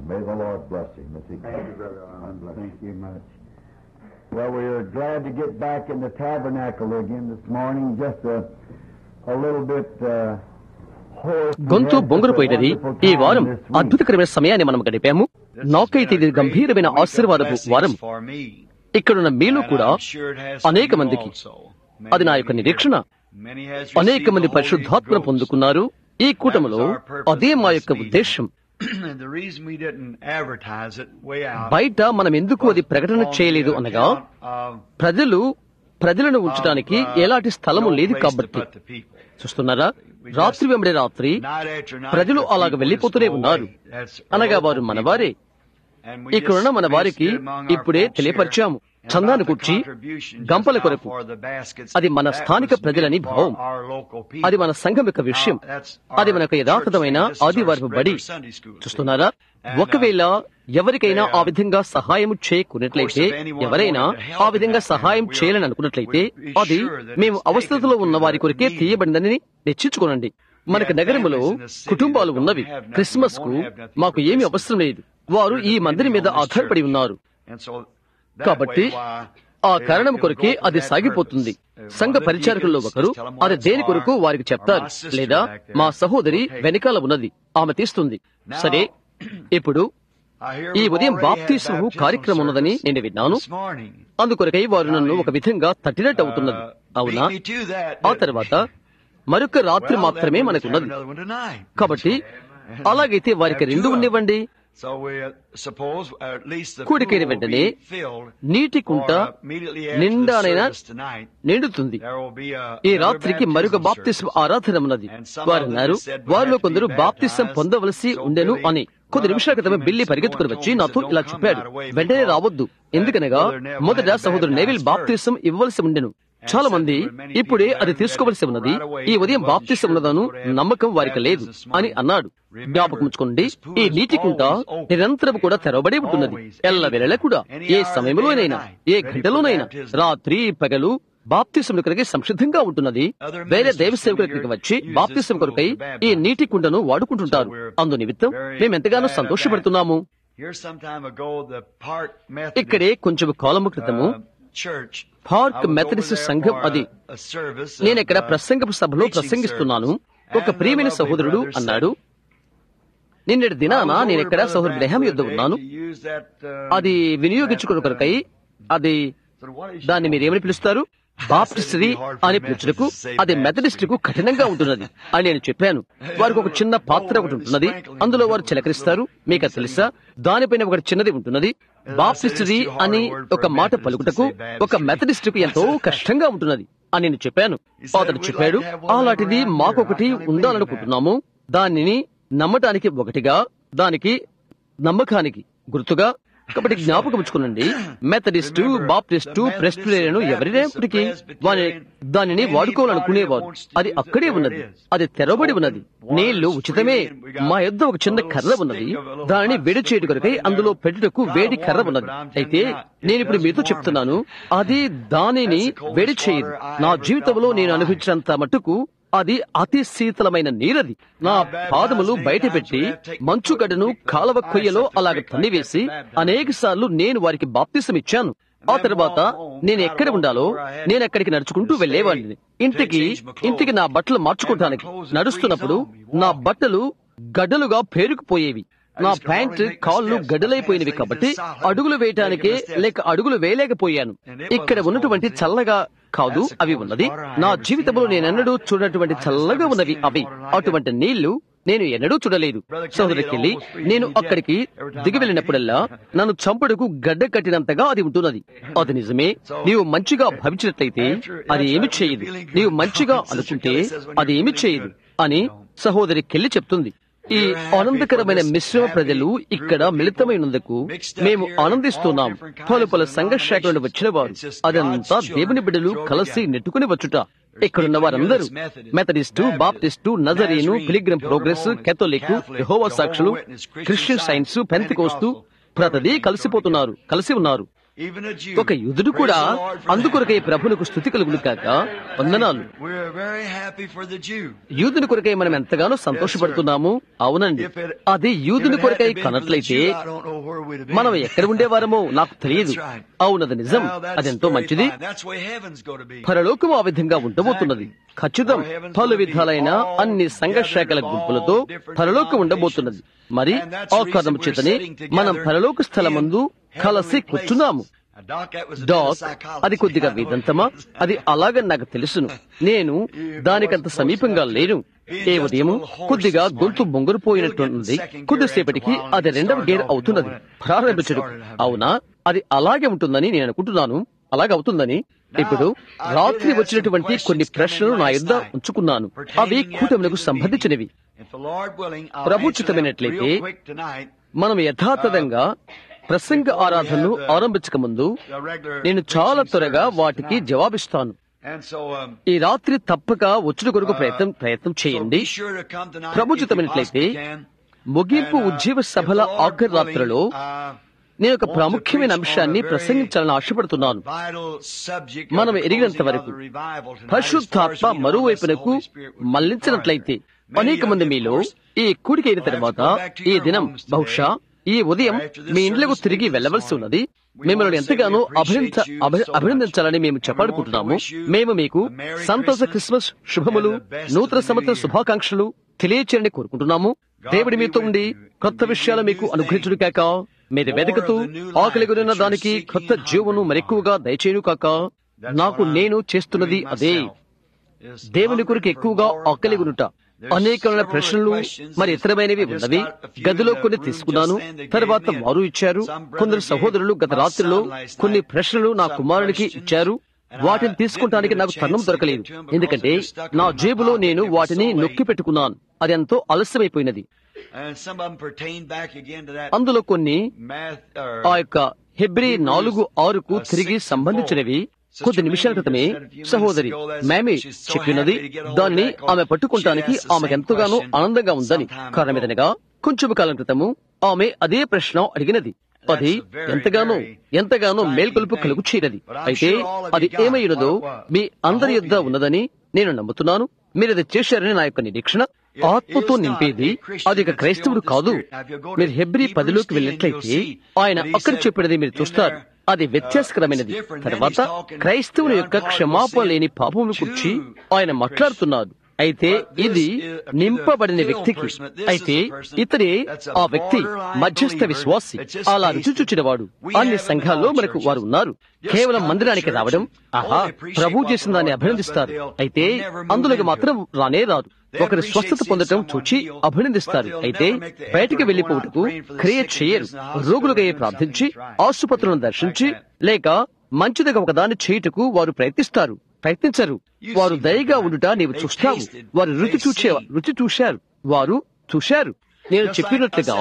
May the Lord bless him as he Thank you, Brother Arnold. Thank you much. Well, we are glad to get back in the tabernacle again this morning. Just a, a little bit uh, hoarse. We గొంతు had బొంగురుపోయినది such a wonderful ఈ time వారం this week. అద్భుతకరమైన సమయాన్ని మనం గడిపాము నాకైతే ఇది గంభీరమైన ఆశీర్వాదపు వారం ఇక్కడున్న మీలో కూడా అనేక మందికి అది నా యొక్క నిరీక్షణ అనేక మంది పరిశుద్ధాత్మను పొందుకున్నారు ఈ కూటమిలో అదే మా యొక్క ఉద్దేశం బయట మనం ఎందుకు అది ప్రకటన చేయలేదు అనగా ప్రజలు ప్రజలను ఉంచడానికి ఎలాంటి స్థలము లేదు కాబట్టి చూస్తున్నారా రాత్రి వెంబడి రాత్రి ప్రజలు అలాగ వెళ్లిపోతూనే ఉన్నారు అనగా వారు మనవారే ఇక్కడున్న మన వారికి ఇప్పుడే తెలియపరిచాము చందాను కూర్చి గంపల కొరకు అది మన స్థానిక ప్రజలని భావం అది మన సంఘం యొక్క విషయం అది మనకు యథాతథమైన ఆదివారపు బడి చూస్తున్నారా ఒకవేళ ఎవరికైనా ఆ విధంగా సహాయం చేయకున్నట్లయితే ఎవరైనా ఆ విధంగా సహాయం చేయాలని అనుకున్నట్లయితే అది మేము అవస్థలో ఉన్న వారి కొరికే తీయబడిందని నిశ్చించుకోనండి మనకు నగరములో కుటుంబాలు ఉన్నవి క్రిస్మస్ కు మాకు ఏమీ అవసరం లేదు వారు ఈ మందిరం మీద ఆధారపడి ఉన్నారు కాబట్టి ఆ కారణం కొరకే అది సాగిపోతుంది సంఘ పరిచారకుల్లో ఒకరు అది దేని కొరకు వారికి చెప్తారు లేదా మా సహోదరి వెనకాల ఉన్నది ఆమె తీస్తుంది సరే ఇప్పుడు ఈ ఉదయం బాప్తీసము కార్యక్రమం ఉన్నదని నేను విన్నాను అందుకొరకై వారు నన్ను ఒక విధంగా తట్టినట్టు అవుతున్నది అవునా ఆ తర్వాత మరొక రాత్రి మాత్రమే మనకున్నది కాబట్టి అలాగైతే వారికి రెండు ఉండివ్వండి కూడికైన వెంటనే నీటి కుంట నిండానైనా నిండుతుంది ఈ రాత్రికి మరొక బాప్తిసం ఆరాధన ఉన్నది వారు అన్నారు వారిలో కొందరు బాప్తిసం పొందవలసి ఉండెను అని కొద్ది నిమిషాల క్రితమే బిల్లి పరిగెత్తుకుని వచ్చి నాతో ఇలా చెప్పాడు వెంటనే రావద్దు ఎందుకనగా మొదట సహోదరు నేవిల్ బాప్తిసం ఇవ్వవలసి ఉండెను చాలా మంది ఇప్పుడే అది తీసుకోవలసి ఉన్నది ఈ ఉదయం బాప్తిసం ఉన్నదను నమ్మకం వారికి లేదు అని అన్నాడు జ్ఞాపకం ఉంచుకోండి ఈ నీటి కుంట నిరంతరం కూడా తెరవబడి ఉంటున్నది ఎల్ల వేళ కూడా ఏ సమయంలోనైనా ఏ గంటలోనైనా రాత్రి పగలు బాప్తిసం కొరకై సంసిద్ధంగా ఉంటున్నది వేరే దైవ సేవకులకి వచ్చి బాప్తిసం కొరకై ఈ నీటి కుండను వాడుకుంటుంటారు అందు నిమిత్తం మేము ఎంతగానో సంతోషపడుతున్నాము ఇక్కడే కొంచెం కాలము క్రితము పార్క్ మెథడిస్ట్ సంఘం అది నేను ఇక్కడ ప్రసంగపు సభలో ప్రసంగిస్తున్నాను ఒక ప్రియమైన సహోదరుడు అన్నాడు నిన్నటి దినాన నేను ఇక్కడ సహోదరు గ్రహం యుద్ధ ఉన్నాను అది వినియోగించుకున్న కొరకై అది దాన్ని మీరేమని పిలుస్తారు బాప్టిస్టరీ అని పిలుచుటకు అది మెథడిస్టుకు కఠినంగా ఉంటున్నది అని నేను చెప్పాను వారికి ఒక చిన్న పాత్ర ఒకటి ఉంటున్నది అందులో వారు చిలకరిస్తారు మీకు అది తెలుసా దానిపైన ఒకటి చిన్నది ఉంటున్నది బాప్టిస్టరీ అని ఒక మాట పలుకుటకు ఒక మెథడిస్టుకు ఎంతో కష్టంగా ఉంటున్నది అని నేను చెప్పాను అతడు చెప్పాడు అలాంటిది మాకొకటి ఉండాలనుకుంటున్నాము దానిని నమ్మటానికి ఒకటిగా దానికి నమ్మకానికి గుర్తుగా కాబట్టి జ్ఞాపకం ఉంచుకునండి మెథడిస్టు బాప్టిస్టు ప్రెస్టులేను ఎవరినప్పటికీ వాని దానిని వాడుకోవాలనుకునేవారు అది అక్కడే ఉన్నది అది తెరవబడి ఉన్నది నీళ్లు ఉచితమే మా యొద్ద ఒక చిన్న కర్ర ఉన్నది దానిని వేడి చేయడం కొరకై అందులో పెట్టుటకు వేడి కర్ర ఉన్నది అయితే నేను ఇప్పుడు మీతో చెప్తున్నాను అది దానిని వేడి చేయదు నా జీవితంలో నేను అనుభవించినంత మట్టుకు అది అతి శీతలమైన నీరది నా పాదములు బయట పెట్టి మంచుగడ్డను కాలవ కొయ్యలో అలాగ తన్నివేసి అనేక సార్లు నేను వారికి బాప్తిసం ఇచ్చాను ఆ తర్వాత నేను ఎక్కడ ఉండాలో నేను ఎక్కడికి నడుచుకుంటూ వెళ్లేవాడిని ఇంటికి ఇంటికి నా బట్టలు మార్చుకోవటానికి నడుస్తున్నప్పుడు నా బట్టలు గడ్డలుగా పేరుకుపోయేవి నా ప్యాంట్ కాళ్ళు గడ్డలైపోయినవి కాబట్టి అడుగులు వేయటానికే లేక అడుగులు వేయలేకపోయాను ఇక్కడ ఉన్నటువంటి చల్లగా కాదు అవి ఉన్నది నా జీవితంలో నేనెన్నడూ చూడనటువంటి చల్లగా ఉన్నవి అవి అటువంటి నీళ్లు నేను ఎన్నడూ చూడలేదు సోదరికెళ్ళి నేను అక్కడికి దిగి వెళ్ళినప్పుడల్లా నన్ను చంపుడుకు గడ్డ కట్టినంతగా అది ఉంటున్నది అది నిజమే నీవు మంచిగా భావించినట్లయితే అది ఏమి చేయదు నీవు మంచిగా అనుకుంటే అది ఏమి చేయదు అని సహోదరి కెళ్ళి చెప్తుంది ఈ ఆనందకరమైన మిశ్రమ ప్రజలు ఇక్కడ మిళితమైనందుకు మేము ఆనందిస్తున్నాం పలు పలు సంఘ శాఖ నుండి వచ్చిన వారు అదంతా దేవుని బిడ్డలు కలిసి నెట్టుకుని వచ్చుట ఇక్కడున్న వారందరూ Methodist Baptist Nazarene pilgrim progress Catholic యెహోవా సాక్షులు క్రిస్టియన్ సైన్స్ పెంతికోస్తు ప్రతిదీ కలిసిపోతున్నారు కలిసి ఉన్నారు even a Jew. ఒక యుదుడు కూడా Praise the Lord for అందుకొరకై that. ప్రభునకు స్థుతి కలుగును కాక వందనాలు We're very happy for the Jew. యూదుని కొరకై మనం ఎంతగానో సంతోషపడుతున్నాము అవునండి If it- అది if యూదుని it had కొరకై been for the కనట్లయితే Jew, I don't know where we'd have been. మనం ఎక్కడ ఉండేవారమో నాకు తెలియదు That's right. అవునది నిజం Now, that's అదెంతో very మంచిది fine. That's where heaven's going to be. పరలోకము ఆ విధంగా ఉండబోతున్నది ఖచ్చితం పలు విధాలైన అన్ని సంఘర్షాకల గుంపులతో పరలోకం ఉండబోతున్నది మరి ఆ కారణం చేతనే మనం పరలోక స్థలమందు కలిసి కూర్చున్నాము Now, Doc, that was a bit of doc psychology. అది కొద్దిగా I know. వేదంతమా అది అలాగని నాకు తెలుసును నేను దానికంత సమీపంగా లేను ఏ ఉదయం కొద్దిగా గొంతు బొంగురుపోయినట్టుంది కొద్దిసేపటికి అది రెండవ గేర్ అవుతున్నది ప్రారంభించడు అవునా అది అలాగే ఉంటుందని నేను అనుకుంటున్నాను అలాగే అవుతుందని ఇప్పుడు రాత్రి వచ్చినటువంటి కొన్ని ప్రశ్నలు నా యుద్ధ ఉంచుకున్నాను అవి కూటములకు సంబంధించినవి If the Lord willing, I'll Prabhu answer them చిత్తమైనట్లయితే real quick tonight. మనం యథాతథంగా ప్రసంగ ఆరాధనను ఆరంభించక ముందు The regular నేను చాలా preaching త్వరగా service వాటికి tonight. జవాబిస్తాను And so, um, ఈ రాత్రి తప్పక వచ్చుట కొరకు ప్రయత్నం ప్రయత్నం so చేయండి be sure to come tonight Prabhu if you చిత్తమైనట్లయితే possibly can. ముగింపు And, uh, ఉజ్జీవ if సభల the Lord ఆఖరి willing, రాత్రిలో uh, నేను ఒక want to ప్రాముఖ్యమైన preach on అంశాన్ని a very ప్రసంగించాలని ఆశపడుతున్నాను vital subject of మనం the ఎరిగినంత closing of వరకు the revival tonight, as far as పరిశుద్ధాత్మ we know, మరోవైపునకు unless the Holy Spirit would మళ్లించినట్లయితే require it. Many అనేక of మంది you, of మీలో course, ఈ కూడిక అయిన will have to తర్వాత go back to ఈ your దినం homes today. బహుశా ఈ ఉదయం After this మీ ఇండ్లకు service తిరిగి this వెళ్లవలసి morning, ఉన్నది we మిమ్మల్ని want to say ఎంతగానో we appreciate అభినంద you Abhi- so much. అభినందించాలని మేము And we చెప్పాలనుకుంటున్నాము want to wish you మేము మీకు a Merry సంతోష Christmas క్రిస్మస్ శుభములు and the best నూతన of the సంవత్సర new year. శుభాకాంక్షలు తెలియచేయని కోరుకుంటున్నాము God దేవుడి be మీతో with ఉండి you and కొత్త give you విషయాలు మీకు new అనుగ్రహించుడు కాక మీరు More వెదకుతూ of the new life ఆకలి కొనిన that you're దానికి seeking కొత్త and జీవను hungering మరెక్కువగా దయచేయను కాక That's నాకు what I'm నేను చేస్తున్నది doing అదే myself, is దేవుని కొరకు hungering for ఎక్కువగా more of ఆకలి God. కొనుట There's అనేకమైన several ప్రశ్నలు questions. మరి ఇతరమైనవి I just ఉన్నవి got a few గదిలో in the కొన్ని room తీసుకున్నాను just then. They తర్వాత gave me వారు ఇచ్చారు some brother కొందరు gave సహోదరులు గత my రాత్రిలో son last కొన్ని night ప్రశ్నలు నా some కుమారునికి questions, ఇచ్చారు and వాటిని I తీసుకోవడానికి didn't నాకు get a తరుణం chance to దొరకలేదు get to 'em because ఎందుకంటే they were stuck నా in my జేబులో pocket. నేను It was వాటిని so late. నొక్కి పెట్టుకున్నాను అది ఎంతో ఆలస్యమైపోయినది And some of them pertain back again to that అందులో కొన్ని math, or ఆ యొక్క హెబ్రి నాలుగు ఆరుకు తిరిగి సంబంధించినవి కొద్ది నిమిషాల క్రితమే సహోదరి మేమే చెప్పినది దాన్ని ఆమె పట్టుకుంటానికి ఆమెకు ఎంతగానో ఆనందంగా ఉందని కారణమేదనగా కొంచెం కాలం క్రితము ఆమె అదే ప్రశ్న అడిగినది అది ఎంతగానో ఎంతగానో మేల్కొలుపు కలుగు చేయనది అయితే అది ఏమైనదో మీ అందరి యొద్ద ఉన్నదని నేను నమ్ముతున్నాను మీరు అది చేశారని నా యొక్క నిరీక్షణ ఆత్మతో నింపేది అది ఒక క్రైస్తవుడు కాదు మీరు హెబ్రి పదిలోకి వెళ్ళినట్లయితే ఆయన అక్కడ చెప్పినది మీరు చూస్తారు అది వ్యత్యాసకరమైనది తర్వాత క్రైస్తవుని యొక్క క్షమాపణ లేని పాపముల గురించి ఆయన మాట్లాడుతున్నాడు అయితే ఇది నింపబడిన వ్యక్తికి అయితే ఇతడే ఆ వ్యక్తి మధ్యస్థ విశ్వాసి అలా రుచి చూచినవాడు అన్ని సంఘాల్లో మనకు వారు ఉన్నారు కేవలం మందిరానికి రావడం ఆహా ప్రభు చేసిన దాన్ని అభినందిస్తారు అయితే అందులోకి మాత్రం రానే రాదు ఒకరి స్వస్థత పొందటం చూచి అభినందిస్తారు అయితే బయటికి వెళ్లిపోవటకు క్రియ చేయరు రోగులుగా ప్రార్థించి ఆసుపత్రులను దర్శించి లేక మంచిదిగా ఒకదాన్ని చేయుటకు వారు ప్రయత్నిస్తారు ప్రయత్నించరు వారు దయగా ఉండుట నీవు చూస్తావు వారు రుచి చూచే రుచి చూశారు వారు చూశారు నేను చెప్పినట్లుగా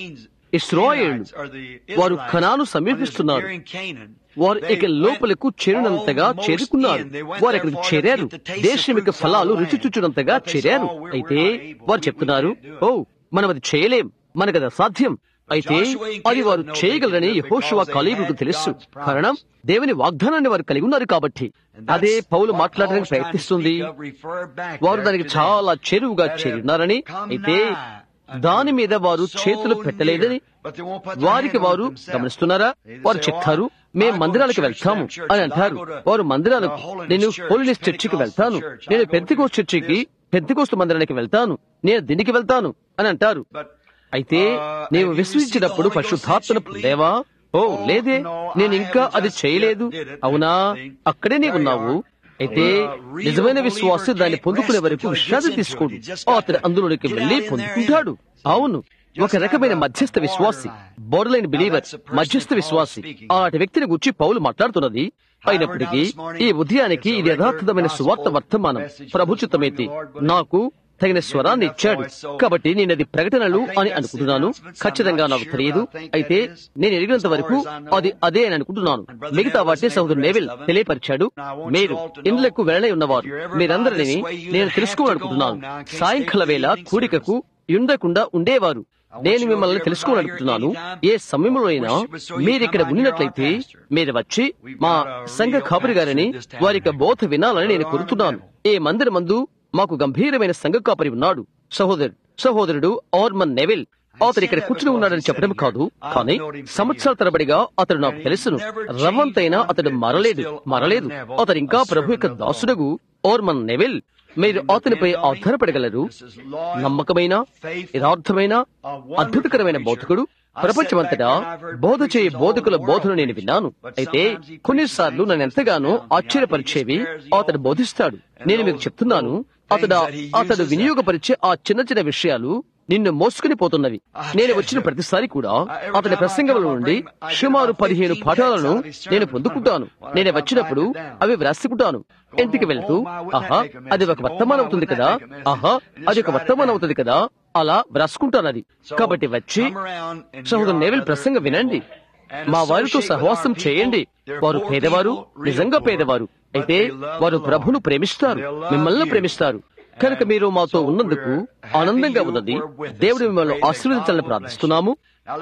ఇస్రాయేళ్లు వారు కణాను సమీపిస్తున్నారు వారు ఇక లోపలకు చేరినంతగా చేరుకున్నారు వారు ఇక్కడికి చేరారు దేశం యొక్క ఫలాలు రుచి చూచినంతగా చేరారు అయితే వారు చెప్తున్నారు ఓ మనం అది చేయలేం మనకు అది అసాధ్యం అయితే అది వారు చేయగలరని యహోశివ కాలీబుకు తెలుసు కారణం దేవుని వాగ్దానాన్ని వారు కలిగి ఉన్నారు కాబట్టి అదే పౌలు మాట్లాడడానికి ప్రయత్నిస్తుంది వారు దానికి చాలా చెరువుగా చేరినారని అయితే దాని మీద వారు చేతులు పెట్టలేదని వారికి వారు గమనిస్తున్నారా వారు చెప్తారు మేము మందిరాలకు వెళ్తాము అని అంటారు వారు మందిరాలకు నేను హోలినెస్ చర్చికి వెళ్తాను నేను పెద్దికోస్ చర్చికి పెద్దికోస్తు మందిరానికి వెళ్తాను నేను దీనికి వెళ్తాను అని అంటారు అయితే నీవు విశ్వసించినప్పుడు పరిశుద్ధాత్మను పొందేవా ఓ లేదే నేను ఇంకా అది చేయలేదు అవునా అక్కడే నీవు ఉన్నావు అయితే నిజమైన విశ్వాసి దాన్ని పొందుకునే వరకు విశ్రాంతి తీసుకోడు అతడు అందులోనికి వెళ్లి పొందుకుంటాడు అవును ఒక రకమైన మధ్యస్థ విశ్వాసి బోర్డలైన్ బిలీవర్ మధ్యస్థ విశ్వాసి అలాంటి వ్యక్తిని గురించి పౌలు మాట్లాడుతున్నది అయినప్పటికీ ఈ ఉదయానికి ఇది యథార్థమైన సువార్త వర్తమానం ప్రభుచితమైతే నాకు తగిన స్వరాన్ని ఇచ్చాడు కాబట్టి నేను అది ప్రకటనలు అని అనుకుంటున్నాను ఖచ్చితంగా నాకు తెలియదు అయితే నేను ఎరిగినంత వరకు అది అదే అని అనుకుంటున్నాను మిగతా వాటిని సహోదరు నేవిల్ తెలియపరిచాడు మీరు ఇండ్లకు వెళ్ళై ఉన్నవారు మీరందరినీ నేను తెలుసుకోవాలనుకుంటున్నాను సాయంకాల వేళ కూడికకు ఉండకుండా ఉండేవారు నేను మిమ్మల్ని తెలుసుకోవాలనుకుంటున్నాను ఏ సమయంలో అయినా మీరు ఇక్కడ ఉన్నట్లయితే మీరు వచ్చి మా సంఘ కాపురి గారిని వారి యొక్క బోధ వినాలని నేను కోరుతున్నాను ఈ మందిర మందు మాకు గంభీరమైన సంఘ కాపరి ఉన్నాడు సహోదరుడు సహోదరుడు ఆర్మన్ నెవిల్ అతను ఇక్కడ కూర్చుని ఉన్నాడని చెప్పడం కాదు కానీ సంవత్సరాల తరబడిగా అతడు నాకు తెలుసును రవ్వంతైనా అతడు మరలేదు మరలేదు అతడు ఇంకా ప్రభు యొక్క దాసుడగు ఓర్మన్ నెవిల్ మీరు అతనిపై ఆధారపడగలరు నమ్మకమైన యథార్థమైన అద్భుతకరమైన బోధకుడు ప్రపంచమంతటా బోధ చేయ బోధకుల బోధను నేను విన్నాను అయితే కొన్నిసార్లు నన్ను ఎంతగానో ఆశ్చర్యపరిచేవి అతడు బోధిస్తాడు నేను మీకు చెప్తున్నాను అతడు అతడు వినియోగపరిచే ఆ చిన్న చిన్న విషయాలు నిన్ను మోసుకుని పోతున్నవి నేను వచ్చిన ప్రతిసారి కూడా అతని ప్రసంగముల నుండి సుమారు పదిహేను పాఠాలను నేను పొందుకుంటాను నేను వచ్చినప్పుడు అవి వ్రాసుకుంటాను ఇంటికి వెళ్తూ ఆహా అది ఒక వర్తమానం అవుతుంది కదా ఆహా అది ఒక వర్తమానం అవుతుంది కదా అలా వ్రాసుకుంటాను అది కాబట్టి వచ్చి సహోదరు నేవిల్ ప్రసంగం వినండి మా వారితో సహవాసం చేయండి వారు పేదవారు నిజంగా పేదవారు అయితే వారు ప్రభును ప్రేమిస్తారు మిమ్మల్ని ప్రేమిస్తారు కనుక మీరు మాతో ఉన్నందుకు ఆనందంగా ఉన్నది దేవుడు మిమ్మల్ని ఆశీర్వదించాలని ప్రార్థిస్తున్నాము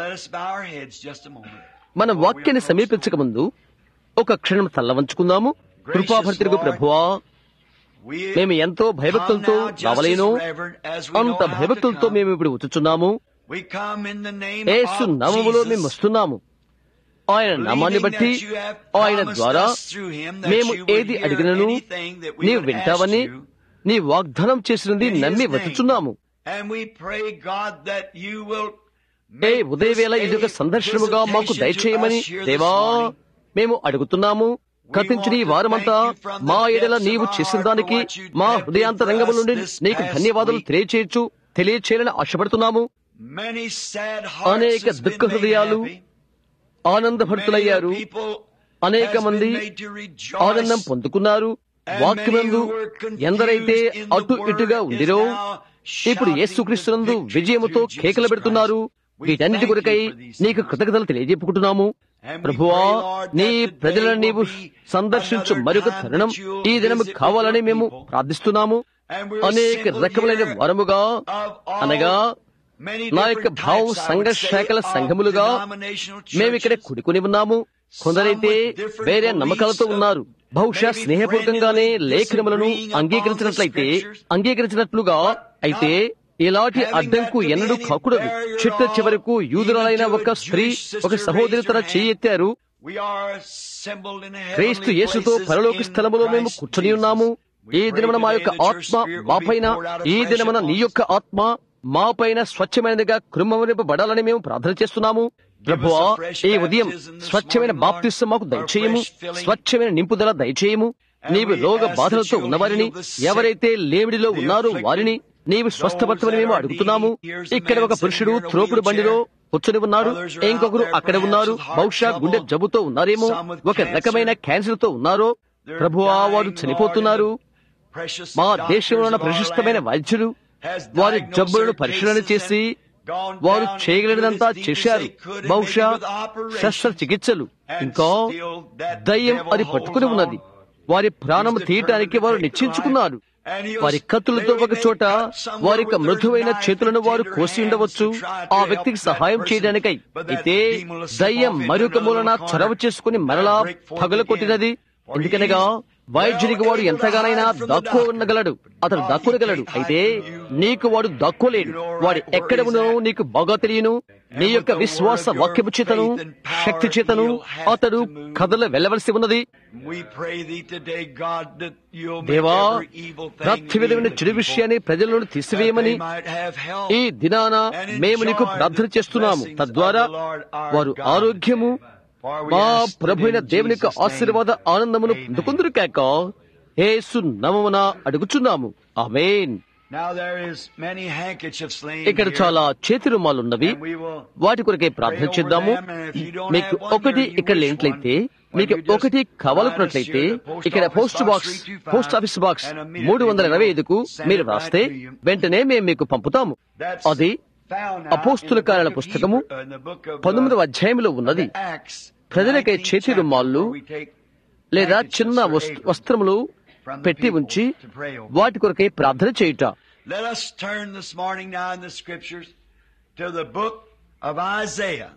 మన వాక్యాన్ని సమీపించక ముందు ఒక క్షణం తల్ల వంచుకుందాము కృపాభర్తిరుగు ప్రభువా మేము ఎంతో భయభక్తులతో రావలేను అంత భయభక్తులతో మేము ఇప్పుడు వచ్చుచున్నాము ఏసు నామములో మేము వస్తున్నాము ఆయన నామాన్ని బట్టి ఆయన ద్వారా మేము ఏది అడిగినను నీవు వింటావని నీ వాగ్దానం చేసినది నమ్మి వచ్చుచున్నాము ఏ ఉదయవేళ ఇది ఒక సందర్శనముగా మాకు దయచేయమని దేవా మేము అడుగుతున్నాము కథించిన ఈ వారమంతా మా ఎడల నీవు చేసిన దానికి మా హృదయాంతరంగము నుండి నీకు ధన్యవాదాలు తెలియచేయచ్చు తెలియచేయాలని ఆశపడుతున్నాము అనేక దుఃఖ హృదయాలు ఆనందభరితులయ్యారు అనేక మంది ఆనందం పొందుకున్నారు వాక్యమందు ఎందరైతే అటు ఇటుగా ఉండిరో ఇప్పుడు యేసుక్రీస్తునందు విజయముతో కేకలు పెడుతున్నారు వీటన్నిటి కొరకై నీకు కృతజ్ఞతలు తెలియజెప్పుకుంటున్నాము ప్రభువా నీ ప్రజలను నీవు సందర్శించు మరొక తరుణం ఈ దినము కావాలని మేము ప్రార్థిస్తున్నాము అనేక రకములైన వరముగా అనగా నా యొక్క భావం సంఘ శాఖల సంఘములుగా మేమిక్కడ కుడుకుని ఉన్నాము కొందరైతే వేరే నమ్మకాలతో ఉన్నారు బహుశా స్నేహపూర్వకంగానే లేఖనములను అంగీకరించినట్లయితే అంగీకరించినట్లుగా అయితే ఇలాంటి అడ్డంకు ఎన్నడూ కాకూడదు చిట్ట చివరకు యూదురాలైన ఒక స్త్రీ ఒక సహోదరి తన చెయ్యెత్తారు క్రీస్తు యేసుతో పరలోక స్థలములో మేము కూర్చొని ఉన్నాము ఈ దినమున మా యొక్క ఆత్మ మాపైన ఈ దినమున నీ యొక్క ఆత్మ మా పైన స్వచ్ఛమైనదిగా కృమ్మనింపబడాలని మేము ప్రార్థన చేస్తున్నాము ప్రభువా ఈ ఉదయం స్వచ్ఛమైన బాప్తిస్సు మాకు దయచేయము స్వచ్ఛమైన నింపుదల దయచేయము నీవు రోగ బాధలతో ఉన్నవారిని ఎవరైతే లేమిడిలో ఉన్నారో వారిని నీవు స్వస్థపరచమని మేము అడుగుతున్నాము ఇక్కడ ఒక పురుషుడు త్రోపుడు బండిలో కూర్చొని ఉన్నారు ఇంకొకరు అక్కడ ఉన్నారు బహుశా గుండె జబ్బుతో ఉన్నారేమో ఒక రకమైన క్యాన్సర్ తో ఉన్నారో ప్రభువా వారు చనిపోతున్నారు మా దేశంలో ఉన్న ప్రశస్తమైన వైద్యులు వారి జబ్బులను పరిశీలన చేసి వారు చేయగలిగినంతా చేశారు బహుశా శస్త్రచికిత్సలు ఇంకా దయ్యం అది పట్టుకుని ఉన్నది వారి ప్రాణం తీయటానికి వారు నిశ్చయించుకున్నారు వారి కత్తులతో ఒక చోట వారి యొక్క మృదువైన చేతులను వారు కోసి ఉండవచ్చు ఆ వ్యక్తికి సహాయం చేయడానికై అయితే దయ్యం మరొక మూలన చొరవ చేసుకుని మరలా పగల కొట్టినది ఎందుకనగా వైద్యునికి వాడు ఎంతగానైనా దాక్కో ఉండగలడు అతడు దాక్కునగలడు అయితే నీకు వాడు దాక్కోలేడు వాడు ఎక్కడ ఉన్నో నీకు బాగా తెలియను నీ యొక్క విశ్వాస వాక్యపు చేతను శక్తి చేతను అతడు కథలు వెళ్ళవలసి ఉన్నది దేవా ప్రతి విధమైన చెడు విషయాన్ని ప్రజల నుండి తీసివేయమని ఈ దినాన మేము నీకు ప్రార్థన చేస్తున్నాము తద్వారా వారు ఆరోగ్యము మా ప్రభు అయిన దేవుని యొక్క ఆశీర్వాద ఆనందమును పొందుకుందరు కాక ఏసు నమమున అడుగుచున్నాము ఆమెన్ ఇక్కడ చాలా చేతి రుమాలున్నవి వాటి కొరకే ప్రార్థన చేద్దాము మీకు ఒకటి ఇక్కడ లేనట్లయితే మీకు ఒకటి కావాలనుకున్నట్లయితే ఇక్కడ post box post office box మూడు వందల ఇరవై ఐదుకు మీరు రాస్తే వెంటనే మేము మీకు పంపుతాము అది అపోస్తుల కార్యాల పుస్తకము పంతొమ్మిదవ అధ్యాయంలో ఉన్నది ప్రజలకై చేతి రుమాళ్ళు లేదా చిన్న వస్త్రములు పెట్టి ఉంచి వాటి కొరకై ప్రార్థన చేయుట to the book of Isaiah,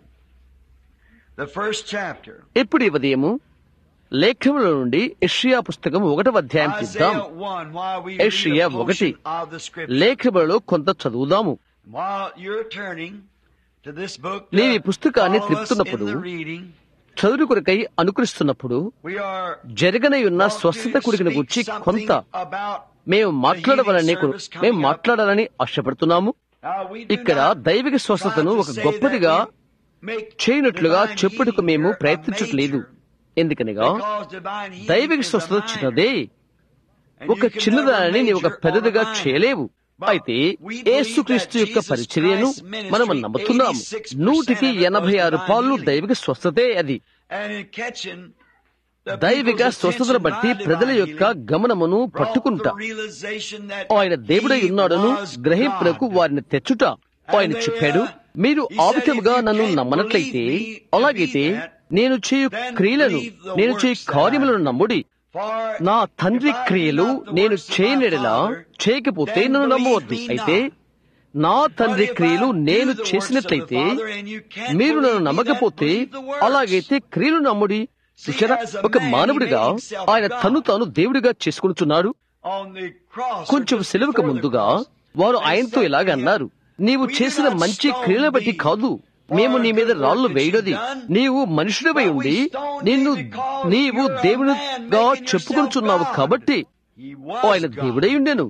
the first chapter. ఇప్పుడు ఈ ఉదయము లేఖముల నుండి యెషయా పుస్తకం ఒకటవ అధ్యాయం తీద్దాం Isaiah 1, while we read Yeshaya a ఒకటి. portion of the scripture. లేఖములలో కొంత చదువుదాము While you're turning to this book, నీవు ఈ పుస్తకాన్ని follow us in తిప్పుతున్నప్పుడు the reading, చదువు కొరకై అనుకరిస్తున్నప్పుడు we are జరగనయున్న want to స్వస్థత కొరికిన speak గురించి something కొంత about మేము మాట్లాడవాలని healing service మేము coming up. మాట్లాడాలని ఆశపడుతున్నాము Now, we do ఇక్కడ not దైవిక స్వస్థతను try to ఒక say గొప్పదిగా that we make చేయనట్లుగా divine చెప్పుటకు healing మేము here a ప్రయత్నించట్లేదు major, ఎందుకనగా because divine healing దైవిక is a స్వస్థత minor. చిన్నదే And ఒక you can చిన్నదానిని never నీవు ఒక major పెద్దదిగా or minor. చేయలేవు But అయితే we believe యేసుక్రీస్తు that యొక్క Jesus పరిచర్యను Christ's ministry, మనం నమ్ముతున్నాము 86% నూటికి of it was ఎనభై ఆరు divine పాళ్ళు healing. దైవిక స్వస్థతే అది And in catching the దైవిక people's స్వస్థతను attention బట్టి by ప్రజల divine యొక్క healing, గమనమును brought పట్టుకుంటా the realization that ఆయన దేవుడై he ఉన్నాడను was గ్రహింపునకు God. వారిని తెచ్చుట ఆయన And they, చెప్పాడు uh, మీరు he ఆ said, విధముగా "If you నన్ను can't నమ్మనట్లయితే believe me to అలాగైతే be that, నేను చేయు then క్రియలను believe the నేను చేయు works that కార్యములను I do." నమ్ముడి For నా తండ్రి if I do క్రియలు not the నేను works of my చేయనేడలా Father, చేయకపోతే then నన్ను believe నమ్మవద్దు me అయితే not. నా తండ్రి But if క్రియలు I do నేను the works చేసినట్లయితే of the Father and you can't మీరు నన్ను believe me, నమ్మకపోతే then believe the works. అలాగైతే క్రియలు నమ్ముడి చూసారా as a ఒక man, he మానవుడిగా made himself ఆయన God. తన్ను తాను దేవుడిగా చేసుకుంటున్నాడు on the cross, or కొంచెం just సెలవుకు before the ముందుగా cross, వారు they ఆయనతో said ఇలాగ to him, అన్నారు నీవు "We do చేసిన not మంచి stone క్రియల బట్టి thee కాదు for మేము నీ మీద the good రాళ్లు that you've వేయడది done, నీవు మనుషుడిపై but we ఉండి stone thee నిన్ను because నీవు you're a man దేవునిగా making చెప్పుకొనుచున్నావు yourself కాబట్టి He was ఆయన God. దేవుడై ఉండెను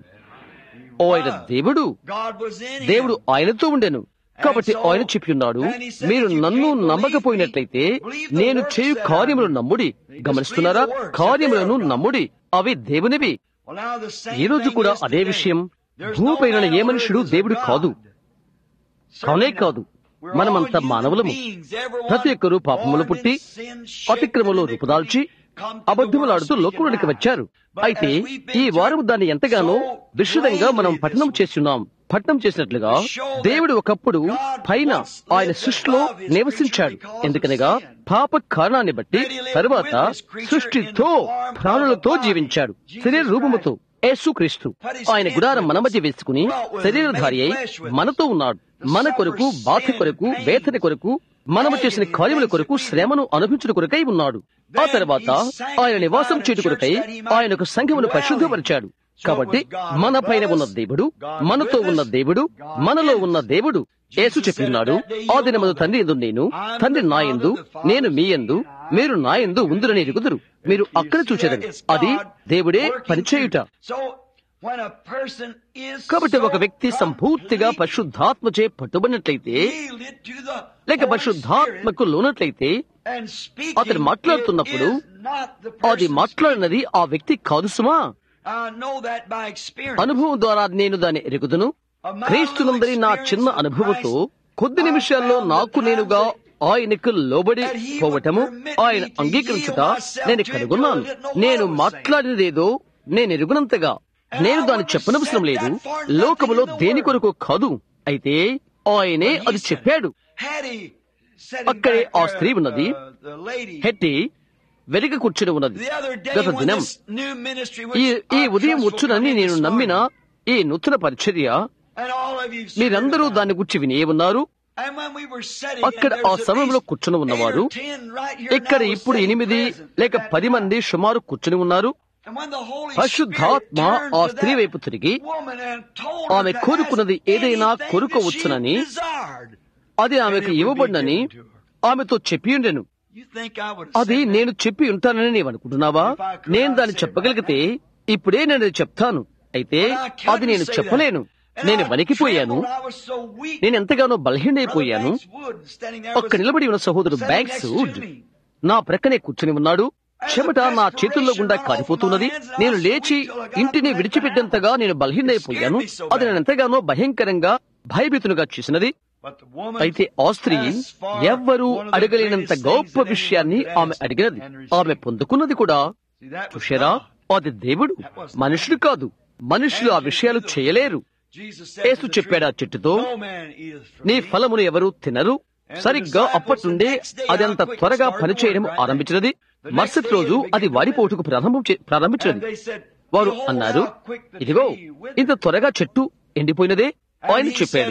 ఓ ఆయన was. దేవుడు God was in him. దేవుడు ఆయనతో ఉండెను కాబట్టి so, ఆయన చెప్పి ఉన్నాడు then he said, మీరు if you నన్ను can't believe నమ్మకపోయినట్లయితే me, believe the నేను works చేయు that I కార్యములు do. నమ్ముడి Just గమనిస్తున్నారా believe the works that కార్యములను they are God. నమ్ముడి అవి దేవునివి Well, now the same ఈ రోజు thing కూడా is అదే today. విషయం There's భూమిపైన no man ఏ on మనుషుడు earth is a దేవుడు God. కాదు Certainly కానే not. కాదు We're మనమంతా all human మానవులము beings, everyone ప్రతి ఒక్కరూ పాపములు born పుట్టి in sin, shaped అతిక్రమలో in రూపుదాల్చి iniquity, come to the అబద్ధములాడుతూ world లోకంలోనికి speaking వచ్చారు But అయితే as we've been ఈ through వారం దాన్ని ఎంతగానో so విశదంగా మనం plainly పఠనం this చేస్తున్నాం పఠనం చేసినట్లుగా To show that దేవుడు ఒకప్పుడు God పైన once ఆయన lived సృష్టిలో above his నివసించాడు creature because of ఎందుకనగా sin. పాప కారణాన్ని బట్టి That he lived తరువాత with his creature సృష్టితో in the form of ప్రాణులతో a body. జీవించాడు Jesus శరీర రూపముతో యేసుక్రీస్తు Put his ఆయన tent గుడారం మన with మధ్య us, వేసుకుని dwelt with us, శరీరధారి అయి made flesh with us, మనతో ఉన్నాడు to మన suffer కొరకు బాధ sin, కొరకు pain, వేతన కొరకు మనము చేసిన agony, కార్యముల things కొరకు that we శ్రమను అనుభవించుట కొరకై ఉన్నాడు ఆ Then తర్వాత he sanctified ఆయన నివాసం a చేటు కొరకై church that he might ఆయన ఒక సంఘమును dwell పరిశుద్ధపరిచాడు in. So కాబట్టి it was God మన above పైన ఉన్న us, దేవుడు God మనతో with ఉన్న us, దేవుడు God మనలో in us. ఉన్న దేవుడు యేసు Jesus చెప్పినాడు said that day ఆ you'll దినమున know తండ్రి ఎందు నేను I'm తండ్రి the నా Father, ఎందు the Father నేను మీ is ఎందు me, I మీరు నా ఎందు ఉందిరని ఎరుగుదురు మీరు You అక్కడ see చూచేదని there, it's అది God దేవుడే working పనిచేయుట through. So, when a person is కాబట్టి ఒక so వ్యక్తి సంపూర్తిగా completely పరిశుద్ధాత్మచే పట్టుబడినట్లయితే yielded to the లేక Holy పరిశుద్ధాత్మకు లోనట్లయితే Spirit and speaking, అతను మాట్లాడుతున్నప్పుడు it is not the అది person మాట్లాడినది ఆ వ్యక్తి కాదు సుమా speaking. I know that by experience. అనుభవం ద్వారా నేను దాన్ని ఎరుగుదును క్రీస్తునందరి నా చిన్న అనుభవంతో కొద్ది నిమిషాల్లో నాకు నేనుగా ఆయనకు లోబడి పోవటము ఆయన అంగీకరించుట నేను కనుగొన్నాను నేను మాట్లాడినదేదో నేను ఎరుగునంతగా నేను దాన్ని చెప్పనవసరం లేదు లోకములో దేని కొరకు కాదు అయితే ఆయనే అది చెప్పాడు Had he sitting అక్కడే back ఆ there, స్త్రీ ఉన్నది. uh, the lady, హెట్టి వెనుక కూర్చుని ఉన్నది the other day గత when దినం this new ministry ఈ which ఈ I ఉదయం trust will వచ్చునని come in నేను this నమ్మిన morning, ఈ నూతన పరిచర్య and all of you మీరందరూ served దాని గురించి వినే ఉన్నారు And when we were sitting, అక్కడ and there ఆ was at సమయంలో least కూర్చుని ఉన్నవారు eight or ten right here ఇక్కడ now was ఇప్పుడు sitting ఎనిమిది present లేక at పది that మంది సుమారు కూర్చుని ఉన్నారు And when the Holy పరిశుద్ధాత్మ Spirit turned ఆ to స్త్రీ that వైపు తిరిగి woman and told ఆమె her to కోరుకున్నది ask ఏదైనా anything కోరుకోవచ్చునని that she desired. అది ఆమెకు ఇవ్వబడినని ఆమెతో చెప్పి ఉండెను You think I would have అది said that? నేను చెప్పి ఉంటానని నీవు అనుకుంటున్నావా నేను దాన్ని చెప్పగలిగితే ఇప్పుడే నేను అది చెప్తాను అయితే But I couldn't అది నేను say చెప్పలేను that. And నేను I వణికిపోయాను trembled. I was so weak. నేను ఎంతగానో Brother బలహీనైపోయాను Banks Wood standing there అక్కడ was నిలబడి ఉన్న సహోదరుడు sitting Banks next to Wood me. నా ప్రక్కనే కూర్చుని ఉన్నాడు చెమట నా చేతుల్లో గుండా కారిపోతున్నది నేను లేచి ఇంటిని విడిచిపెట్టేంతగా నేను బలహీనైపోయాను అది నేను ఎంతగానో భయంకరంగా భయభీతునుగా చేసినది But the woman అయితే ఆ స్త్రీ asked for ఎవ్వరూ one of the అడగలేనంత greatest గొప్ప things that విషయాన్ని anyone could ఆమె ask అడిగినది and receive. ఆమె పొందుకున్నది కూడా See, that was చూశారా God. అది దేవుడు మనుషుడు కాదు మనుషులు ఆ విషయాలు చేయలేరు Jesus said Yesu to the చెప్పాడు ఆ tree, చెట్టుతో "No man eateth from నీ thee." ఫలమును ఎవరు తినరు సరిగ్గా అప్పటి నుండే అది అంత త్వరగా పనిచేయడం ఆరంభించినది మరుసటి రోజు అది వాడిపోటుకు ప్రారంభం చే- And ప్రారంభించినది they said, వారు "Behold, అన్నారు how quick the ఇదిగో tree withereth." ఇంత త్వరగా చెట్టు ఎండిపోయినదే ఆయన he చెప్పాడు said,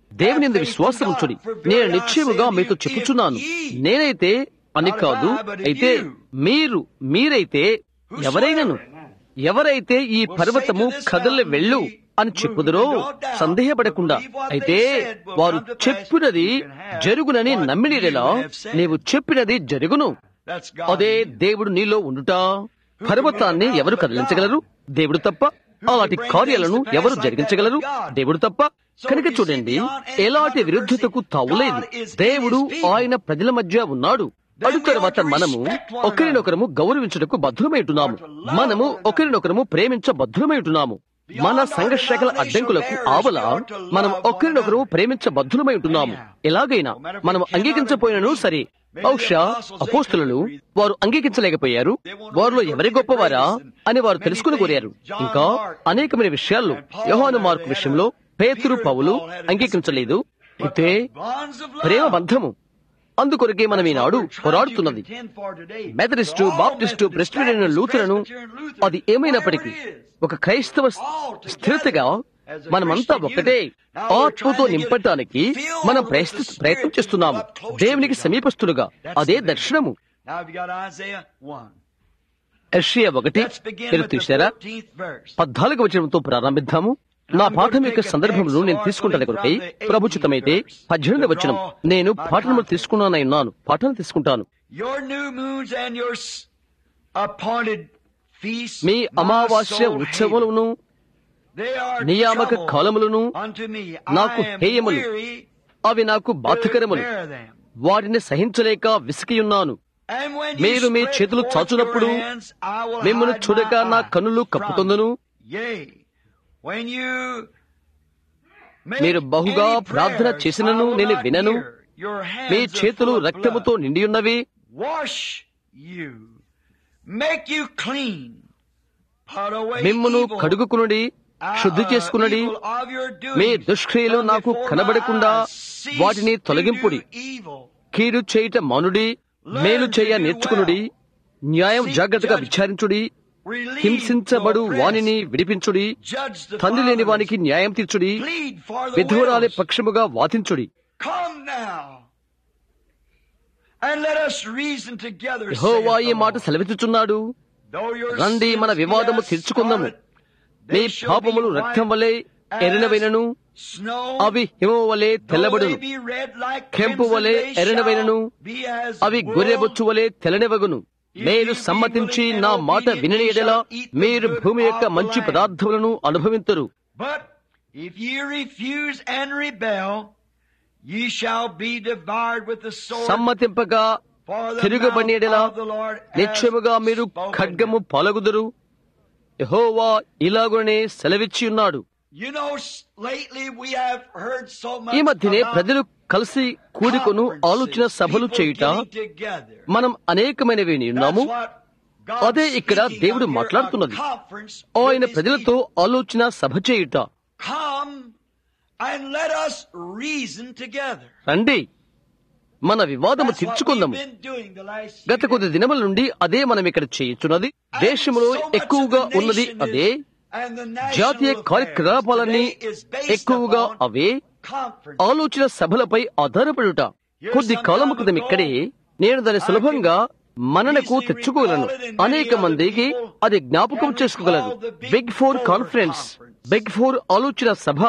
దేవుని ఎందు విశ్వాసం ఉంచుడి నేను నిశ్చయముగా మీతో చెప్పుచున్నాను నేనైతే అని కాదు అయితే మీరు మీరైతే ఎవరైనాను ఎవరైతే ఈ పర్వతము కదలి వెళ్ళు అని చెప్పుదురో సందేహపడకుండా అయితే వారు చెప్పినది జరుగునని నమ్మినలా నీవు చెప్పినది జరుగును అదే దేవుడు నీలో ఉండుట పర్వతాన్ని ఎవరు కదిలించగలరు దేవుడు తప్ప అలాంటి కార్యాలను ఎవరు జరిగించగలరు దేవుడు తప్ప కనుక చూడండి ఎలాంటి విరుద్ధతకు తావులేదు దేవుడు ఆయన ప్రజల మధ్య ఉన్నాడు అడు తర్వాత మనము ఒకరినొకరము గౌరవించుటకు బద్ధులమై ఉంటున్నాము మనము ఒకరినొకరము ప్రేమించ బద్ధులమై ఉంటున్నాము మన సంఘర్షకల అడ్డంకులకు ఆవల మనం ఒకరినొకరు ప్రేమించ బద్ధులమై ఉంటున్నాము ఎలాగైనా మనం అంగీకరించపోయినను సరే బహుశా అపోస్తులు వారు అంగీకరించలేకపోయారు వారిలో ఎవరి గొప్పవారా అని వారు తెలుసుకుని కోరారు ఇంకా అనేకమైన విషయాల్లో యోహాను మార్కు విషయంలో పేతురు పౌలు అంగీకరించలేదు అయితే ప్రేమ బంధము అందుకొరకే మనం ఈనాడు పోరాడుతున్నది మెథడిస్టు బాప్టిస్టు ప్రెస్టిరియన్ లూథరను అది ఏమైనప్పటికీ ఒక క్రైస్తవ స్థిరతగా మనమంతా ఒక్కటే ఆత్మతో నింపటానికి మనం ప్రయత్నం చేస్తున్నాము దేవునికి సమీపస్తులుగా అదే దర్శనము ఎర్షియా ఒకటి మీరు తీశారా పద్నాలుగు వచనంతో ప్రారంభిద్దాము నా పాఠం యొక్క సందర్భంలో నేను తీసుకుంటాను కొరకై ప్రభుచితమైతే పద్దెనిమిది వచనం నేను పాఠనము తీసుకున్నానన్నాను పాఠం తీసుకుంటాను మీ అమావాస్య ఉత్సవములను నియామక కాలములను నాకు హేయములు అవి నాకు బాధకరములు వాటిని సహించలేక విసికియున్నాను మీరు మీ చేతులు చాచునప్పుడు మిమ్మల్ని చూడక నా కన్నులు కప్పుకొందును మీరు బహుగా ప్రార్థన చేసినను నేను వినను మీ చేతులు రక్తముతో నిండియున్నవి మిమ్మును కడుగుకునుడి శుద్ధి చేసుకున్నది మీ దుష్క్రియలు నాకు కనబడకుండా వాటిని తొలగింపుడి కీడు చేయుట మౌనుడి మేలు చేయ నేర్చుకునుడి న్యాయం జాగ్రత్తగా విచారించుడి హింసించబడు వానిని విడిపించుడి తండ్రి లేని వానికి న్యాయం తీర్చుడి విధురాలి పక్షముగా వాతించుడి యెహోవా ఈ మాట సెలవిచ్చుచున్నాడు రండి మన వివాదము తీర్చుకుందాము మీ పాపములు రక్తం వలె ఎరినవైనను అవి హిమము వలె తెల్లబడును కెంపు వలె ఎరినవైనను అవి గొర్రెబొచ్చు వలె తెల్లనివగును మీరు సమ్మతించి నా మాట వినని ఎడలా మీరు భూమి యొక్క మంచి పదార్థములను అనుభవించరు సమ్మతింపగా తిరుగుబడి ఎడలా నిశ్చయముగా మీరు ఖడ్గము పాలగుదురు యహోవా ఇలాగునే సెలవిచ్చి ఉన్నాడు ఈ మధ్యనే ప్రజలు కలిసి కూడుకొను ఆలోచన సభలు చేయుట మనం అనేకమైనవి ఉన్నాము అదే ఇక్కడ దేవుడు మాట్లాడుతున్నది ఆయన ప్రజలతో ఆలోచన సభ చేయుట రండి మన వివాదము తీర్చుకుందాము గత కొద్ది దినముల నుండి అదే మనం ఇక్కడ చేయుచున్నది దేశంలో ఎక్కువగా ఉన్నది అదే జాతీయ కార్యకలాపాలన్నీ ఎక్కువగా అవే ఆలోచన సభలపై ఆధారపడుట కొద్ది కాలము క్రితం ఇక్కడే నేను దాన్ని సులభంగా మననకు తెచ్చుకోగలను అనేక మందికి అది జ్ఞాపకం చేసుకోగలరు big four conference big four ఆలోచన సభ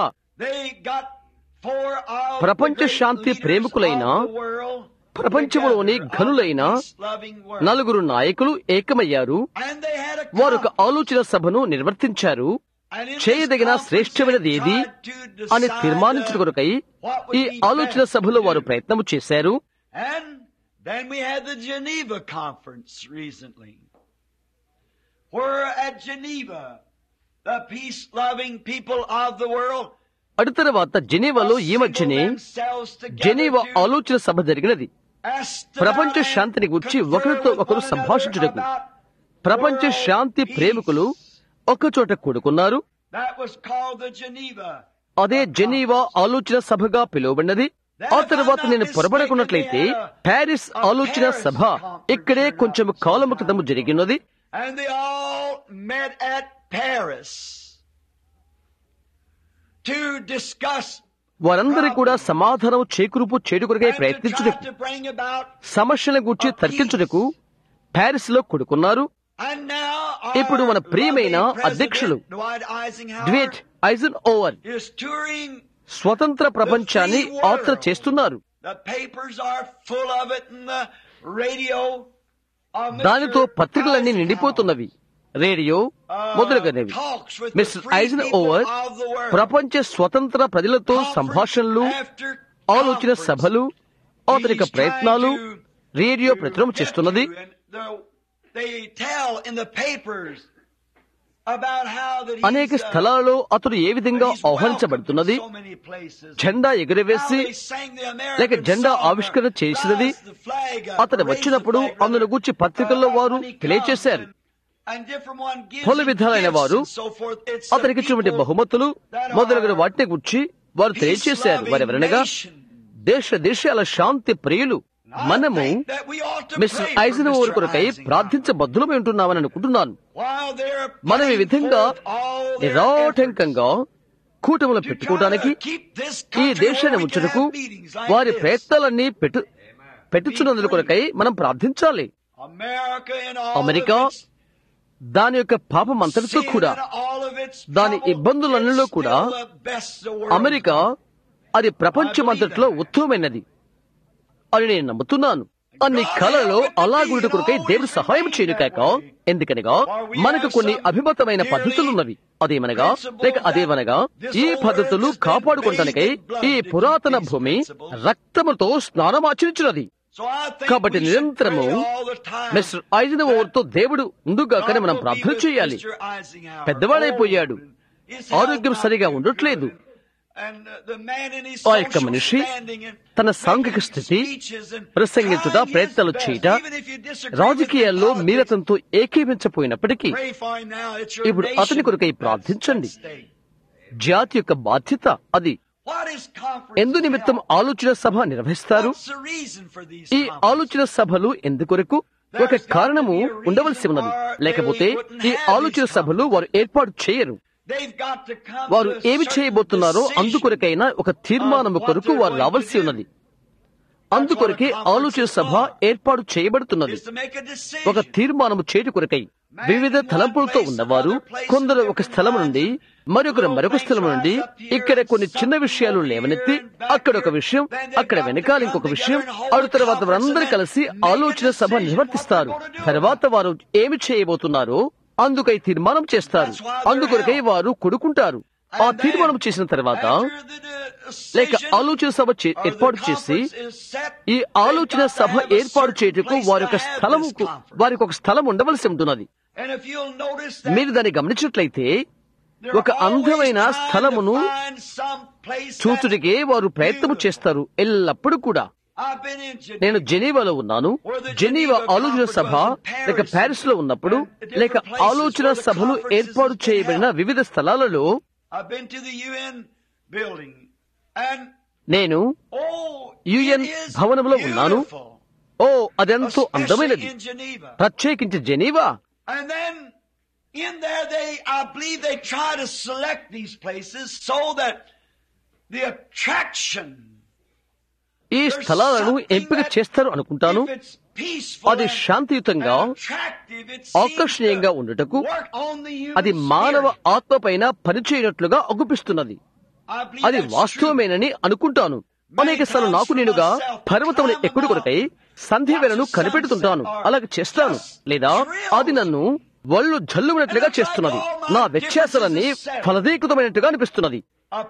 ప్రపంచ శాంతి ప్రేమికులైన ప్రపంచంలోని ఘనులైన నలుగురు నాయకులు ఏకమయ్యారు వారు ఒక ఆలోచన సభను నిర్వర్తించారు చేయదగిన శ్రేష్టమైనది ఏది అని తీర్మానించడం కొరకై ఈ ఆలోచన సభలో వారు ప్రయత్నం చేశారు Then we had the Geneva Conference recently, where at Geneva, the peace loving people of the world అటు తర్వాత జెనీవాలో ఈ మధ్యనే జెనీవా ఆలోచన సభ జరిగినది ప్రపంచ శాంతిని గురించి ఒకరితో ఒకరు సంభాషించుటకు ప్రపంచ శాంతి ప్రేమికులు ఒకచోట కూడుకున్నారు అదే జెనీవా ఆలోచన సభగా పిలువబడినది ఆ తర్వాత నేను పొరబడకున్నట్లయితే ప్యారిస్ ఆలోచన సభ ఇక్కడే కొంచెం కాలము క్రితము జరిగినది వారందరి కూడా సమాధానం చేకూరుపు చేడుకొరకై ప్రయత్నించుటకు సమస్యల గురించి తర్కించుటకు ప్యారిస్ లో కొడుకున్నారు ఇప్పుడు మన ప్రియమైన అధ్యక్షులు డ్వేట్ ఐజన్ ఓవర్ స్వతంత్ర ప్రపంచాన్ని ఆత్ర చేస్తున్నారు దానితో పత్రికలన్నీ నిండిపోతున్నవి రేడియో మొదలుగనేవి మిస్టర్ ఐజన్ ఓవర్ ప్రపంచ స్వతంత్ర ప్రజలతో సంభాషణలు ఆలోచన సభలు ఆధునిక ప్రయత్నాలు రేడియో ప్రచురం చేస్తున్నది అనేక స్థలాలలో అతడు ఏ విధంగా ఆహ్వానించబడుతున్నది జెండా ఎగురవేసి లేక జెండా ఆవిష్కరణ చేసినది అతడు వచ్చినప్పుడు అందులో గూర్చి పత్రికల్లో వారు తెలియచేశారు పలు విధాలైన వారు అతనికి ఇచ్చినటువంటి బహుమతులు మొదలగున వాటిని గుర్చి వారు తెలియచేశారు వారెవరనగా దేశ దేశాల శాంతి ప్రియులు మనము మిస్టర్ ఐజన్ ఓవర్ కొరకై ప్రార్థించబద్దులమై ఉంటున్నామని అనుకుంటున్నాను మనం ఈ విధంగా నిరాటంకంగా కూటములు పెట్టుకోవడానికి ఈ దేశాన్ని ఉంచుటకు వారి ప్రయత్నాలన్నీ పెట్టు పెట్టుచున్నందుల కొరకై మనం ప్రార్థించాలి అమెరికా దాని యొక్క పాపం అంతటితో కూడా దాని ఇబ్బందులన్నిలో కూడా అమెరికా అది ప్రపంచమంతట్లో ఉత్తమమైనది అని నేను నమ్ముతున్నాను అన్ని కళలో అలాగుండు కొరకై దేవుడు సహాయం చేయను కాక ఎందుకనగా మనకు కొన్ని అభిమతమైన పద్ధతులున్నవి అదేమనగా లేక అదేమనగా ఈ పద్ధతులు కాపాడుకుంటానికై ఈ పురాతన భూమి రక్తముతో స్నానమాచరించినది కాబట్టి నిరంతరము మిస్టర్ ఐజన్ ఓవర్తో దేవుడు ఉండుగాకని మనం ప్రార్థన చేయాలి పెద్దవాడైపోయాడు ఆరోగ్యం సరిగా ఉండట్లేదు ఆ యొక్క మనిషి తన సాంఘిక స్థితి ప్రసంగించుట ప్రయత్నాలు చేయట రాజకీయాల్లో మీరతంతో ఏకీవించపోయినప్పటికీ ఇప్పుడు అతని కొరకై ప్రార్థించండి జాతి యొక్క బాధ్యత అది ఎందు నిమిత్తం ఆలోచన సభ నిర్వహిస్తారు ఈ ఆలోచన సభలు ఎందుకొరకు ఒక కారణము ఉండవలసి ఉన్నది లేకపోతే ఈ ఆలోచన సభలు వారు ఏర్పాటు చేయరు వారు ఏమి చేయబోతున్నారో అందుకొరకైనా ఒక తీర్మానము కొరకు వారు రావాల్సి ఉన్నది అందుకొరకే ఆలోచన సభ ఏర్పాటు చేయబడుతున్నది ఒక తీర్మానము చేటు కొరకై వివిధ తలంపులతో ఉన్నవారు కొందరు ఒక స్థలం నుండి మరొకరు మరొక స్థలం నుండి ఇక్కడ కొన్ని చిన్న విషయాలు లేవనెత్తి అక్కడ ఒక విషయం అక్కడ వెనకాల ఇంకొక విషయం అడు తర్వాత వారందరూ కలిసి ఆలోచన సభ నిర్వర్తిస్తారు తర్వాత వారు ఏమి చేయబోతున్నారో అందుకై తీర్మానం చేస్తారు అందుకొరకై వారు కొడుకుంటారు ఆ తీర్మానం చేసిన తర్వాత లేక ఆలోచన సభ ఏర్పాటు చేసి ఈ ఆలోచన సభ ఏర్పాటు చేయుటకు వారి యొక్క స్థలముకు వారికి ఒక స్థలం ఉండవలసి ఉంటున్నది మీరు దాన్ని గమనించినట్లయితే ఒక అందమైన స్థలమును చూచుడికే వారు ప్రయత్నము చేస్తారు ఎల్లప్పుడూ కూడా నేను జెనీవాలో ఉన్నాను జెనీవా ఆలోచన సభ లేక ప్యారిస్ లో ఉన్నప్పుడు లేక ఆలోచన సభలు ఏర్పాటు చేయబడిన వివిధ స్థలాలలో నేను యుఎన్ భవనంలో ఉన్నాను ఓ అదెంతో అందమైనది ప్రత్యేకించి Geneva In there, they, I believe they try to select these places so that the attraction ఈ స్థలాలను ఎంపిక చేస్తారు అనుకుంటాను అది శాంతియుతంగా ఆకర్షణీయంగా ఉండుటకు అది మానవ ఆత్మ పైన పనిచేయనట్లుగా అగుపిస్తున్నది అది వాస్తవమేనని అనుకుంటాను అనేక సార్లు నాకు నేనుగా పర్వతములు ఎక్కుడు కొరకై సంధ్యవేలను కనిపెడుతుంటాను అలాగే చేస్తాను లేదా అది నన్ను ఒళ్ళు జల్లునట్లుగా చేస్తున్నది నా వ్యత్యాసాలన్నీ ఫలదీకృతమైనట్టుగా అనిపిస్తున్నది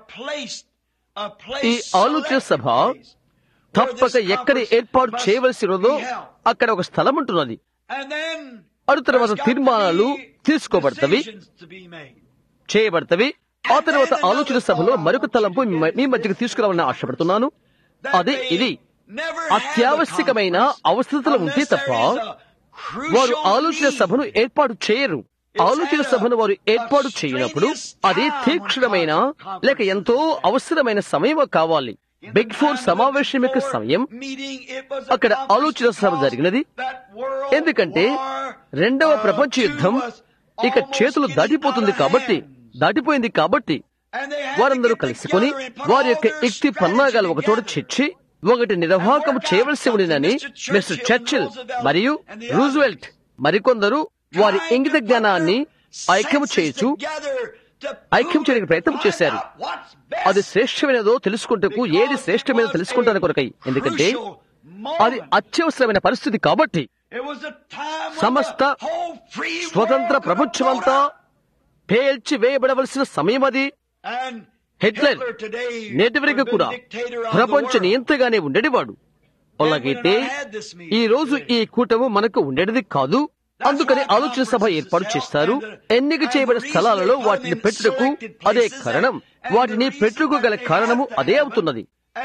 ఈ ఆలోచన సభ తప్పక ఎక్కడ ఏర్పాటు చేయవలసి ఉన్నదో అక్కడ ఒక స్థలం ఉంటున్నది అడు తర్వాత తీర్మానాలు తీసుకోబడతవి చేయబడతవి ఆ తర్వాత ఆలోచన సభలో మరొక తలంపు మీ మధ్యకు తీసుకురావాలని ఆశపడుతున్నాను అదే ఇది అత్యావశ్యకమైన అవసరతలు ఉంటే తప్ప వారు ఆలోచన సభను ఏర్పాటు చేయరు ఆలోచన సభను వారు ఏర్పాటు చేయనప్పుడు అది తీక్షణమైన లేక ఎంతో అవసరమైన సమయం కావాలి బిగ్ ఫోర్ సమావేశం యొక్క సమయం అక్కడ ఆలోచన సభ జరిగినది ఎందుకంటే రెండవ ప్రపంచ యుద్ధం ఇక చేతులు దాటిపోతుంది కాబట్టి దాటిపోయింది కాబట్టి వారందరూ కలుసుకొని వారి యొక్క యుక్తి పన్నాగాలు ఒకచోట చేర్చి ఒకటి నిర్వాహకం చేయవలసి ఉండినని మిస్టర్ చర్చిల్ మరియు రూజ్వెల్ట్ మరికొందరు వారి ఇంగిత జ్ఞానాన్ని ఐక్యము చేయొచ్చు ఐక్యం చేయడానికి ప్రయత్నం చేశారు అది శ్రేష్టమైనదో తెలుసుకుంటకు ఏది శ్రేష్టమైనదో తెలుసుకుంటాను కొరకై ఎందుకంటే అది అత్యవసరమైన పరిస్థితి కాబట్టి సమస్త స్వతంత్ర ప్రపంచమంతా పేల్చి వేయబడవలసిన సమయం అది హిట్లర్ నేటి వరకు కూడా ప్రపంచ నియంత్రగానే ఉండేవాడు అలాగైతే ఈ రోజు ఈ కూటము మనకు ఉండేది కాదు అందుకని ఆలోచన సభ ఏర్పాటు చేస్తారు ఎన్నిక చేయబడిన స్థలాలలో వాటిని పెట్టుటకు అదే కారణం వాటిని పెట్టుకు గల కారణము అదే అవుతున్నది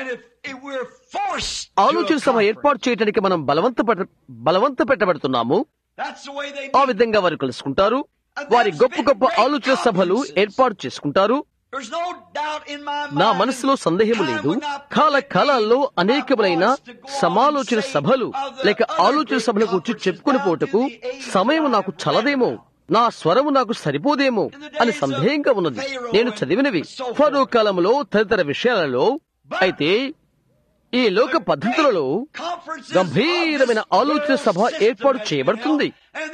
ఆలోచన సభ ఏర్పాటు చేయడానికి మనం బలవంత బలవంత పెట్టబడుతున్నాము ఆ విధంగా వారు కలుసుకుంటారు వారి గొప్ప గొప్ప ఆలోచన సభలు ఏర్పాటు చేసుకుంటారు నా మనసులో సందేహం లేదు కాల కాలాల్లో అనేకములైన సమాలోచన సభలు లేక ఆలోచన సభల గురించి చెప్పుకుని పోటకు సమయం నాకు చలదేమో నా స్వరము నాకు సరిపోదేమో అని సందేహంగా ఉన్నది నేను చదివినవి ఫరో కాలంలో తదితర విషయాలలో అయితే ఈ లోక పద్ధతులలో గంభీరమైన ఆలోచన సభ ఏర్పాటు చేయబడుతుంది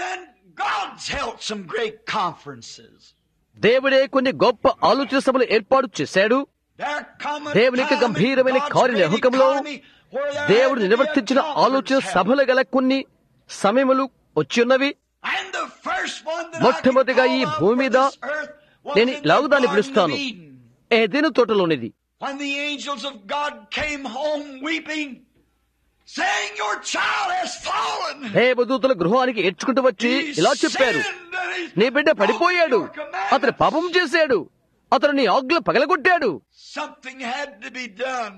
దేవుడే కొన్ని గొప్ప ఆలోచన సభలు ఏర్పాటు చేశాడు దేవునికి గంభీరమైన కార్యనిర్వహకంలో దేవుడు నిర్వర్తించిన ఆలోచన సభలు గల కొన్ని సమయములు వచ్చి ఉన్నవి మొట్టమొదటిగా ఈ భూమి మీద నేను ఇలాగ దాన్ని పిలుస్తాను ఏదైనా తోటలోనిది When the angels of God came home weeping, saying, Your child has fallen. దేవదూతల గృహానికి ఏడ్చుకుంటూ వచ్చి ఇలా చెప్పారు నీ బిడ్డ పడిపోయాడు అతను పాపం చేశాడు అతను నీ ఆజ్ఞలు పగలగొట్టాడు Something had to be done.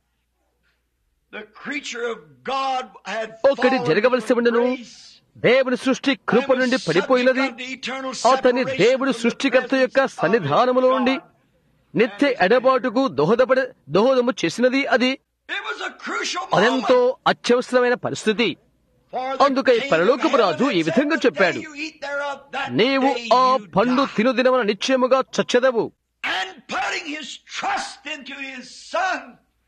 The creature of God had ఒకటి fallen జరగవలసి from ఉండను grace. దేవుని సృష్టి కృప నుండి పడిపోయినది అతని దేవుడు సృష్టికర్త యొక్క సన్నిధానములో ఉండి నిత్య ఎడబాటుకు దోహదపడ దోహదము చేసినది అది It was a crucial అదెంతో moment అత్యవసరమైన పరిస్థితి for the అందుకై kingdom పరలోకపు of రాజు heaven ఈ had విధంగా said, చెప్పాడు "The day you eat thereof, that నీవు day ఆ you పండు die." తినుదినమున నిశ్చయముగా చచ్చెదవు And putting his trust into his son.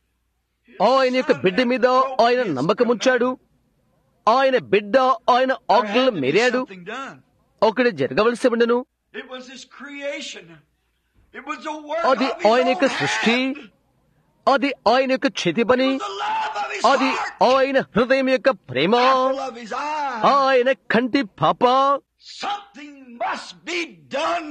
ఆయన యొక్క బిడ్డ మీద ఆయన నమ్మకముంచాడు ఆయన బిడ్డ ఆయన ఆజ్ఞలు మెరాడు Something done. ఒకటి జరగవలసి ఉండను It was his creation. It was the work అది of his ఆయన own యొక్క సృష్టి hand. అది ఆయన యొక్క చేతి పని It was the love of his అది heart. ఆయన హృదయం యొక్క ప్రేమ apple of his eye. ఆయన కంటి పాప Something must be done.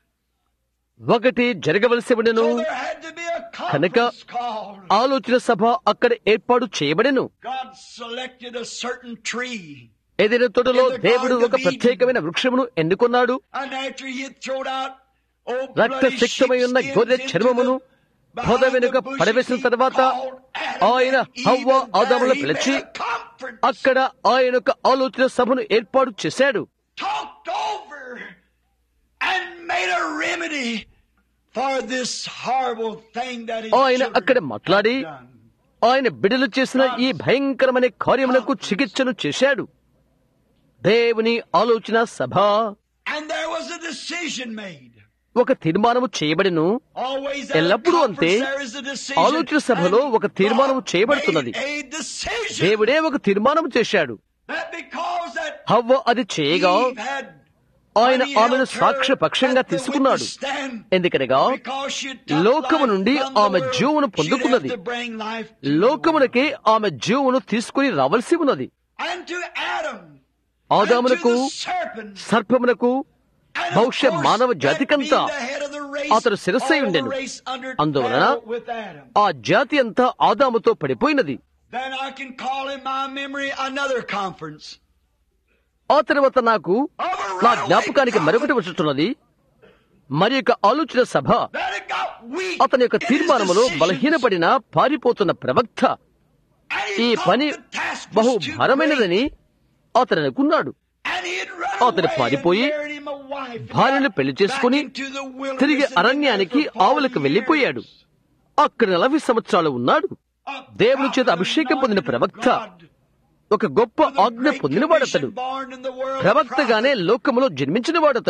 ఒకటి జరగవలసి ఉండను So there had to be a కనుక conference called. ఆలోచన సభ అక్కడ ఏర్పాటు చేయబడెను God selected a certain tree. ఏదైనా తోటలో దేవుడు ఒక ప్రత్యేకమైన వృక్షమును ఎన్నుకున్నాడు And after he had thrown out old రక్త bloody సిక్తమై ఉన్న sheepskins గొర్రె into చర్మమును the- పొద behind వెనుక the bushes, పడవేసిన he తర్వాత called Adam ఆయన and Eve, హవ్వ and ఆదాములను there he పిలిచి made a conference. అక్కడ ఆయన యొక్క ఆలోచన సభను ఏర్పాటు చేశాడు talked over and made a remedy for this horrible thing that his ఆయన children అక్కడ మాట్లాడి had done. ఆయన బిడ్డలు చేసిన ఈ భయంకరమైన కార్యములకు చికిత్సను చేశాడు దేవుని ఆలోచన సభ And there was a decision made. ఒక తీర్మానము చేయబడిను Always at a ఎల్లప్పుడూ అంతే conference there is a decision. ఆలోచన సభలో And ఒక తీర్మానం God చేయబడుతున్నది. made a decision దేవుడే ఒక తీర్మానం చేశాడు that because that హవ్వ అది చేయగా Eve had ఆయన when he ఆమెను held her సాక్ష్య పక్షంగా at the తీసుకున్నాడు witness stand, ఎందుకనగా because she took లోకము life నుండి from the ఆమె world, జీవమును she'd పొందుకున్నది. have to bring life to the లోకమునకే ఆమె జీవమును తీసుకుని రావలసి ఉన్నది world. And to Adam, ఆదామునకు and to the serpent, సర్పమునకు and of బహుశా course, మానవ that జాతికంతా being the head of the race, అతడు శిరస్సై all the ఉండెను. race under అందువలన fell with Adam. ఆ జాతి అంతా ఆదాముతో పడిపోయినది Then I can call in my memory another conference. ఆ తర్వాత నాకు of a నా runaway జ్ఞాపకానికి conference మరొకటి వచ్చుతున్నది మరి యొక్క ఆలోచన సభ that had got weak అతని యొక్క in his తీర్మానములో decisions. బలహీనపడిన పారిపోతున్న ప్రవక్త And he ఈ thought పని the task was బహు too భారమైనదని అతను అనుకున్నాడు great. And he had run అతడు away పారిపోయి and married him a wife and భార్యను got పెళ్లి చేసుకుని back into the wilderness తిరిగి and been there అరణ్యానికి for 40 ఆవులకు వెళ్లిపోయాడు years. అక్కడ నలభై సంవత్సరాలు ఉన్నాడు A దేవుని చేత prophet అభిషేకం పొందిన anointed of ప్రవక్త God, ఒక గొప్ప with a ఆజ్ఞ great పొందినవాడతడు commission born in the world, a ప్రవక్తగానే prophet. లోకములో జన్మించినవాడతడు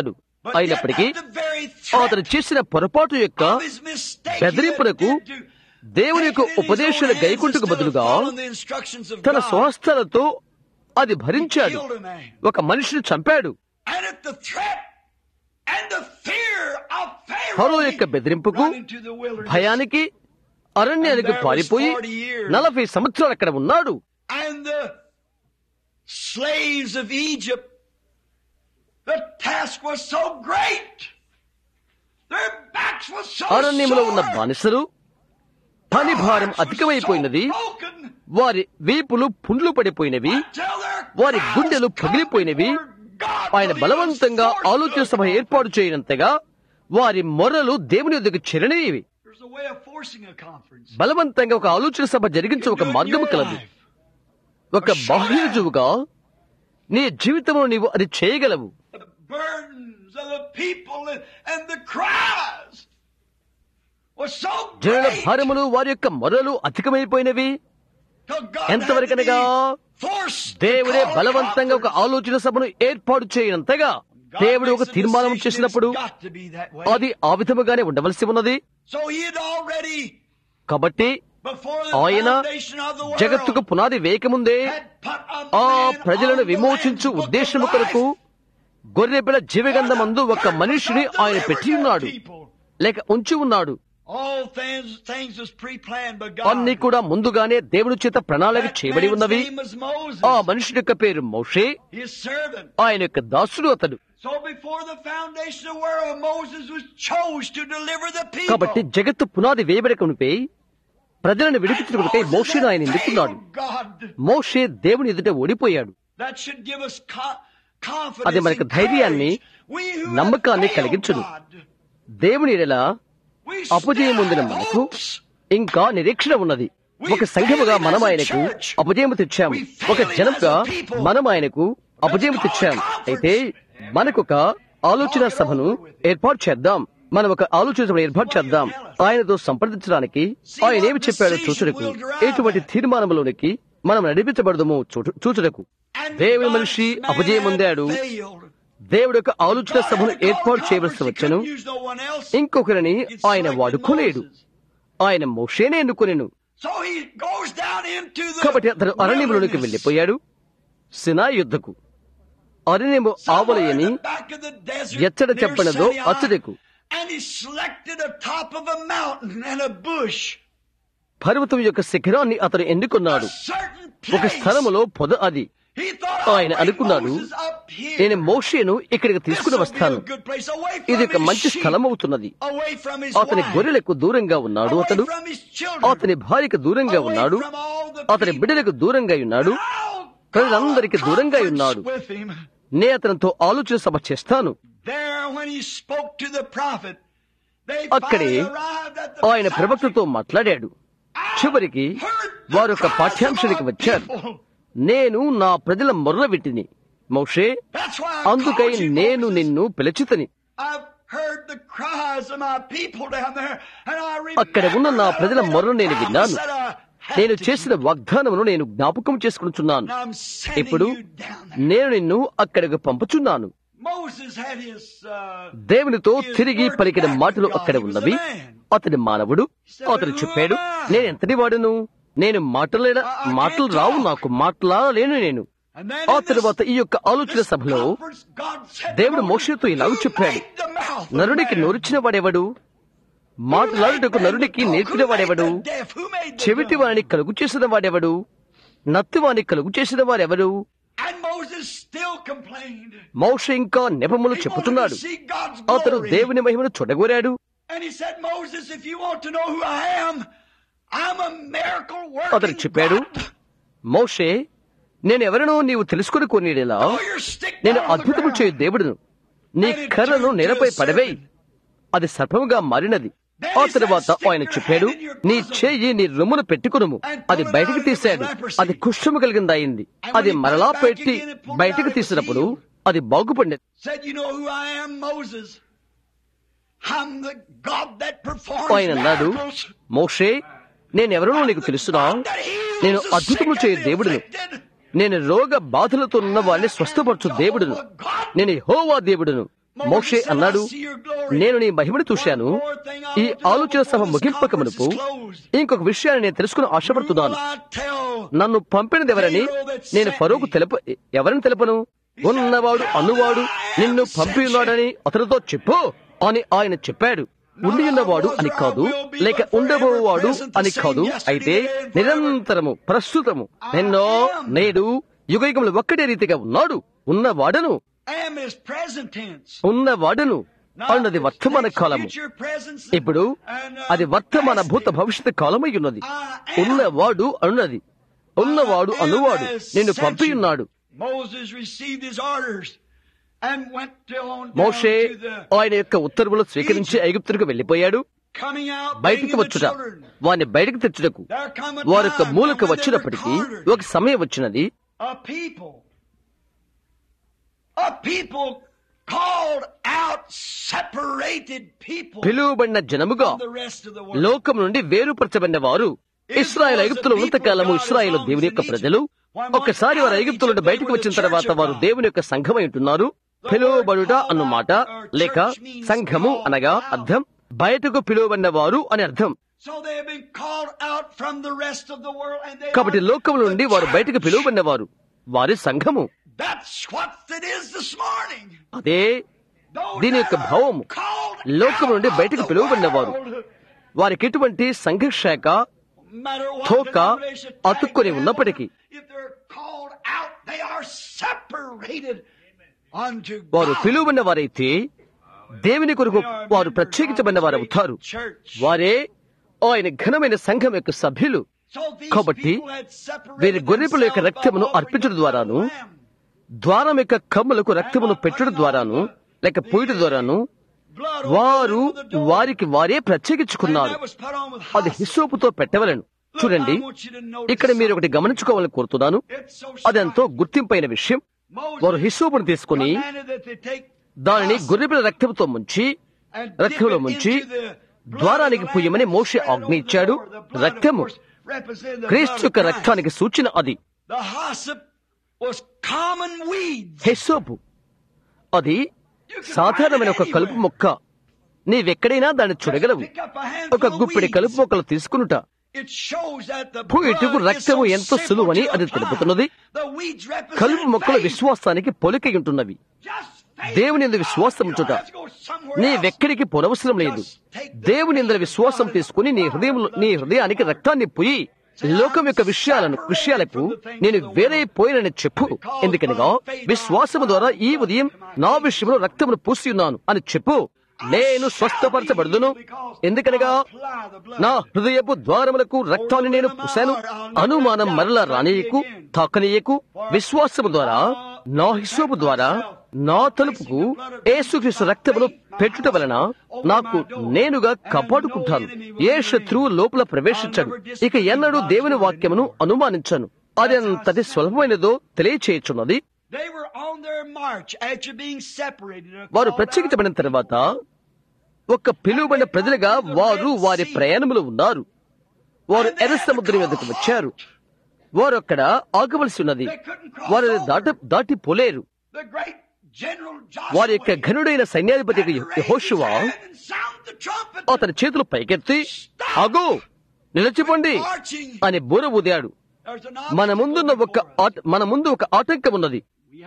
అయినప్పటికీ అతను చేసిన పొరపాటు యొక్క బెదిరింపునకు దేవుని యొక్క ఉపదేశాల గైకుంటుకు బదులుగా తన స్వహస్తాలతో అది భరించాడు ఒక మనిషిని చంపాడు ఫరో యొక్క బెదిరింపుకు భయానికి అరణ్యానికి పారిపోయి నలభై సంవత్సరాలు అక్కడ ఉన్నాడు slaves of Egypt, the task was so great. Their backs were so అరణ్యంలో ఉన్న sore. బానిసలు పని భారం Hearts were అధికమైపోయినది so broken వారి వీపులు పుండ్లు పడిపోయినవి until their వారి crowds గుండెలు come పగిలిపోయినవి before God ఆయన till he was బలవంతంగా forced ఆలోచన to సభ come. ఏర్పాటు చేయనంతగా వారి మొర్రలు దేవుని వద్దకు చెరనివి There's a way of forcing a conference. బలవంతంగా ఒక ఆలోచన సభ జరిగించే You ఒక do it in మార్గము your కలదు life. ఒక బాహ్యజువుగా నీ జీవితంలో నీవు అది చేయగలవు The burdens of the people and, and the cries were so జనుల great భారములు వారి యొక్క మొరలు అధికమైపోయినవి till God ఎంతవరకనగా had to be forced to దేవుడే call a బలవంతంగా ఒక conference. ఆలోచన సభను ఏర్పాటు చేయనంతగా God దేవుడు ఒక makes a తీర్మానం decision, చేసినప్పుడు it's got to be that way. అది ఆ విధముగానే ఉండవలసి ఉన్నది So he had already, కాబట్టి before the ఆయన foundation of the జగత్తుకు world, పునాది వేయకముందే had put a ఆ man ప్రజలను on the విమోచించు Lamb's book of ఉద్దేశము కొరకు life. గొర్రెపిల్ల జీవగంధమందు ఒక For the మనిషిని purpose of ఆయన delivering పెట్టి that ఉన్నాడు people. లేక ఉంచి ఉన్నాడు All things, things was pre-planned by God. అన్ని కూడా ముందుగానే దేవుని చేత ప్రణాళిక That చేయబడి man's ఉన్నవి name was Moses, ఆ మనుషుడి యొక్క పేరు మౌషే his servant. ఆయన యొక్క దాసుడు అతడు So before the foundation of the world, Moses was chose to deliver the people. కాబట్టి జగత్తు పునాది వేయబడకనుపై ప్రజలను విడిపించుకునికై మోషేను ఆయన ఎన్నుకున్నాడు God, మోషే దేవుని ఎదుట ఓడిపోయాడు that should give us co- confidence అది మనకు and ధైర్యాన్ని, courage. We who have నమ్మకాన్ని failed కలిగించును. God, దేవుని ఎడల we అపజయం still పొందిన have మనకు hopes. ఇంకా నిరీక్షణ ఉన్నది ఒక సంఘముగా మనం ఆయనకు అపజయము తెచ్చాము ఒక జనంగా మనం ఆయనకు అపజయము తెచ్చాం అయితే మనకొక ఆలోచన సభను ఏర్పాటు చేద్దాం మనం ఒక ఆలోచన సభను ఏర్పాటు చేద్దాం ఆయనతో సంప్రదించడానికి ఆయన ఏమి చెప్పాడో చూచుటకు ఎటువంటి తీర్మానంలోనికి మనం నడిపించబడదమో చూచు- చూచుటకు And దేవుని God's మనిషి man అపజయం had పొందాడు failed. దేవుడు యొక్క ఆలోచన God సభను had called ఏర్పాటు conference, చేయవలసి he వచ్చను couldn't use no one else. ఇంకొకరిని He ఆయన selected వాడుకోలేడు Moses. ఆయన మోషేనే ఎన్నుకొనెను So he goes down into the కాబట్టి అతడు అరణ్యంలోనికి wilderness. వెళ్లిపోయాడు సినా యుద్ధకు అరణ్యము ఆవలయని Somewhere in the back of the desert ఎచ్చట near చెప్పనదో Sinai, అచ్చటకు And he selected a top of a mountain and a bush. పర్వతం యొక్క శిఖరాన్ని అతడు A ఎన్నుకున్నాడు certain ఒక place. స్థలములో పొద అది He thought, ఆయన I'll bring అనుకున్నాడు, Moses up here. నేను మోషేను ఇక్కడికి This తీసుకుని will be వస్తాను a good place, away ఇది from ఒక his మంచి sheep, స్థలం అవుతున్నది away from his అతని wife, గొర్రెలకు దూరంగా ఉన్నాడు away అతడు from his children, అతని భార్యకు దూరంగా away ఉన్నాడు from all the అతని people. బిడ్డలకు దూరంగా ఉన్నాడు Now, ప్రజలందరికీ God దూరంగా conference ఉన్నాడు. with him. నే అతనితో ఆలోచన సభ చేస్తాను There, when he spoke to the prophet, they అక్కడే finally arrived at the ఆయన ప్రవక్తతో మాట్లాడాడు చివరికి వారు ఒక పాఠ్యాంశానికి వచ్చారు నేను నా ప్రజల మొర్ర విట్టిని మౌషే That's why I అందుకై called you, నేను Moses. నిన్ను పిలిచితని I've heard the cries of my people down there, and I అక్కడ ఉన్న నా remember ప్రజల that మొర్ర నేను promise విన్నాను that I had నేను to చేసిన వాగ్దానమును నేను జ్ఞాపకం చేసుకుంటున్నాను Now I'm sending ఇప్పుడు you down there. నేను నిన్ను అక్కడికి పంపుచున్నాను Moses had his, uh, దేవునితో తిరిగి పలికిన మాటలు అక్కడ ఉన్నవి అతని మానవుడు అతడు చెప్పాడు నేను ఎంతటి వాడును నేను మాటలేడ మాటలు రావు నాకు మాట్లాడలేను నేను and then ఆ in this- తరువాత ఈ యొక్క ఆలోచన this సభలో conference, God said to దేవుడు Moses, మోషేతో ఇలాగ "You చెప్పాడు made the mouth of నరుడికి man. నోరిచిన వాడెవడు మాట్లాడుటకు నరుడికి నేర్పిన వాడెవడు చెవిటి వాడిని కలుగు చేసిన వాడెవడు నత్తి వాడిని కలుగు చేసిన వాడెవడు And Moses still complained. మౌష ఇంకా నెపములు He wanted చెప్పుతున్నాడు to see God's అతడు glory. దేవుని మహిమను చూడగోరాడు And he said, Moses, if you want to know who I am, I'm a miracle అతడు working చెప్పాడు God. మౌషే నేను ఎవరినో నీవు తెలుసుకుని కొనిడేలా Throw your stick నేను down on the అద్భుతము ground. చేయు దేవుడును నీ కర్రను నేలపై పడవేయి అది సర్పముగా మారినది ఆ తరువాత ఆయన చెప్పాడు నీ చెయ్యి నీ రొమ్మును పెట్టుకునుము అది బయటికి తీశాడు అది కుష్ఠము కలిగిందయింది అది మరలా పెట్టి బయటికి తీసినప్పుడు అది బాగుపడినది Said, you know who I am, Moses? I'm the God that performs ఆయన అన్నాడు miracles. మోషే నేనెవరో నీకు తెలుసునా That heals నేను the అద్భుతములు sick చేయు and the దేవుడును afflicted. నేను రోగ బాధలతో ఉన్న వారిని స్వస్థపరచు దేవుడును నేను హోవా దేవుడును మోషే అన్నాడు నేను నీ మహిమను చూశాను ఈ ఆలోచన సభ ముగింపక మునుపు ఇంకొక విషయాన్ని నేను తెలుసుకుని ఆశపడుతున్నాను నన్ను పంపినది ఎవరని నేను ఫరోకు తెలుప ఎవరిని తెలుపను ఉన్నవాడు అనువాడు నిన్ను పంపి ఉన్నాడని అతనితో చెప్పు అని ఆయన చెప్పాడు ఉండి ఉన్నవాడు అని కాదు లేక ఉండబోవాడు అని కాదు అయితే నిరంతరము ప్రస్తుతము నిన్నో నేడు యుగయుగములు ఒక్కటే రీతిగా ఉన్నాడు ఉన్నవాడను ఉన్నవాడను అన్నది వర్తమాన కాలము ఇప్పుడు అది వర్తమాన భూత భవిష్యత్ కాలమై ఉన్నది ఉన్నవాడు అన్నది ఉన్నవాడు అనువాడు నిన్ను పంపి ఉన్నాడు మోషే ఆయన యొక్క ఉత్తర్వులు స్వీకరించి ఐగుప్తులకు వెళ్లిపోయాడు బయటికి వచ్చుట వారిని బయటకు తెచ్చుటకు వారి యొక్క మూలకు వచ్చినప్పటికీ ఒక సమయం వచ్చినది పిలువబడిన జనముగా లోకం నుండి వేరుపరచబడిన వారు ఇస్రాయల్ ఐగుప్తులు ఉన్నతకాలము ఇస్రాయల్ దేవుని యొక్క ప్రజలు ఒక్కసారి వారు ఐగుప్తుల నుండి బయటకు వచ్చిన తర్వాత వారు దేవుని యొక్క సంఘమై ఉంటున్నారు పిలువబడుట అన్నమాట లేక సంఘము అనగా అర్థం బయటకు పిలువబడిన వారు అని అర్థం కాబట్టి లోకం నుండి వారు బయటకు పిలువబడిన వారు వారి సంఘము అదే దీని యొక్క భావము లోకం నుండి బయటకు పిలువబడిన వారు వారికి ఎటువంటి సంఘశాఖ తోక అతుక్కొని ఉన్నప్పటికీ వారు పిలువబడిన వారైతే దేవుని కొరకు వారు ప్రత్యేకించబడిన వారు అవుతారు వారే ఆయన ఘనమైన సంఘం యొక్క సభ్యులు కాబట్టి వీరి గొర్రెపుల యొక్క రక్తమును అర్పించడం ద్వారాను ద్వారం యొక్క కమ్ములకు రక్తమును పెట్టడం ద్వారాను లేక పోయటం ద్వారాను వారు వారికి వారే ప్రత్యేకించుకున్నారు అది హిస్సోపుతో పెట్టవలను చూడండి ఇక్కడ మీరు ఒకటి గమనించుకోవాలని కోరుతున్నాను అదెంతో గుర్తింపైన విషయం వారు హిస్సోపును తీసుకుని దానిని గొర్రెపిల్ల రక్తంతో ముంచి రక్తంలో ముంచి ద్వారానికి పుయ్యమని మోషే ఆజ్ఞ ఇచ్చాడు రక్తము క్రీస్తు యొక్క రక్తానికి సూచన అది హెస్సోపు అది సాధారణమైన ఒక కలుపు మొక్క నీవెక్కడైనా దాన్ని చూడగలవు ఒక గుప్పిడి కలుపు మొక్కలు తీసుకునుట పూయిటుకు రక్తము ఎంతో సులువని అది తెలుపుతున్నది కలుపు మొక్కల విశ్వాసానికి పొలికై ఉంటున్నవి దేవుని ఎందు విశ్వాసం ఉంచుట నీవెక్కడికి పొనవసరం లేదు దేవుని ఎందు విశ్వాసం తీసుకుని నీ హృదయం నీ హృదయానికి రక్తాన్ని పోయి లోకం యొక్క విషయాలను విషయాలకు నేను వేరే పోయినని చెప్పు ఎందుకనగా విశ్వాసము ద్వారా ఈ ఉదయం నా విషయంలో రక్తమును పూసి ఉన్నాను అని చెప్పు నేను స్వస్థపరచబడుదును ఎందుకనగా నా హృదయపు ద్వారములకు రక్తాన్ని నేను పూశాను అనుమానం మరల రానియకు తాకనీయకు విశ్వాసము ద్వారా నా హిస్సోపు ద్వారా నా తలుపుకు ఏసుక్రీస్తు రక్తమును పెట్టుట వలన నాకు నేనుగా కాపాడుకుంటాను ఏ శత్రువు లోపల ప్రవేశించడు ఇక ఎన్నడూ దేవుని వాక్యమును అనుమానించను అది అంతటి సులభమైనదో తెలియచేయుచున్నది వారు ప్రత్యేకించబడిన తర్వాత ఒక పిలువబడిన ప్రజలుగా వారు వారి ప్రయాణములు ఉన్నారు వారు ఎర్ర సముద్రం మీదకు వచ్చారు వారు అక్కడ ఆగవలసి ఉన్నది వారు దాట దాటిపోలేరు వారి యొక్క ఘనుడైన సైన్యాధిపతి యహోషువా అతని చేతులు పైకెత్తి అగో నిలిచిపోండి అని బూర ఊదాడు మన ముందున్న ఒక మన ముందు ఒక ఆటంకం ఉన్నది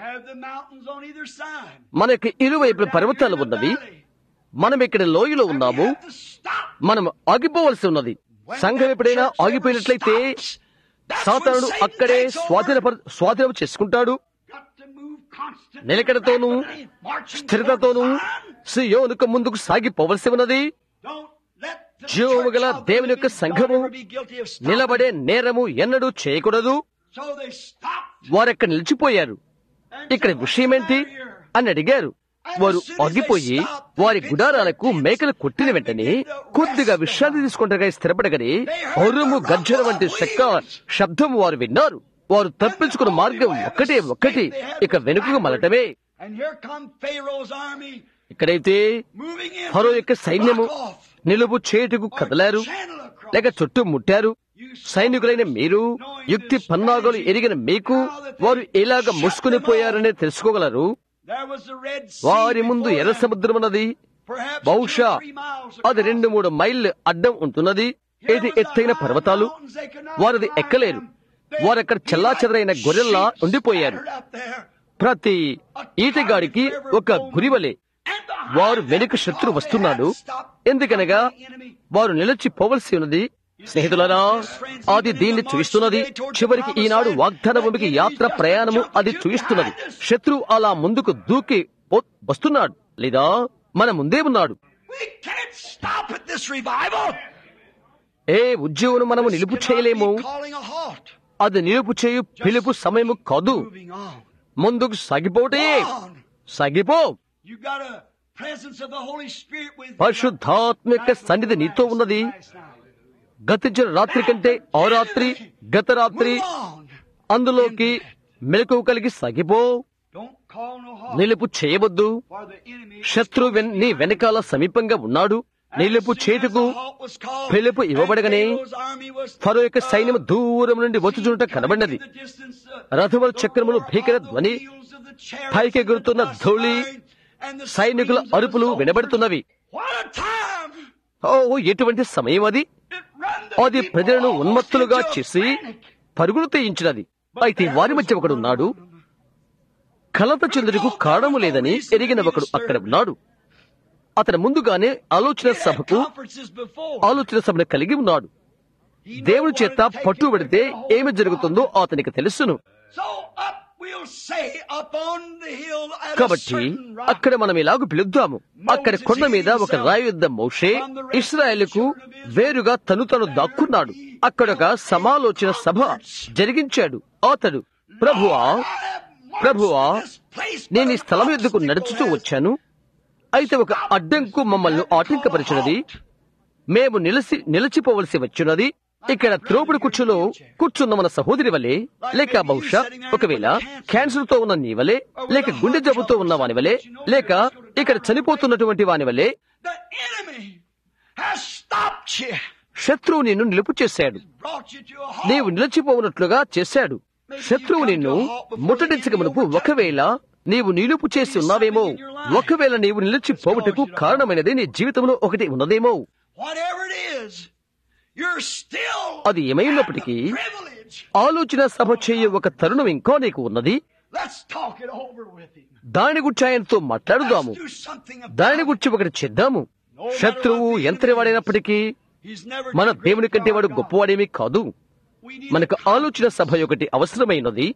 మనకి ఇరువైపుల పర్వతాలు ఉన్నవి మనం ఇక్కడ లోయలో ఉన్నాము మనం ఆగిపోవలసి ఉన్నది సంఘం ఎప్పుడైనా ఆగిపోయినట్లయితే సాతానుడు అక్కడే స్వాధీన స్వాధీనం చేసుకుంటాడు నిలకడతోనూ స్థిరతతోనూ సియోనుకు ముందుకు సాగిపోవలసి ఉన్నది జీవము గల దేవుని యొక్క సంఘము నిలబడే నేరము ఎన్నడూ చేయకూడదు వారెక్కడ నిలిచిపోయారు ఇక్కడ విషయమేంటి అని అడిగారు వారు ఆగిపోయి వారి గుడారాలకు మేకలు కొట్టిన వెంటనే కొద్దిగా విశ్రాంతి తీసుకుంటగా స్థిరపడగని అరుము గర్జన వంటి శక్క శబ్దం వారు విన్నారు వారు తప్పించుకున్న మార్గం ఒక్కటే ఒక్కటి ఇక వెనుకకు మలటమే ఇక్కడైతే ఫరో యొక్క సైన్యము నిలుపు చేటుకు కదలారు లేక చుట్టూ ముట్టారు సైనికులైన మీరు యుక్తి పన్నాగోలు ఎరిగిన మీకు వారు ఎలాగ ముసుకుని పోయారనే తెలుసుకోగలరు వారి ముందు ఎర్ర సముద్రమున్నది బహుశా అది రెండు మూడు మైళ్ళు అడ్డం ఉంటున్నది ఇది ఎత్తైన పర్వతాలు వారిది ఎక్కలేరు వారక్కడ చెల్లా చెదరైన గొర్రెల్లా ఉండిపోయారు ప్రతి ఈటగాడికి ఒక గురివలే వారు వెనుక శత్రు వస్తున్నాడు ఎందుకనగా వారు నిలిచి పోవలసి ఉన్నది స్నేహితులరా అది దీన్ని చూయిస్తున్నది చివరికి ఈనాడు వాగ్దాన భూమికి యాత్ర ప్రయాణము అది చూయిస్తున్నది శత్రువు అలా ముందుకు దూకి వస్తున్నాడు లేదా మన ముందే ఉన్నాడు ఏ ఉద్యోగం మనము నిలుపు చేయలేము అది నిలుపు చేయు పిలుపు సమయము కాదు ముందుకు సాగిపోటే సాగిపో పరిశుద్ధాత్మిక సన్నిధి నీతో ఉన్నది గతించిన రాత్రి కంటే ఆ రాత్రి గత రాత్రి అందులోకి మెలకు కలిగి సాగిపో నిలుపు చేయవద్దు శత్రు నీ వెనకాల సమీపంగా ఉన్నాడు నిలుపు చేతుకు పిలుపు ఇవ్వబడగానే ఫరో యొక్క సైన్యం దూరం నుండి వచ్చుచుంట కనబడినది రథముల చక్రములు భీకర ధ్వని పైకి ఎగురుతున్న ధూళి సైనికుల అరుపులు వినబడుతున్నవి ఓ ఎటువంటి సమయం అది అది ప్రజలను ఉన్మత్తులుగా చేసి పరుగులు తీయించినది అయితే వారి మధ్య ఒకడు ఉన్నాడు కలత చెందుటకు కారణము లేదని ఎరిగిన ఒకడు అక్కడ ఉన్నాడు అతను ముందుగానే ఆలోచన సభకు ఆలోచన సభను కలిగి ఉన్నాడు దేవుని చేత పట్టుబడితే ఏమి జరుగుతుందో అతనికి తెలుసును కాబట్టి అక్కడ మనం ఇలాగ పిలుద్దాము అక్కడ కొండ మీద ఒక రాయి యుద్ధ మోషే ఇస్రాయేల్కు వేరుగా తను తను దాక్కున్నాడు అక్కడ ఒక సమాలోచన సభ జరిగించాడు అతడు ప్రభువా ప్రభువా నేను ఈ స్థలం ఎద్దుకు నడుచుతూ వచ్చాను అయితే ఒక అడ్డంకు మమ్మల్ని ఆటంకపరిచినది మేము నిలిచి నిలిచిపోవలసి వచ్చినది ఇక్కడ త్రోపుడు కుర్చీలో కూర్చున్న మన సహోదరి వలె లేక బహుశా ఒకవేళ క్యాన్సర్ తో ఉన్న నీ వలె లేక గుండె జబ్బుతో ఉన్న వాని వలె లేక ఇక్కడ చనిపోతున్నటువంటి వాని వలె శత్రువు నిన్ను నిలుపు చేశాడు నీవు నిలిచిపోవునట్లుగా చేశాడు శత్రువు నిన్ను ముట్టడించక మునుపు ఒకవేళ నీవు నిలుపు చేసి ఉన్నావేమో ఒకవేళ నీవు నిలిచిపోవుటకు కారణమైనది నీ జీవితంలో ఒకటి ఉన్నదేమో అది ఏమైనప్పటికీ ఆలోచన సభ చేయ ఒక తరుణం ఇంకా నీకు ఉన్నది దాని గురించి ఆయనతో మాట్లాడుదాము దాని గురించి ఒకటి చేద్దాము శత్రువు ఎంతటివాడైనప్పటికీ మన దేవుని కంటే వాడు గొప్పవాడేమీ కాదు మనకు ఆలోచన సభ ఒకటి అవసరమైనది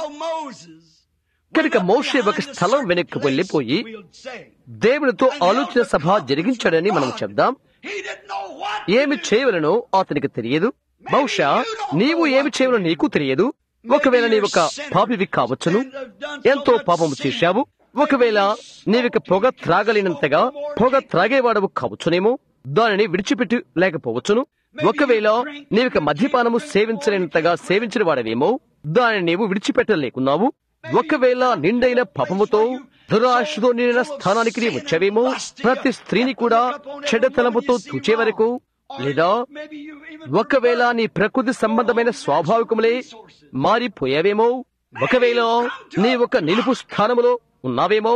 కనుక మోషే ఒక స్థలం వెనక్కి వెళ్లిపోయి దేవునితో ఆలోచన సభ జరిగించాడని మనం చెప్దాం ఏమి చేయవలనో అతనికి తెలియదు బహుశా నీవు ఏమి చేయవలో నీకు తెలియదు ఒకవేళ నీవు ఒక పాపివి కావచ్చును ఎంతో పాపము చేశావు ఒకవేళ నీవిక పొగ త్రాగలేనంతగా పొగ త్రాగేవాడవు కావచ్చునేమో దానిని విడిచిపెట్టి లేకపోవచ్చును ఒకవేళ నీవిక మద్యపానము సేవించలేనంతగా సేవించిన వాడవేమో దానిని నీవు విడిచిపెట్టలేకున్నావు ఒకవేళ నిండైన పాపముతో దురాశతో నిండిన స్థానానికి నీ వచ్చావేమో ప్రతి స్త్రీని కూడా చెడ్డతనముతో తూచే వరకు లేదా ఒకవేళ నీ ప్రకృతి సంబంధమైన స్వాభావికములే మారిపోయావేమో ఒకవేళ నీ ఒక నిలుపు స్థానములో ఉన్నావేమో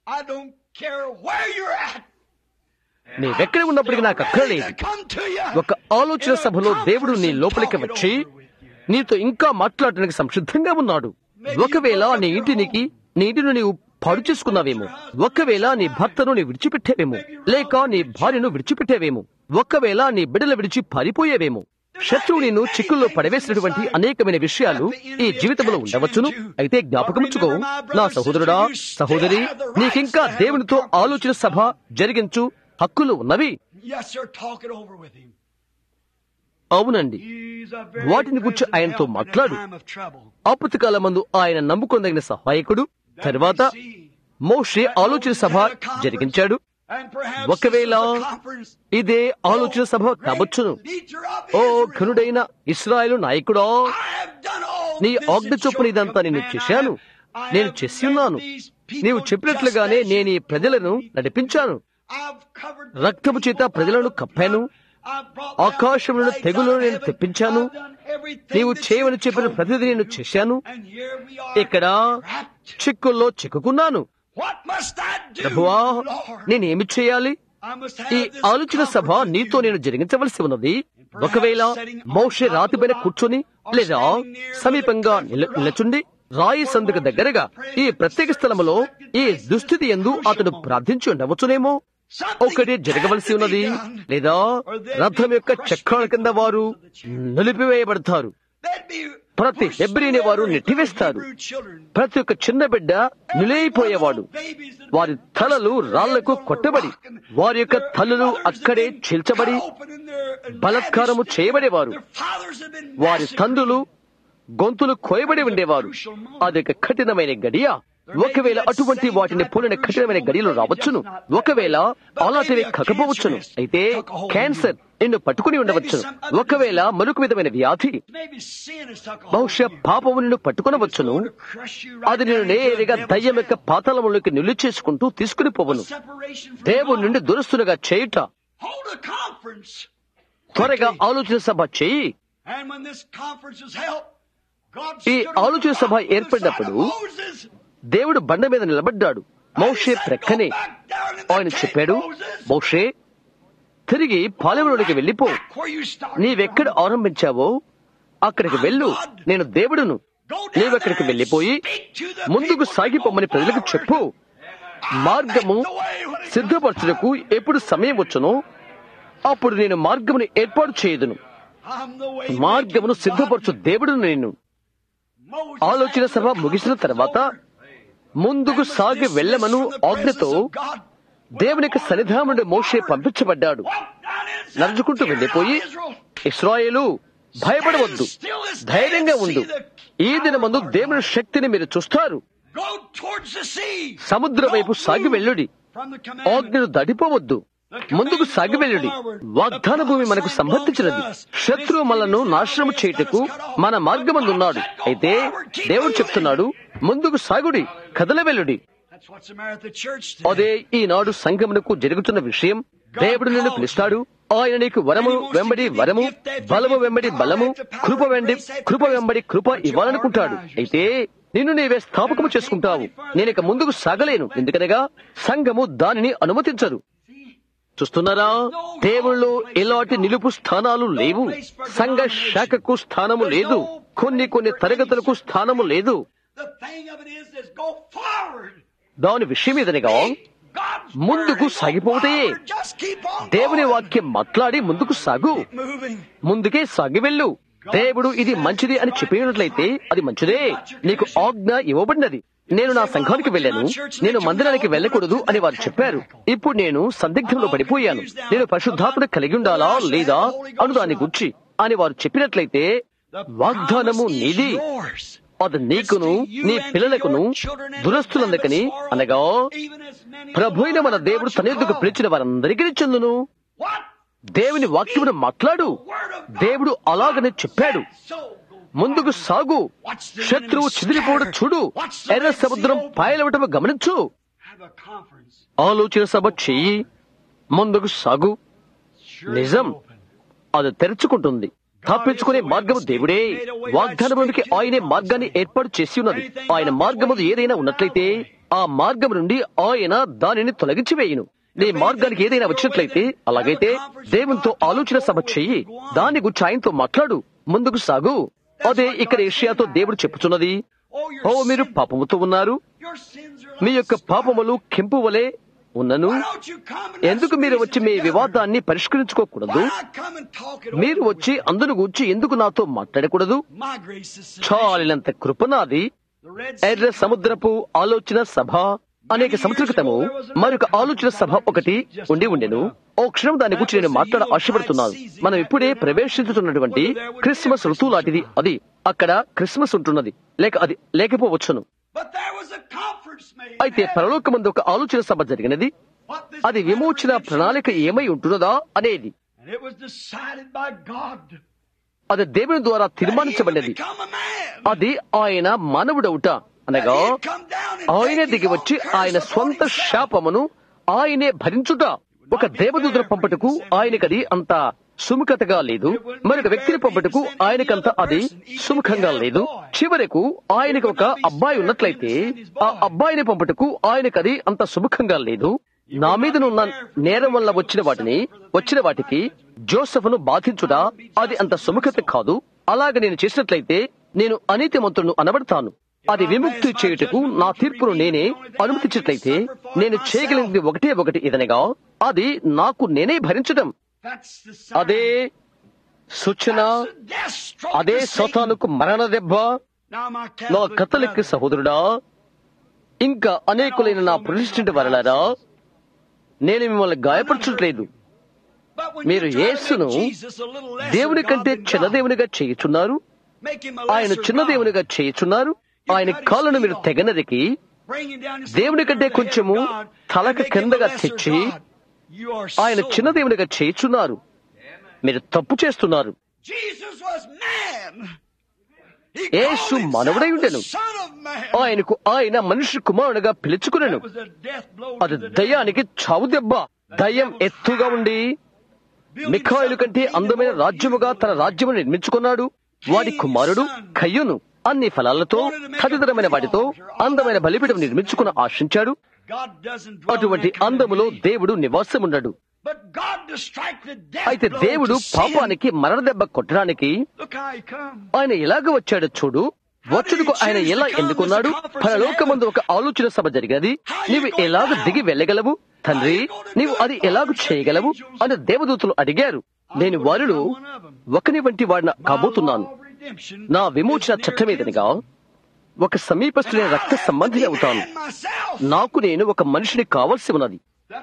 నీవెక్కడ ఉన్నప్పటికీ నాకు అక్కర్లేదు ఒక ఆలోచన సభలో దేవుడు నీ లోపలికి వచ్చి నీతో ఇంకా మాట్లాడటానికి సంసిద్ధంగా ఉన్నాడు ఒకవేళ నీ ఇంటినికి నీ ఇంటిని నీవు పాడు చేసుకున్నావేమో ఒకవేళ నీ భర్తను నీ విడిచిపెట్టేవేమో లేక నీ భార్యను విడిచిపెట్టేవేమో ఒకవేళ నీ బిడ్డలు విడిచి పారిపోయేవేమో శత్రువు నిన్ను చిక్కుల్లో పడవేసినటువంటి అనేకమైన విషయాలు ఈ జీవితంలో ఉండవచ్చును అయితే జ్ఞాపకముచ్చుకో నా సహోదరుడా సహోదరి నీకింకా దేవునితో ఆలోచన సభ జరిగించు హక్కులు ఉన్నవి అవునండి వాటిని గురించి ఆయనతో మాట్లాడు ఆపతి కాలమందు ఆయన నమ్ముకొనదగిన సహాయకుడు తర్వాత మోషే ఆలోచన సభ జరిగించాడు ఒకవేళ ఇదే ఆలోచన సభ కావచ్చును ఓ ఘనుడైన ఇస్రాయలు నాయకుడా నీ ఆజ్ఞ చొప్పున ఇదంతా నేను చేశాను నేను చేసి ఉన్నాను నీవు చెప్పినట్లుగానే నేను ఈ ప్రజలను నడిపించాను రక్తపు చేత ప్రజలను కప్పాను ఆకాశములను తెగులను నేను తెప్పించాను నీవు చేయమని చెప్పిన ప్రతిదీ నేను చేశాను ఇక్కడ చిక్కుల్లో చిక్కుకున్నాను ప్రభువా నేనేమి చేయాలి I must ఈ have this ఆలోచన సభ conference with నీతో you. నేను జరిగించవలసి ఉన్నది ఒకవేళ మోషే రాతిపైన కూర్చొని లేదా సమీపంగా నిల- నిలచుండి రాయి సందుకు దగ్గరగా ఈ ప్రత్యేక స్థలములో ఈ దుస్థితి ఎందు అతడు ప్రార్థించి ఉండవచ్చునేమో ఒకటి జరగవలసి ఉన్నది లేదా రథం యొక్క చక్రాల కింద వారు నిలిపివేయబడతారు That'd be ప్రతి హెబ్రీని వారు నెట్టివేస్తారు Hebrew children. ప్రతి ఒక్క చిన్న బిడ్డ నిలైపోయేవాడు వారి తలలు రాళ్లకు కొట్టబడి వారి యొక్క తలలు అక్కడే చీల్చబడి బలత్కారము చేయబడేవారు వారి తండ్రులు గొంతులు కోయబడి ఉండేవారు అది ఒక కఠినమైన గడియ ఒకవేళ అటువంటి వాటిని పోలిన కఠినమైన గడియలు రావచ్చును ఒకవేళ అలాంటివి కాకపోవచ్చును అయితే క్యాన్సర్ నిన్ను పట్టుకుని ఉండవచ్చును ఒకవేళ మరొక విధమైన వ్యాధి బహుశా పాపము నిన్ను పట్టుకునవచ్చును అది నేను నేరుగా దయ్యం యొక్క పాతాళములోకి నిల్లు చేసుకుంటూ తీసుకుని పోవను దేవుడి నుండి దురస్తులుగా చేయుట Hold a conference. త్వరగా ఆలోచన సభ చేయి And when this conference was held, God ఈ stood on the ఆలోచన సభ rock on the side ఏర్పడినప్పుడు of Moses. దేవుడు బండ మీద నిలబడ్డాడు మోషే ప్రక్కనే ఆయన చెప్పాడు మోషే తిరిగి పాలెములోనికి వెళ్ళిపో Where you started నీవెక్కడ ఆరంభించావో అక్కడికి వెళ్ళు నేను దేవుడును నీవెక్కడికి వెళ్ళిపోయి ముందుకు సాగిపోమని ప్రజలకు చెప్పు మార్గము సిద్ధపరచుటకు ఎప్పుడు సమయం వచ్చునో అప్పుడు నేను మార్గమును ఏర్పాటు చేయదును I'm the way మార్గమును సిద్ధపరచు దేవుడు నేను Moses ఆలోచన సభ ముగిసిన తర్వాత ముందుకు సాగి వెళ్ళమను ఆజ్ఞతో దేవుని యొక్క సన్నిధానం నుండి మోషే పంపించబడ్డాడు నడుచుకుంటూ వెళ్ళిపోయి ఇస్రాయేలు భయపడవద్దు ధైర్యంగా ఉండు ఈ దినమందు దేవుని శక్తిని మీరు చూస్తారు Go towards the sea. సముద్రం వైపు సాగి వెళ్ళుడి From the commandment. ఆజ్ఞను దాటిపోవద్దు ముందుకు సాగి వెళ్ళుడి వాగ్దాన భూమి మనకు సంబంధించినది శత్రువు మనను నాశనం చేయుటకు మన మార్గమందున్నాడు అయితే దేవుడు చెప్తున్నాడు ముందుకు సాగుడి కదల వెళ్ళుడి That's what's the matter at the church today. అదే ఈనాడు సంఘమునకు జరుగుతున్న విషయం దేవుడు నిన్ను పిలుస్తాడు ఆయన నీకు వరము వెంబడి వరము బలము వెంబడి బలము కృప వెంబడి కృప వెంబడి కృప ఇవ్వాలనుకుంటాడు అయితే నిన్ను నీవే స్థాపకము చేసుకుంటావు నేను ఇక ముందుకు సాగలేను ఎందుకనగా సంఘము దానిని అనుమతించదు చూస్తున్నారా దేవుళ్ళు ఎలాంటి నిలుపు స్థానాలు లేవు సంఘ శాఖకు స్థానము లేదు కొన్ని కొన్ని తరగతులకు స్థానము లేదు The thing of it is, is go forward. దాని విషయం ఏదనగా God's ముందుకు word is go సాగిపోతే forward. Just keep on దేవుని going. వాక్యం మాట్లాడి ముందుకు సాగు moving. ముందుకే సాగి వెళ్ళు దేవుడు ఇది మంచిది అని చెప్పినట్లయితే అది మంచిదే నీకు ఆజ్ఞ ఇవ్వబడినది నేను నా సంఘానికి వెళ్ళాను నేను మందిరానికి వెళ్ళకూడదు అని వారు చెప్పారు ఇప్పుడు నేను సందిగ్ధంలో పడిపోయాను నేను పరిశుద్ధాత్మను కలిగి ఉండాలా లేదా అను దాని గుర్చి అని వారు చెప్పినట్లయితే వాగ్దానము నీది అది నీకును నీ పిల్లలకును దురస్తులందకని అనగా ప్రభు అయిన మన దేవుడు తన ఎద్దుకు పిలిచిన వారందరికీ చెందును దేవుని వాక్యమును మాట్లాడు దేవుడు అలాగనే చెప్పాడు ముందుకు సాగు శత్రువు చెదిరిపోవడం చూడు ఎర్ర సముద్రం పాయలవటం గమనించు Have a conference. ఆలోచన సభ చెయ్యి ముందుకు సాగు నిజం అది తెరుచుకుంటుంది తప్పించుకునే మార్గము దేవుడే వాగ్దానమునికి ఆయనే మార్గాన్ని ఏర్పాటు చేసి ఉన్నది ఆయన మార్గము ఏదైనా ఉన్నట్లయితే ఆ మార్గం నుండి ఆయన దానిని తొలగించి వేయును నీ మార్గానికి ఏదైనా వచ్చినట్లయితే అలాగైతే దేవునితో ఆలోచన సభ చెయ్యి దాని గురించి ఆయనతో మాట్లాడు ముందుకు సాగు అదే ఇక్కడ ఏషియాతో దేవుడు చెప్పుచున్నది Oh, ఓ your, మీరు పాపముతో ఉన్నారు your sins are me like యొక్క పాపములు కెంపు వలె ఉన్నను Why don't you come and ఎందుకు మీరు వచ్చి మీ వివాదాన్ని పరిష్కరించుకోకూడదు Why not come and talk it over మీరు with వచ్చి అందును గూర్చి ఎందుకు నాతో మాట్లాడకూడదు My grace is sufficient. చాలినంత కృపనాది The Red ఎర్ర Sea సముద్రపు ఆలోచన సభ అనేక సంవత్సరాల క్రితము మరొక ఆలోచన సభ ఒకటి ఉండి ఉండెను ఓ క్షణం దాని గురించి నేను మాట్లాడ ఆశపడుతున్నాను మనం ఇప్పుడే ప్రవేశించుతున్నటువంటి క్రిస్మస్ ఋతువు లాంటిది అది అక్కడ క్రిస్మస్ ఉంటున్నది లేక అది లేకపోవచ్చును But there was a conference made. అయితే పరలోకమందు ఒక ఆలోచన సభ జరిగినది What this అది విమోచన ప్రణాళిక ఏమై ఉంటున్నదా అనేది And it was decided by God. అది దేవుని ద్వారా that he would తీర్మానించబడినది become a man. అది ఆయన మానవుడవుట అనగా That he'd come down and ఆయన take దిగి his వచ్చి own curse ఆయన upon స్వంత himself. శాపమును ఆయనే భరించుట ఒక దేవదూతను పంపటకు ఆయనకది అంత సుముఖతగా లేదు మరొక వ్యక్తిని పంపటకు ఆయనకంత అది సుముఖంగా లేదు చివరకు ఆయనకు ఒక అబ్బాయి ఉన్నట్లయితే ఆ అబ్బాయిని పంపటకు ఆయనకు అది అంత సుముఖంగా లేదు నా మీదనున్న నేరం వల్ల వచ్చిన వాటిని వచ్చిన వాటికి జోసెఫ్ను బాధించుట అది అంత సుముఖత కాదు అలాగ నేను చేసినట్లయితే నేను అనీతిమంతులను అనబడతాను అది విముక్తి చేయుటకు నా తీర్పును నేనే అనుమతించినట్లయితే నేను చేయగలిగినది ఒకటే ఒకటి ఇదనగా అది నాకు నేనే భరించడం అదే సూచన అదే సోతానుకు మరణ దెబ్బ నా కథలిక్ సహోదరుడా ఇంకా అనేకులైన నా ప్రొటెస్టెంట్ వరలారా నేను మిమ్మల్ని గాయపరచట్లేదు మీరు యేసును దేవుని కంటే చిన్నదేవునిగా చేయుచున్నారు ఆయన చిన్నదేవునిగా చేయుచున్నారు ఆయన కాళ్ళను మీరు తెగనరికి దేవుని కంటే కొంచెము తలకు కిందగా తెచ్చి ఆయన చిన్నదేవునిగా చేయుచున్నారు మీరు తప్పు చేస్తున్నారు యేసు మనవుడై ఉండెను ఆయనకు ఆయన మనిషి కుమారుడుగా పిలుచుకునేను అది దయ్యానికి చావు దెబ్బ దయ్యం ఎత్తుగా ఉండి మిఖాయిలు కంటే అందమైన రాజ్యముగా తన రాజ్యము నిర్మించుకున్నాడు వాడి కుమారుడు కయ్యును అన్ని ఫలాలతో తదితరమైన వాటితో అందమైన బలిపీఠం నిర్మించుకుని ఆశించాడు అటువంటి అందములో దేవుడు నివాసమున్నాడు అయితే దేవుడు పాపానికి మరణ దెబ్బ కొట్టడానికి ఆయన ఎలాగ వచ్చాడో చూడు వచ్చుడుకు ఆయన ఎలా ఎన్నుకున్నాడు పరలోకమందు ఒక ఆలోచన సభ జరిగేది నీవు ఎలాగ దిగి వెళ్ళగలవు తండ్రి నీవు అది ఎలాగ చేయగలవు అని దేవదూతలు అడిగారు నేను వారిలో ఒకని వంటి వాడిన కాబోతున్నాను నా విమోచన చట్టమేదనిగా ఒక సమీపస్తులైన రక్త సంబంధి అవుతాను నాకు నేను ఒక మనిషిని కావలసి ఉన్నది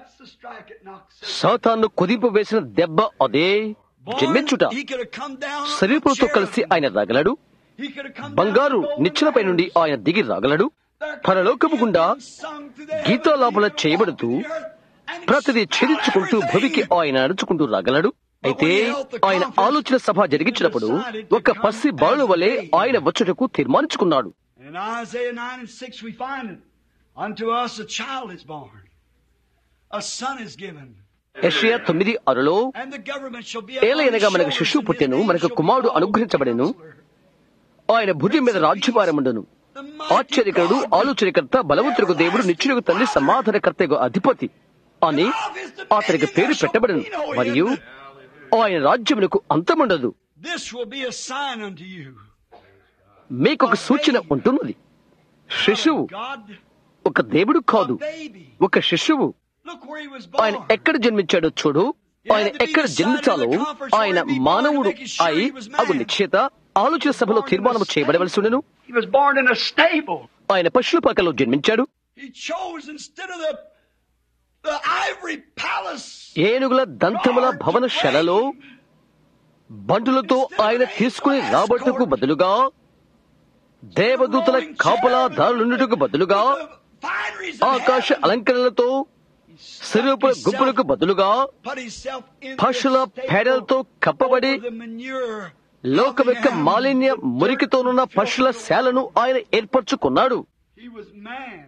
సాతాను కుదింపు వేసిన దెబ్బ అదే జన్మించుట శరీరంతో కలిసి ఆయన రాగలడు బంగారు నిచ్చెనపై నుండి ఆయన దిగి రాగలడు పరలోకము గుండా గీతాలాపన చేయబడుతూ ప్రతిదీ ఛేదించుకుంటూ భూమికి ఆయన నడుచుకుంటూ రాగలడు అయితే ఆయన ఆలోచన సభ జరిగించినప్పుడు ఒక పసి బాలు వలె ఆయన వచ్చుటకు తీర్మానించుకున్నాడు In Isaiah 9 and 6 we find it. Unto us a child is born. A son is given. యెషయా తొమ్మిది ఆరులో And the government shall be ఏలయనగా మనకు upon his శిశువు shoulders, పుట్టెను and his మనకు name కుమారుడు shall be called అనుగ్రహించబడెను Counselor, ఆయన భుజం మీద రాజ్యభారముండును the mighty ఆశ్చర్యకరుడు God, ఆలోచనకర్త బలవంతులకు దేవుడు నిత్యులకు తండ్రి సమాధానకర్తకు అధిపతి అని అతనికి పేరు పెట్టబడను మరియు ఆయన రాజ్యమునకు అంతముండదు This will be a sign unto you. మీకు ఒక సూచన ఉంటున్నది శిశువు God, ఒక దేవుడు a కాదు baby. ఒక శిశువు Look where he was ఆయన born. ఎక్కడ జన్మించాడో చూడు ఆయన ఎక్కడ జన్మించాలో ఆయన మానవుడు అయి అగు నిశ్చేత ఆలోచన సభలో తీర్మానం చేయబడవలసి ఉండెను He was born in a stable. ఆయన పశువుల పక్కలో జన్మించాడు He chose instead of the the ivory palace. ఏనుగుల దంతముల భవన శలలో బంటులతో ఆయన తీసుకుని రాబట్టుకు బదులుగా దేవదూతల కాపలాదారులుండుటకు బదులుగా the fineries of ఆకాశ heaven. అలంకరణలతో సిరుపుల గుంపులకు బదులుగా Put himself in పశుల the stable పేడలతో కప్పబడి over the manure లోకం యొక్క మాలిన్య మురికితోనున్న పశుల శాలను ఆయన ఏర్పరచుకున్నాడు He was man.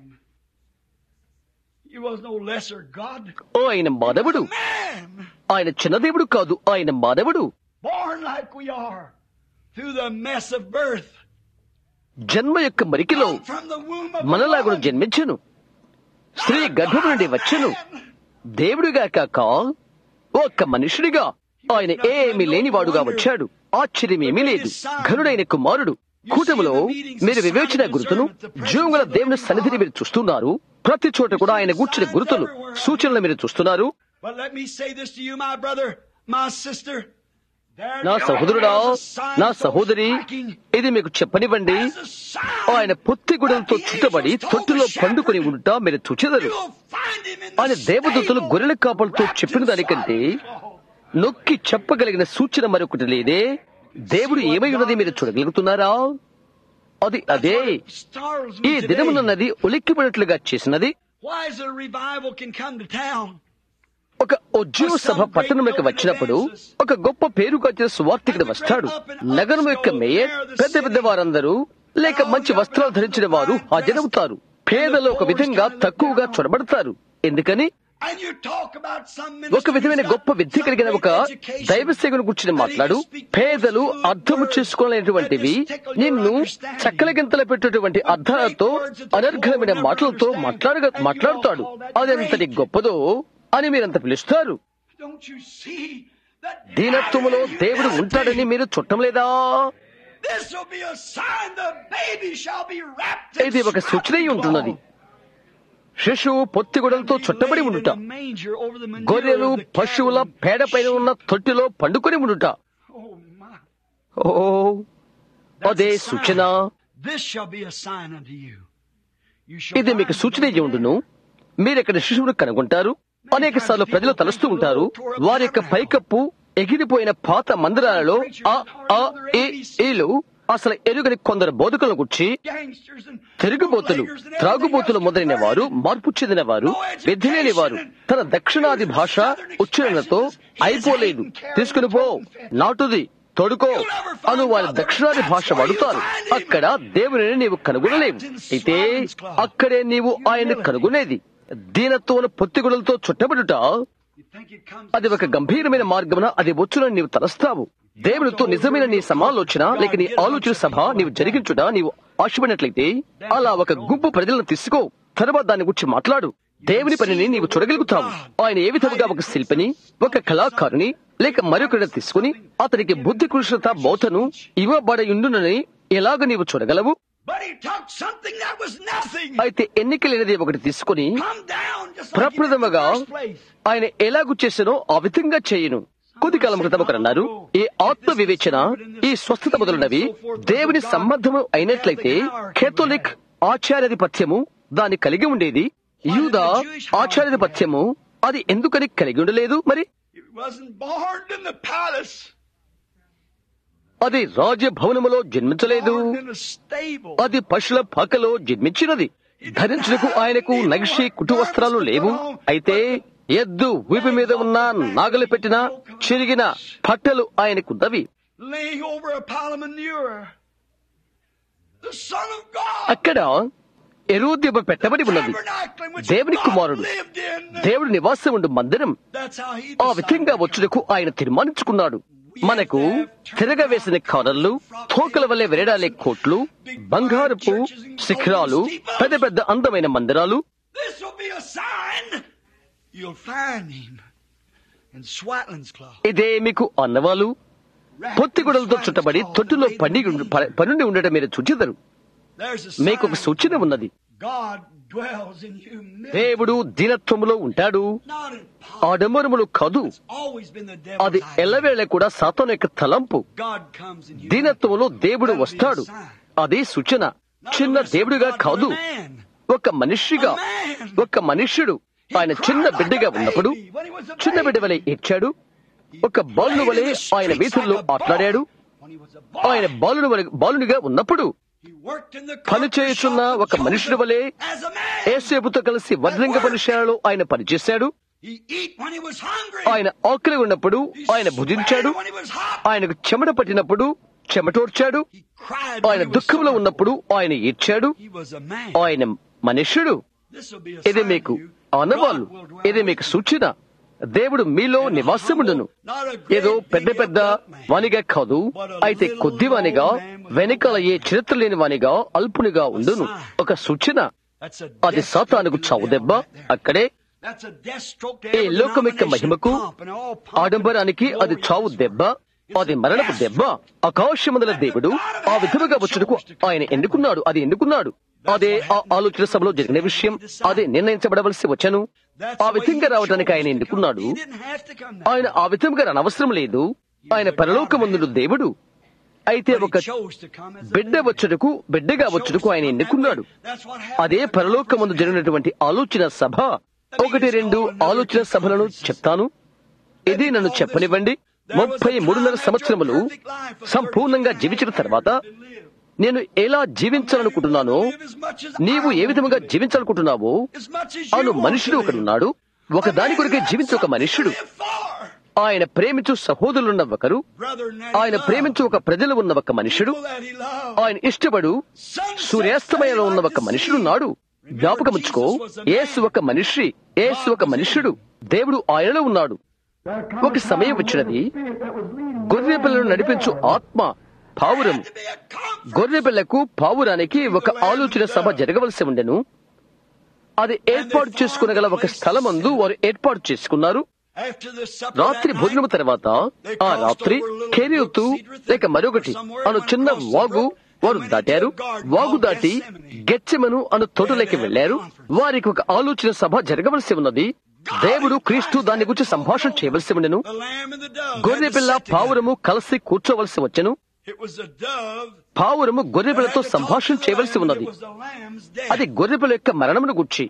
He was no lesser God. ఓ ఆయన మానవుడు Man, ఆయన చిన్నదేవుడు కాదు ఆయన మానవుడు born like we are, through the mess of birth, జన్మ యొక్క మరికిలో come from the womb of a మనలాగుడు woman. జన్మించెను స్త్రీ గర్భం నుండి వచ్చెను దేవుడిగా కాక ఒక్క మనుషుడిగా ఆయన ఏమీ లేనివాడుగా వచ్చాడు ఆశ్చర్యమేమీ లేదు ఘనుడైన కుమారుడు కూటములో మీరు వివేచన గుర్తును జీవంగల దేవుని సన్నిధిని మీరు చూస్తున్నారు ప్రతి చోట కూడా ఆయన కూర్చున్న గుర్తులు సూచనలు మీరు చూస్తున్నారు But let me say this to you, my brother, my sister. There నా సహోదరుడా నా సహోదరి ఇది మీకు చెప్పనివ్వండి ఆయన పొత్తి గుడలతో చుట్టబడి తొట్టులో పండుకొని ఉంట మీరు చూచెదరు ఆయన దేవదూతలు గొర్రెల కాపలతో చెప్పిన దానికంటే నొక్కి చెప్పగలిగిన సూచన మరొకటి లేదే దేవుడు ఏమై ఉన్నది మీరు చూడగలుగుతున్నారా అది అదే ఈ దినమునన్నది ఉలిక్కిపడినట్లుగా చేసినది Why is it a revival can come to town? ఒక ఉద్యోగ సభ పట్టణంలోకి వచ్చినప్పుడు ఒక గొప్ప పేరు వచ్చిన సువార్థికుడు వస్తాడు నగరం యొక్క మేయర్ పెద్ద పెద్ద వారందరూ లేక మంచి వస్త్రాలు ధరించిన వారు హాజరవుతారు పేదలు ఒక విధంగా తక్కువగా చొరబడతారు ఎందుకని ఒక విధమైన గొప్ప విద్య కలిగిన ఒక దైవ సేవను గురించి మాట్లాడు పేదలు అర్థము చేసుకోలేనటువంటివి నిన్ను చక్కల గింతలు పెట్టేటువంటి అర్థాలతో అనర్ఘలమైన మాటలతో మాట్లాడగ మాట్లాడుతాడు అదెంతటి గొప్పదో అని మీరంత పిలుస్తారు దీనత్వములో దేవుడు ఉంటాడని మీరు చుట్టం లేదా ఇది ఒక సూచన ఉంటున్నది శిశువు పొత్తిగుడలతో చుట్టబడి ఉండుట గొర్రెలు పశువుల పేడ పైన ఉన్న తొట్టిలో పండుకొని ఉండుట ఓ అదే సూచన ఇది మీకు సూచన ఉండును మీరెక్కడ శిశువును కనుగొంటారు అనేక సార్లు ప్రజలు తలుస్తూ ఉంటారు వారి యొక్క పైకప్పు ఎగిరిపోయిన పాత మందిరాలలో ఆ ఆ ఏలు అసలు ఎరుగని కొందరు బోధకులను గుర్చి తిరుగుబోతులు త్రాగుబోతులు మొదలైన వారు మార్పు చెందిన వారు విధిలేని వారు తన దక్షిణాది భాష ఉచ్చారణతో అయిపోలేదు తీసుకుని పో నాటుది తొడుకో అను వారి దక్షిణాది భాష వాడుతారు అక్కడ దేవుని నీవు కనుగొనలేవు అయితే అక్కడే నీవు ఆయన్ని కనుగొనేది దీనత్వం పొత్తిగుడలతో చుట్టబడుట అది ఒక గంభీరమైన మార్గమున అది వచ్చునని నీవు తలస్తావు దేవునితో నిజమైన నీ సమాలోచన లేక నీ ఆలోచన సభ నీవు జరిగించుట నీవు ఆశపడినట్లయితే అలా ఒక గుంపు ప్రజలను తీసుకో తర్వాత దాని గురించి మాట్లాడు దేవుని పనిని నీవు చూడగలుగుతావు ఆయన ఏ విధముగా ఒక శిల్పిని ఒక కళాకారుని లేక మరొకరిని తీసుకుని అతనికి బుద్ధి కృష్ణత బోధను ఇవ్వబడయుండునని ఎలాగ నీవు చూడగలవు అయితే ఎన్నికలేనిది ఒకటి తీసుకుని ప్రప్రథమగా ఆయన ఎలాగు చేసినో ఆ విధంగా చేయను కొద్ది కాలం క్రితం ఒకరు అన్నారు ఈ ఆత్మ వివేచన ఈ స్వస్థత మొదలున్నవి దేవుని సంబంధము అయినట్లయితే కేథోలిక్ ఆచార్యాధిపత్యము దాన్ని కలిగి ఉండేది యూద ఆచార్యాధిపత్యము అది ఎందుకని కలిగి ఉండలేదు మరి అది రాజభవనములో జన్మించలేదు అది పశుల పాకలో జన్మించినది ధరించుటకు ఆయనకు నగిషి కుటు వస్త్రాలు లేవు అయితే ఎద్దు వీపు మీద ఉన్న నాగలు పెట్టిన చిరిగిన పట్టలు ఆయనకున్నవి అక్కడ ఎరుదెబ్బ పెట్టబడి ఉన్నది దేవుని కుమారుడు దేవుడు నివాసం ఉండు మందిరం ఆ విధంగా వచ్చుటకు ఆయన తీర్మానించుకున్నాడు మనకు తిరగవేసిన కర్రలు తోకల వల్లే వెరడాలే కోట్లు బంగారపు శిఖరాలు పెద్ద పెద్ద అందమైన మందిరాలు ఇదే మీకు అన్నవాళ్ళు పొత్తిగుడలతో చుట్టబడి తొట్టులో పండి పనుండి ఉండటం మీరు చూచిదరు మీకు ఒక సూచన ఉన్నది దేవుడు దీనత్వములో ఉంటాడు ఆడంబరములు కాదు అది ఎల్లవేళ కూడా సాతాను యొక్క తలంపు దీనత్వములో దేవుడు వస్తాడు అది సూచన చిన్న దేవుడిగా కాదు ఒక మనిషిగా ఒక మనుష్యుడు ఆయన చిన్న బిడ్డగా ఉన్నప్పుడు చిన్న బిడ్డ వలె ఏడ్చాడు ఒక బాలుని వలె ఆయన వీధుల్లో ఆట్లాడాడు ఆయన బాలుని బాలునిగా ఉన్నప్పుడు పనిచేయుచున్న ఒక మనుషుడి వలె ఏసేపుతో కలిసి వడ్రంగ పనిశాలలో ఆయన పనిచేశాడు ఆయన ఆకలి ఉన్నప్పుడు ఆయన భుజించాడు ఆయనకు చెమట పట్టినప్పుడు చెమటోర్చాడు ఆయన దుఃఖంలో ఉన్నప్పుడు ఆయన ఏడ్చాడు ఆయన మనుష్యుడు ఇది మీకు అనవాళ్ళు ఇది మీకు సూచన దేవుడు మీలో నివాసముండును ఏదో పెద్ద పెద్ద వానిగా కాదు అయితే కొద్దివానిగా వెనకాల ఏ చరిత్ర లేని వానిగా అల్పునిగా ఉండును ఒక సూచన అది సాతానుకు చావు దెబ్బ అక్కడే ఏ లోకం యొక్క మహిమకు ఆడంబరానికి అది చావు దెబ్బ అది మరణపు దెబ్బ ఆకాశమందల దేవుడు ఆ విధముగా వచ్చుటకు ఆయన ఎన్నుకున్నాడు అది ఎన్నుకున్నాడు అదే ఆ ఆలోచన సభలో జరిగిన విషయం అదే నిర్ణయించబడవలసి వచ్చాను ఆ విధంగా రావడానికి ఆయన ఎన్నుకున్నాడు ఆయన ఆ విధంగా అనవసరం లేదు ఆయన పరలోకమందుడు దేవుడు అయితే ఒక బిడ్డ వచ్చుటకు బిడ్డగా వచ్చుటకు ఆయన ఎన్నుకున్నాడు అదే పరలోకమందు జరిగినటువంటి ఆలోచన సభ ఒకటి రెండు ఆలోచన సభలను చెప్తాను ఇది నన్ను చెప్పనివ్వండి ముప్పై మూడున్నర సంవత్సరములు సంపూర్ణంగా జీవించిన తర్వాత నేను ఎలా జీవించాలనుకుంటున్నానో నీవు ఏ విధముగా జీవించాలనుకుంటున్నావో అను మనుషుడు ఒకడున్నాడు ఒక దాని కొరకే జీవించే ఒక మనుష్యుడు ఆయన ప్రేమించు సహోదరులున్న ఒకరు ఆయన ప్రేమించు ఒక ప్రజలు ఉన్న ఒక మనుషుడు ఆయన ఇష్టపడు సూర్యాస్తమయంలో ఉన్న ఒక మనుషుడున్నాడు జ్ఞాపకముచ్చుకో యేసు ఒక మనిషి యేసు ఒక మనుష్యుడు దేవుడు ఆయనలో ఉన్నాడు ఒక సమయం వచ్చినది గొర్రె పిల్లను నడిపించు ఆత్మ పావురం గొర్రె పిల్లకు పావురానికి ఒక ఆలోచన సభ జరగవలసి ఉండెను అది ఏర్పాటు చేసుకునగల ఒక స్థలమందు వారు ఏర్పాటు చేసుకున్నారు రాత్రి భోజనం తర్వాత ఆ రాత్రి కెరియొత్తు లేక మరొకటి అను చిన్న వాగు వారు దాటారు వాగు దాటి గెచ్చెమను అను తోటలోకి వెళ్లారు వారికి ఒక ఆలోచన సభ జరగవలసి ఉన్నది దేవుడు క్రీస్తు దాని గురించి సంభాషణ చేయవలసి ఉండెను గొర్రె పిల్ల పావురము కలిసి కూర్చోవలసి వచ్చెను పావురము గొర్రె పిల్లతో సంభాషణ చేయవలసి ఉన్నది అది గొర్రె పిల్ల యొక్క మరణమును గుర్చి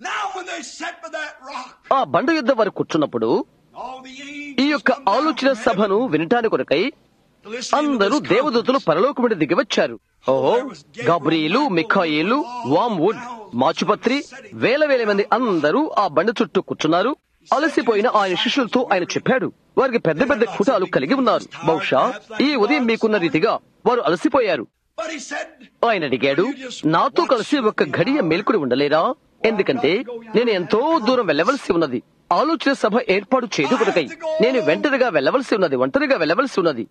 ఆ బండ యుద్ధ వారు కూర్చున్నప్పుడు ఈ యొక్క ఆలోచన సభను వినటానికి కొరకై అందరూ దేవదూతలు పరలోకముడి దిగివచ్చారు ఓహో గబ్రియేలు మిఖాయేలు వామ్వుడ్ మాచుపత్రి వేల వేల మంది అందరూ ఆ బండ చుట్టూ కూర్చున్నారు అలసిపోయిన ఆయన శిష్యులతో ఆయన చెప్పాడు వారికి పెద్ద పెద్ద కుటాలు కలిగి ఉన్నారు బహుశా ఈ ఉదయం మీకున్న రీతిగా వారు అలసిపోయారు ఆయన అడిగాడు నాతో కలిసి ఒక గడియ మేల్కొని ఉండలేరా ఎందుకంటే నేను ఎంతో దూరం వెళ్ళవలసి ఉన్నది ఆలోచన సభ ఏర్పాటు చేయదు కొరకై నేను వెంటరిగా వెళ్ళవలసి ఉన్నది ఒంటరిగా వెళ్ళవలసి ఉన్నది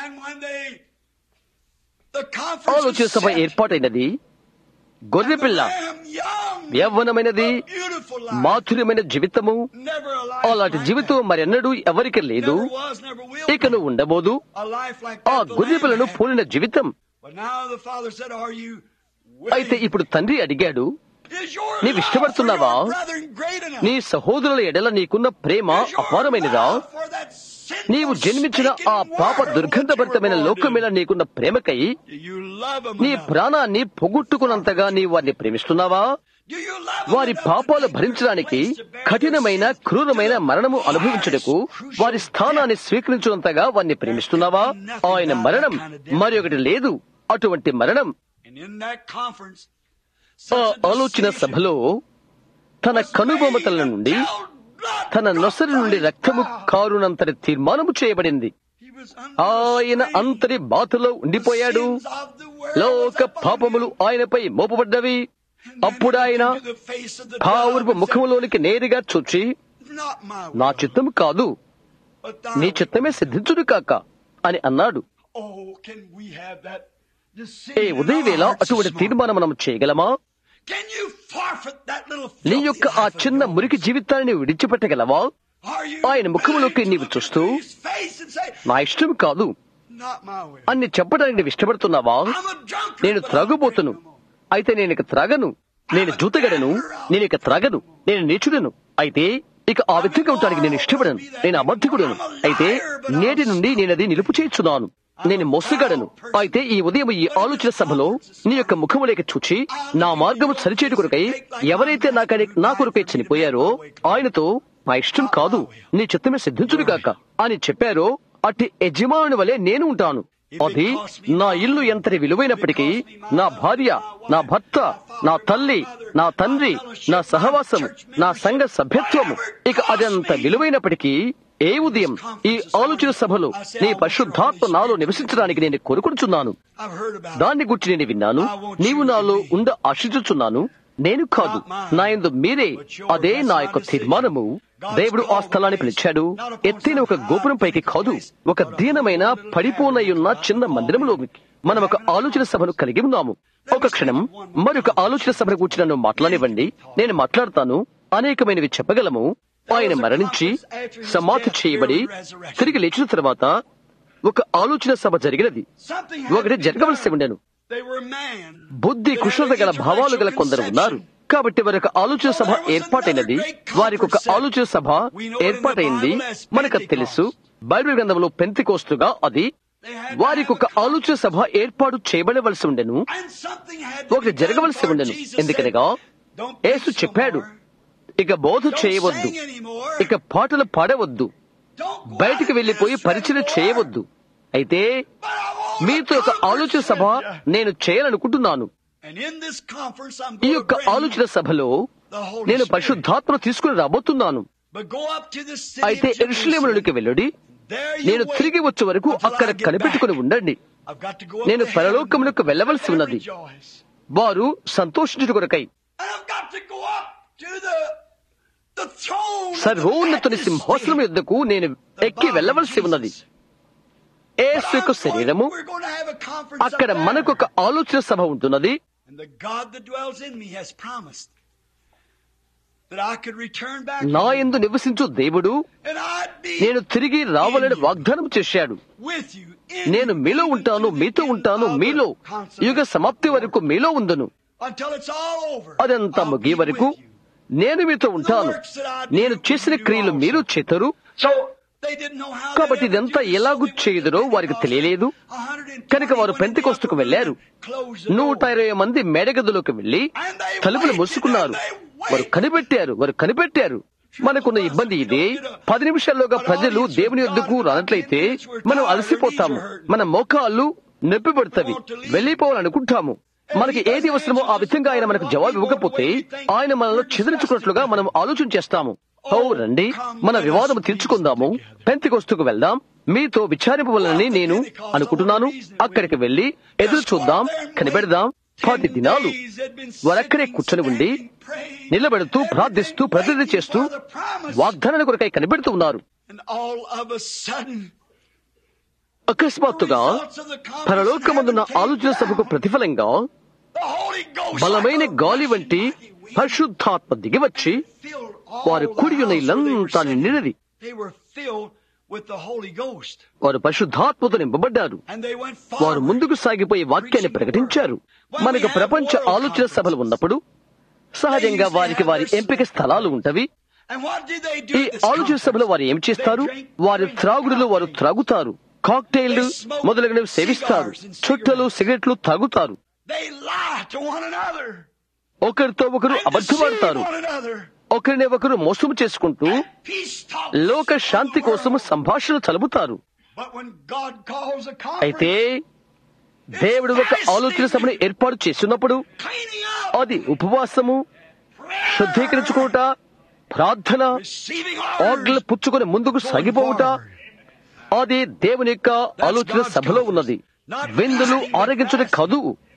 ఆలోచన సభ ఏర్పాటైనది గొర్రెపిల్ల యవ్వనమైనది మాధుర్యమైన జీవితము అలాంటి జీవితం మరెన్నడూ ఎవరికి లేదు ఇక నువ్వు ఉండబోదు ఆ గొర్రెపిల్లను పోలిన జీవితం అయితే ఇప్పుడు తండ్రి అడిగాడు నీవు ఇష్టపడుతున్నావా నీ సహోదరుల ఎడల నీకున్న ప్రేమ అపారమైనదా నీవు జన్మించిన ఆ పాప దుర్గంధభరితమైన లోకం మీద నీకున్న ప్రేమకై నీ ప్రాణాన్ని పొగొట్టుకున్నంతగా నీ వారిని ప్రేమిస్తున్నావా వారి పాపాలు భరించడానికి కఠినమైన క్రూరమైన మరణము అనుభవించుటకు వారి స్థానాన్ని స్వీకరించినంతగా వారిని ప్రేమిస్తున్నావా ఆయన మరణం మరి ఒకటి లేదు అటువంటి మరణం ఆ ఆలోచన సభలో తన కనుబొమతల నుండి తన నొసరి నుండి రక్తము కారునంతటి తీర్మానము చేయబడింది ఆయన అంతటి బాధలో ఉండిపోయాడు లోక పాపములు ఆయనపై మోపబడ్డవి అప్పుడు ఆయన పావురపు ముఖములోనికి నేరుగా చూచి నా చిత్తము కాదు నీ చిత్తమే సిద్ధించుడు కాక అని అన్నాడు ఏ ఉదయవేళ అటువంటి తీర్మానం మనం చేయగలమా నీ యొక్క ఆ చిన్న మురికి జీవితాన్ని విడిచిపెట్టగలవా ఆయన ముఖములోకి నీవు చూస్తూ నా ఇష్టం కాదు అన్ని చెప్పడానికి నీవు ఇష్టపడుతున్నావా నేను త్రాగుబోతును అయితే నేను ఇక త్రాగను నేను జూతగడను నేను ఇక త్రాగను నేను నీచుడను అయితే ఇక ఆ విధంగా ఉండడానికి నేను ఇష్టపడను నేను అబద్ధికుడను అయితే నేటి నుండి నేను అది నిలుపు చేయించున్నాను నేను మోసగాడను అయితే ఈ ఉదయం ఈ ఆలోచన సభలో నీ యొక్క ముఖములేక చూచి నా మార్గము సరిచేటు కొరకై ఎవరైతే నాకని నా కొరకై చనిపోయారో ఆయనతో నా ఇష్టం కాదు నీ చిత్తమే సిద్ధించుడు కాక అని చెప్పారో అట్టి యజమానుని వలె నేను ఉంటాను అది నా ఇల్లు ఎంతటి విలువైనప్పటికీ నా భార్య నా భర్త నా తల్లి నా తండ్రి నా సహవాసము నా సంఘ సభ్యత్వము ఇక అదంత విలువైనప్పటికీ ఏ ఉదయం ఈ ఆలోచన సభలో నీ పరిశుద్ధాత్మ నాలో నివసించడానికి నేను కోరుకుంటున్నాను దాన్ని గురించి నేను విన్నాను నీవు నాలో ఉండ ఆశించుచున్నాను నేను కాదు నా ఎందు మీరే అదే నా యొక్క తీర్మానము దేవుడు ఆ స్థలాన్ని పిలిచాడు ఎత్తైన ఒక గోపురం పైకి కాదు ఒక దీనమైన పడిపోనయున్న చిన్న మందిరంలోకి మనం ఒక ఆలోచన సభను కలిగి ఉన్నాము ఒక క్షణం మరొక ఆలోచన సభను గురించి నన్ను మాట్లాడివ్వండి నేను మాట్లాడతాను అనేకమైనవి చెప్పగలము ఆయన మరణించి సమాధి చేయబడి తిరిగి లేచిన తర్వాత ఒక ఆలోచన సభ జరిగినది ఒకటి జరగవలసి ఉండెను బుద్ధి కుశలత గల భావాలు గల కొందరు ఉన్నారు కాబట్టి వారి యొక్క ఆలోచన సభ ఏర్పాటైనది వారికి ఒక ఆలోచన సభ ఏర్పాటైంది మనకు తెలుసు బైబిల్ గ్రంథంలో పెంతికోస్తుగా అది వారికి ఒక ఆలోచన సభ ఏర్పాటు చేయబడవలసి ఉండెను ఒకటి జరగవలసి ఉండెను ఎందుకనగా యేసు చెప్పాడు ఇక బోధ చేయవద్దు ఇక పాటలు పాడవద్దు బయటికి వెళ్లిపోయి పరిచయం చేయవద్దు అయితే మీతో ఒక ఆలోచన సభ నేను చేయాలనుకుంటున్నాను ఈ యొక్క ఆలోచన సభలో నేను పరిశుద్ధాత్మను తీసుకుని రాబోతున్నాను అయితే ఎరుషులేములకి వెళ్ళడి నేను తిరిగి వచ్చే వరకు అక్కడ కనిపెట్టుకుని ఉండండి నేను పరలోకములకు వెళ్ళవలసి ఉన్నది వారు సంతోషించుట కొరకై to go up to the, the throne of the సర్వోన్నతుని majesty. సింహాసనం యుద్ధకు నేను ఎక్కి వెళ్ళవలసి ఉన్నది But ఏసు యొక్క I'm శరీరము going- we're going to have a conference అక్కడ up there. మనకు ఒక ఆలోచన సభ ఉంటున్నది And the God that dwells in me has promised that I could return back నా ఎందు నివసించు దేవుడు and I'd be నేను తిరిగి రావాలని వాగ్దానం చేశాడు with you. in నేను you, మీలో even ఉంటాను to the మీతో end ఉంటాను of the మీలో consummation. యుగ సమాప్తి వరకు మీలో ఉందును Until it's all over. అదంతా I'll ముగి be వరకు with you. నేను మీతో ఉంటాను నేను చేసిన క్రియలు మీరు చేతరు So they didn't know how కాబట్టి they'd ever ఇదంతా do this, ఎలాగూ so they చేయుదురో went to వారికి Pentecost. తెలియలేదు 120 కనుక వారు went to the పెంతికొస్తుకు upper room వెళ్లారు and closed the నూట door. ఇరవై మంది మేడగదిలోకి వెళ్లి తలుపులు మూసుకున్నారు వారు కనిపెట్టారు వారు కనిపెట్టారు మనకున్న ఇబ్బంది ఇది పది నిమిషాల్లోగా ప్రజలు దేవుని యొద్దకు రానట్లయితే మనం అలసిపోతాము మన మోకాళ్ళు నొప్పి పడుతుంది వెళ్ళిపోవాలనుకుంటాము మనకి ఏది అవసరమో ఆ విధంగా ఆయన మనకు జవాబు ఇవ్వకపోతే ఆయన మనలో చెదిరించుకున్నట్లుగా మనం ఆలోచన చేస్తాము ఓ రండి మన వివాదం తీర్చుకుందాము పెంతికొస్తుకు వెళ్దాం మీతో విచారింపవలనని నేను అనుకుంటున్నాను అక్కడికి వెళ్లి ఎదురు చూద్దాం కనిపెడదాం పది దినాలు వారక్కడే కూర్చొని ఉండి నిలబెడుతూ ప్రార్థిస్తూ ప్రతినిధి చేస్తూ వాగ్దానాల కొరకై కనిపెడుతూ ఉన్నారు And all of a sudden, అకస్మాత్తుగా పరలోకమందున్న ఆలోచన సభకు ప్రతిఫలంగా the Holy Ghost, బలమైన like a గాలి వంటి rushing mighty wind, పరిశుద్ధాత్మ దిగివచ్చి filled all వారు the కూడి ఉన్న house where they were ఇల్లంతా sitting. నిండినది They were filled with the Holy Ghost. వారు పరిశుద్ధాత్మతో నింపబడ్డారు And they went వారు forward. ముందుకు సాగిపోయి వాక్యాన్ని ప్రకటించారు మనకు ప్రపంచ ఆలోచన సభలు ఉన్నప్పుడు సహజంగా వారికి వారి ఎంపిక స్థలాలు ఉంటవి And what did they do ఈ at this ఆలోచన సభలో conference? వారు ఏం చేస్తారు They drank- వారి drink త్రాగుడులో వారు wine. త్రాగుతారు కాక్టైళ్లు మొదలగునవి సేవిస్తారు చుట్టలు సిగరెట్లు తాగుతారు They lie to one another. ఒకరితో ఒకరు And deceive అబద్ధపడతారు one another. ఒకరిని ఒకరు మోసం చేసుకుంటూ Peace talk లోక of శాంతి the కోసం world. సంభాషణ చలుపుతారు But when God calls a అయితే conference, దేవుడు ఒక ఆలోచన సభను ఏర్పాటు చేసినప్పుడు cleaning up, అది ఉపవాసము శుద్ధీకరించుకోవట ప్రార్థన receiving ఆజ్ఞలు orders, పుచ్చుకొని ముందుకు going సాగిపోవుట forward. అది దేవుని యొక్క ఆలోచన సభలో ఉన్నది విందులు ఆరగించడం కాదు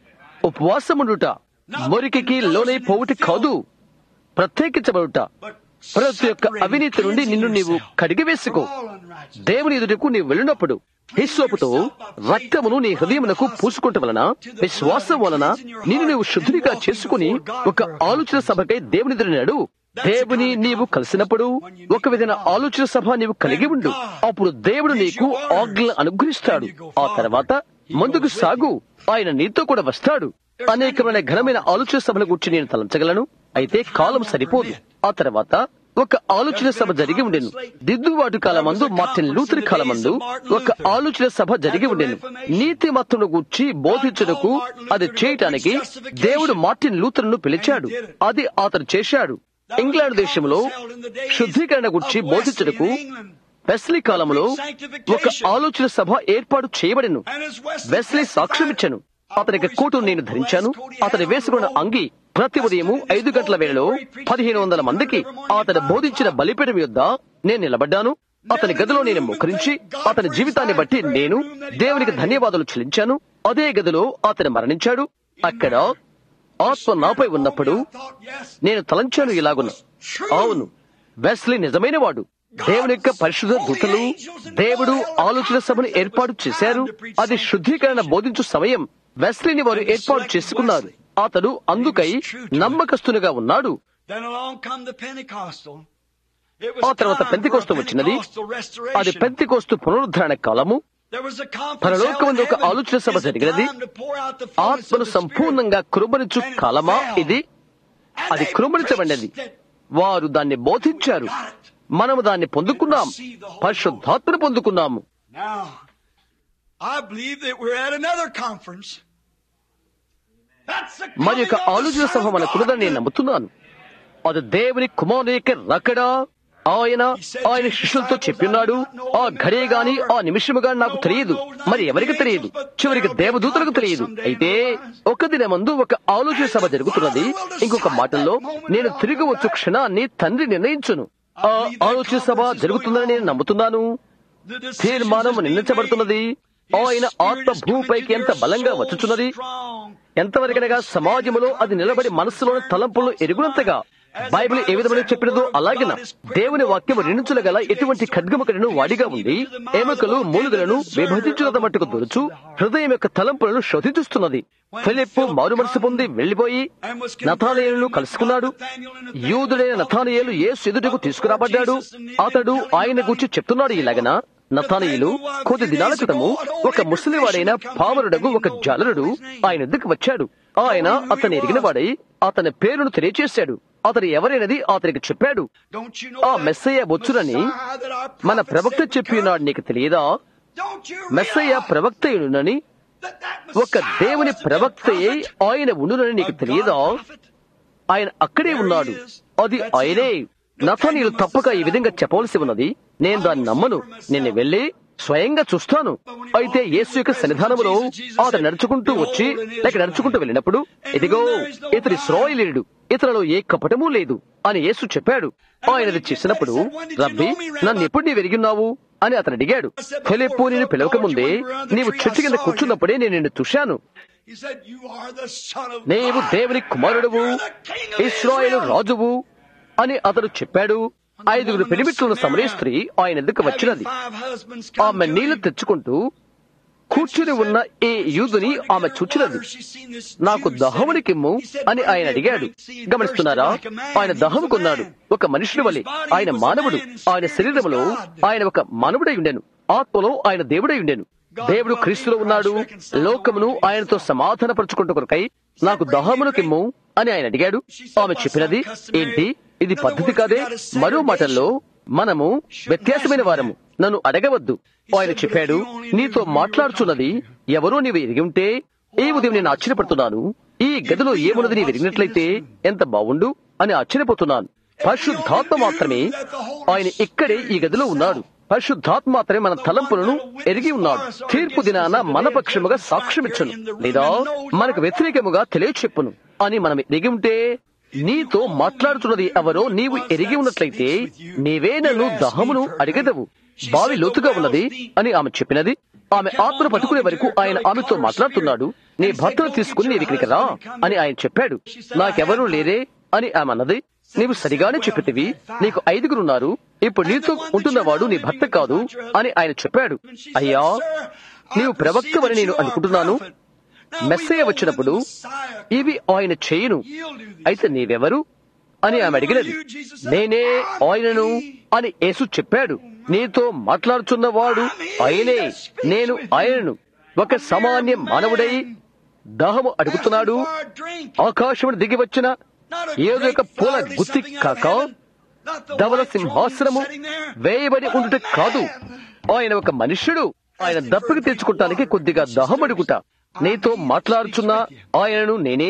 ఉపవాసముండుట మురికికి లోనైపోవుట కాదు ప్రత్యేకించబడుట But ప్రతి ఒక్క separating, అవినీతి నుండి నిన్ను నీవు cleansing yourself కడిగివేసుకో from all unrighteousness. దేవుని ఎదుటకు నీవు వెళ్ళినప్పుడు హిస్సోపుతో రక్తమును నీ హృదయమునకు పూసుకుంట వలన విశ్వాసం వలన నిన్ను నీవు శుద్ధిగా చేసుకుని ఒక ఆలోచన సభకై దేవుని ఎదురు నడు దేవుని నీవు కలిసినప్పుడు ఒక విధమైన ఆలోచన సభ నీవు కలిగి ఉండు అప్పుడు దేవుడు నీకు ఆజ్ఞలు అనుగ్రహిస్తాడు ఆ తర్వాత ముందుకు సాగు ఆయన నీతో కూడా వస్తాడు అనేకమైన ఘనమైన ఆలోచన సభల గురించి నేను తలంచగలను అయితే కాలం సరిపోదు ఆ తర్వాత ఒక ఆలోచన సభ జరిగి ఉండెను దిద్దుబాటు కాలమందు మార్టిన్ లూథర్ కాలమందు ఒక ఆలోచన సభ జరిగి ఉండెను నీతి మత్తును గూర్చి బోధించుటకు అది చేయటానికి దేవుడు మార్టిన్ లూథర్ ను పిలిచాడు అది అతను చేశాడు ఇంగ్లాండ్ దేశంలో శుద్ధీకరణ గురించి బోధించుటకు వెస్లీ కాలంలో ఒక ఆలోచన సభ ఏర్పాటు చేయబడెను And as Wesley వెస్లీ సాక్ష్యమిచ్చాను అతనికి కోటు నేను ధరించాను అతని వేసుకున్న అంగి ప్రతి ఉదయము ఐదు గంటల వేళలో పదిహేను వందల మందికి అతను బోధించిన బలిపీఠం యొద్ద నేను నిలబడ్డాను అతని గదిలో నేను మోకరించి అతని జీవితాన్ని బట్టి నేను దేవునికి ధన్యవాదాలు చెల్లించాను అదే గదిలో అతను మరణించాడు అక్కడ ఆత్మ నాపై ఉన్నప్పుడు నేను తలంచాను ఇలాగున అవును వెస్లీ నిజమైన వాడు దేవుని యొక్క పరిశుద్ధ దూతలు దేవుడు ఆలోచన సభను ఏర్పాటు చేశారు అది శుద్ధీకరణ బోధించు సమయం వెస్లీని వారు ఏర్పాటు చేసుకున్నారు అతడు అందుకై నమ్మకస్తునిగా ఉన్నాడు Then along come the Pentecostal. It ఆ was తర్వాత time for a పెంతికోస్తు వచ్చినది Pentecostal అది restoration. పెంతికోస్తు పునరుద్ధరణ కాలము There was a conference పరలోకమందు held ఒక in heaven. ఆలోచన సభ Is it జరిగినది. time to pour out the fullness of ఆత్మను the Spirit? సంపూర్ణంగా కురుమరించు And it కాలమా fell. ఇది And అది they కురుమరించబడినది preached it. వారు దాన్ని బోధించారు మనము దాన్ని పొందుకున్నాం పరిశుద్ధాత్మను పొందుకున్నాము Now, I believe that we're at another conference. That's the మరి యొక్క coming of the ఆలోచన Son సభ of మన God. కులదని నేను నమ్ముతున్నాను అది దేవుని కుమారుని యొక్క రకడా ఆయన ఆయన శిష్యులతో చెప్పినాడు ఆ ఘడియ గాని ఆ నిమిషము గాని నాకు తెలియదు మరి ఎవరికి తెలియదు చివరికి దేవదూతలకు తెలియదు అయితే ఒక దినమందు ఒక ఆలోచన సభ జరుగుతున్నది ఇంకొక మాటల్లో నేను తిరిగి వచ్చు క్షణాన్ని తండ్రి నిర్ణయించును ఆ ఆలోచన సభ జరుగుతుందని నేను నమ్ముతున్నాను The decisions తీర్మానం is being నిర్ణయించబడుతున్నది made. ఆయన ఆత్మ భూమిపైకి ఎంత బలంగా వచ్చుచున్నది ఎంతవరకనగా సమాజంలో అది నిలబడి మనస్సులోని తలంపులను ఎరుగునంతగా బైబిల్ ఏ విధమైన చెప్పినదో అలాగిన దేవుని వాక్యం రెండించగల ఎటువంటి ఖడ్గముకలను వాడిగా ఉంది ఎముకలు మూలుగలను విభజించున్నద మట్టుకు దొరుచు హృదయం యొక్క తలంపులను శోధించుస్తున్నది ఫిలిప్పు మారు మనసు పొంది వెళ్లిపోయి నథానయేలును కలుసుకున్నాడు యూదుడైన నథానయేలు యేసు ఎదుటకు తీసుకురాబడ్డాడు అతడు ఆయన గురించి చెప్తున్నాడు ఇలాగన నథానయేలు కొద్ది దినాల క్రితము ఒక ముసలివాడైన పామరుడగు ఒక జాలరుడు ఆయన ఎద్దుకు వచ్చాడు ఆయన అతను ఎరిగిన వాడై అతని పేరును తెలియచేశాడు అతడు ఎవరైనది అతనికి చెప్పాడు ఆ మెస్సయ్య బొచ్చునని మన ప్రవక్త చెప్పినాడు నీకు తెలియదా మెస్సయ్య ప్రవక్తయునునని ఒక దేవుని ప్రవక్తయే ఆయన ఉండునని నీకు తెలియదా ఆయన అక్కడే ఉన్నాడు అది ఆయనే నథనీయులు తప్పక ఈ విధంగా చెప్పవలసి ఉన్నది నేను దాన్ని నమ్మను నేను వెళ్ళి స్వయంగా చూస్తాను అయితే యేసు యొక్క సన్నిధానములో అతను నడుచుకుంటూ వచ్చి లేక నడుచుకుంటూ వెళ్ళినప్పుడు ఇదిగో ఇతడి శ్రోయలేడు ఇతరులో ఏ కపటమూ లేదు అని యేసు చెప్పాడు ఆయన అది చేసినప్పుడు రబ్బి నన్ను ఎప్పుడు నీ వెరిగిన్నావు అని అతను అడిగాడు ఫిలిప్పు నేను పిలవకముందే నీవు చెట్టు కింద కూర్చున్నప్పుడే నేను నిన్ను చూశాను నీవు దేవుని కుమారుడువు ఇస్రాయేలు రాజువు అని అతడు చెప్పాడు ఐదుగురు పెనిమిట్లున్న సమరే స్త్రీ ఆయన ఎదుకు వచ్చినది ఆమె నీళ్లు తెచ్చుకుంటూ కూర్చుని ఉన్న ఈ యూదుని ఆమె చూచినది నాకు దహమునికిమ్ము అని ఆయన అడిగాడు గమనిస్తున్నారా ఆయన దహముకున్నాడు ఒక మనుషుని వలె ఆయన మానవుడు ఆయన శరీరములో ఆయన ఒక మానవుడై ఉండెను ఆత్మలో ఆయన దేవుడై ఉండెను దేవుడు క్రీస్తులో ఉన్నాడు లోకమును ఆయనతో సమాధానపరుచుకుంటూ కొరకై నాకు దహమునకిమ్ము అని ఆయన అడిగాడు ఆమె చెప్పినది ఏంటి ఇది పద్ధతి కాదే మరో మాటల్లో మనము వ్యత్యాసమైన వారము నన్ను అడగవద్దు ఆయన చెప్పాడు నీతో మాట్లాడుచున్నది ఎవరో నీవు ఎరిగి ఉంటే ఈ ఉదయం నేను ఆశ్చర్యపడుతున్నాను ఈ గదిలో ఏమున్నది నీవు ఎరిగినట్లయితే ఎంత బాగుండు అని ఆశ్చర్యపోతున్నాను పరిశుద్ధాత్మ మాత్రమే ఆయన ఇక్కడే ఈ గదిలో ఉన్నాడు పరిశుద్ధాత్మ మాత్రమే మన తలంపులను ఎరిగి ఉన్నాడు తీర్పు దినాన మన పక్షముగా సాక్ష్యమిచ్చను లేదా మనకు వ్యతిరేకముగా తెలియచెప్పును అని మనం ఎరిగి ఉంటే నీతో మాట్లాడుతున్నది ఎవరో నీవు ఎరిగి ఉన్నట్లయితే నీవే నన్ను దహమును అడిగదవు బావి లోతుగా ఉన్నది అని ఆమె చెప్పినది ఆమె ఆత్మను పట్టుకునే వరకు ఆయన ఆమెతో మాట్లాడుతున్నాడు నీ భర్తను తీసుకుని నీ ఇక్కడికి రా అని ఆయన చెప్పాడు నాకెవరూ లేరే అని ఆమె అన్నది నీవు సరిగానే చెప్పితివి నీకు ఐదుగురున్నారు ఇప్పుడు నీతో ఉంటున్నవాడు నీ భర్త కాదు అని ఆయన చెప్పాడు అయ్యా నీవు ప్రవక్తవని నేను అనుకుంటున్నాను మెస్సయ్య వచ్చినప్పుడు ఇవి ఆయన చేయను అయితే నీవెవరు అని ఆమె అడిగినది నేనే ఆయనను అని యేసు చెప్పాడు నీతో మాట్లాడుచున్నవాడు ఆయనే నేను ఆయనను ఒక సామాన్య మానవుడై దాహము అడుగుతున్నాడు ఆకాశమును దిగి వచ్చిన ఏదో ఒక పూల గుత్తి కాక ధవల సింహాసనము వేయబడి ఉండుట కాదు ఆయన ఒక మనుష్యుడు ఆయన దప్పికి తెచ్చుకోవటానికి కొద్దిగా దహం అడుగుట నీతో మాట్లాడుచున్న ఆయనను నేనే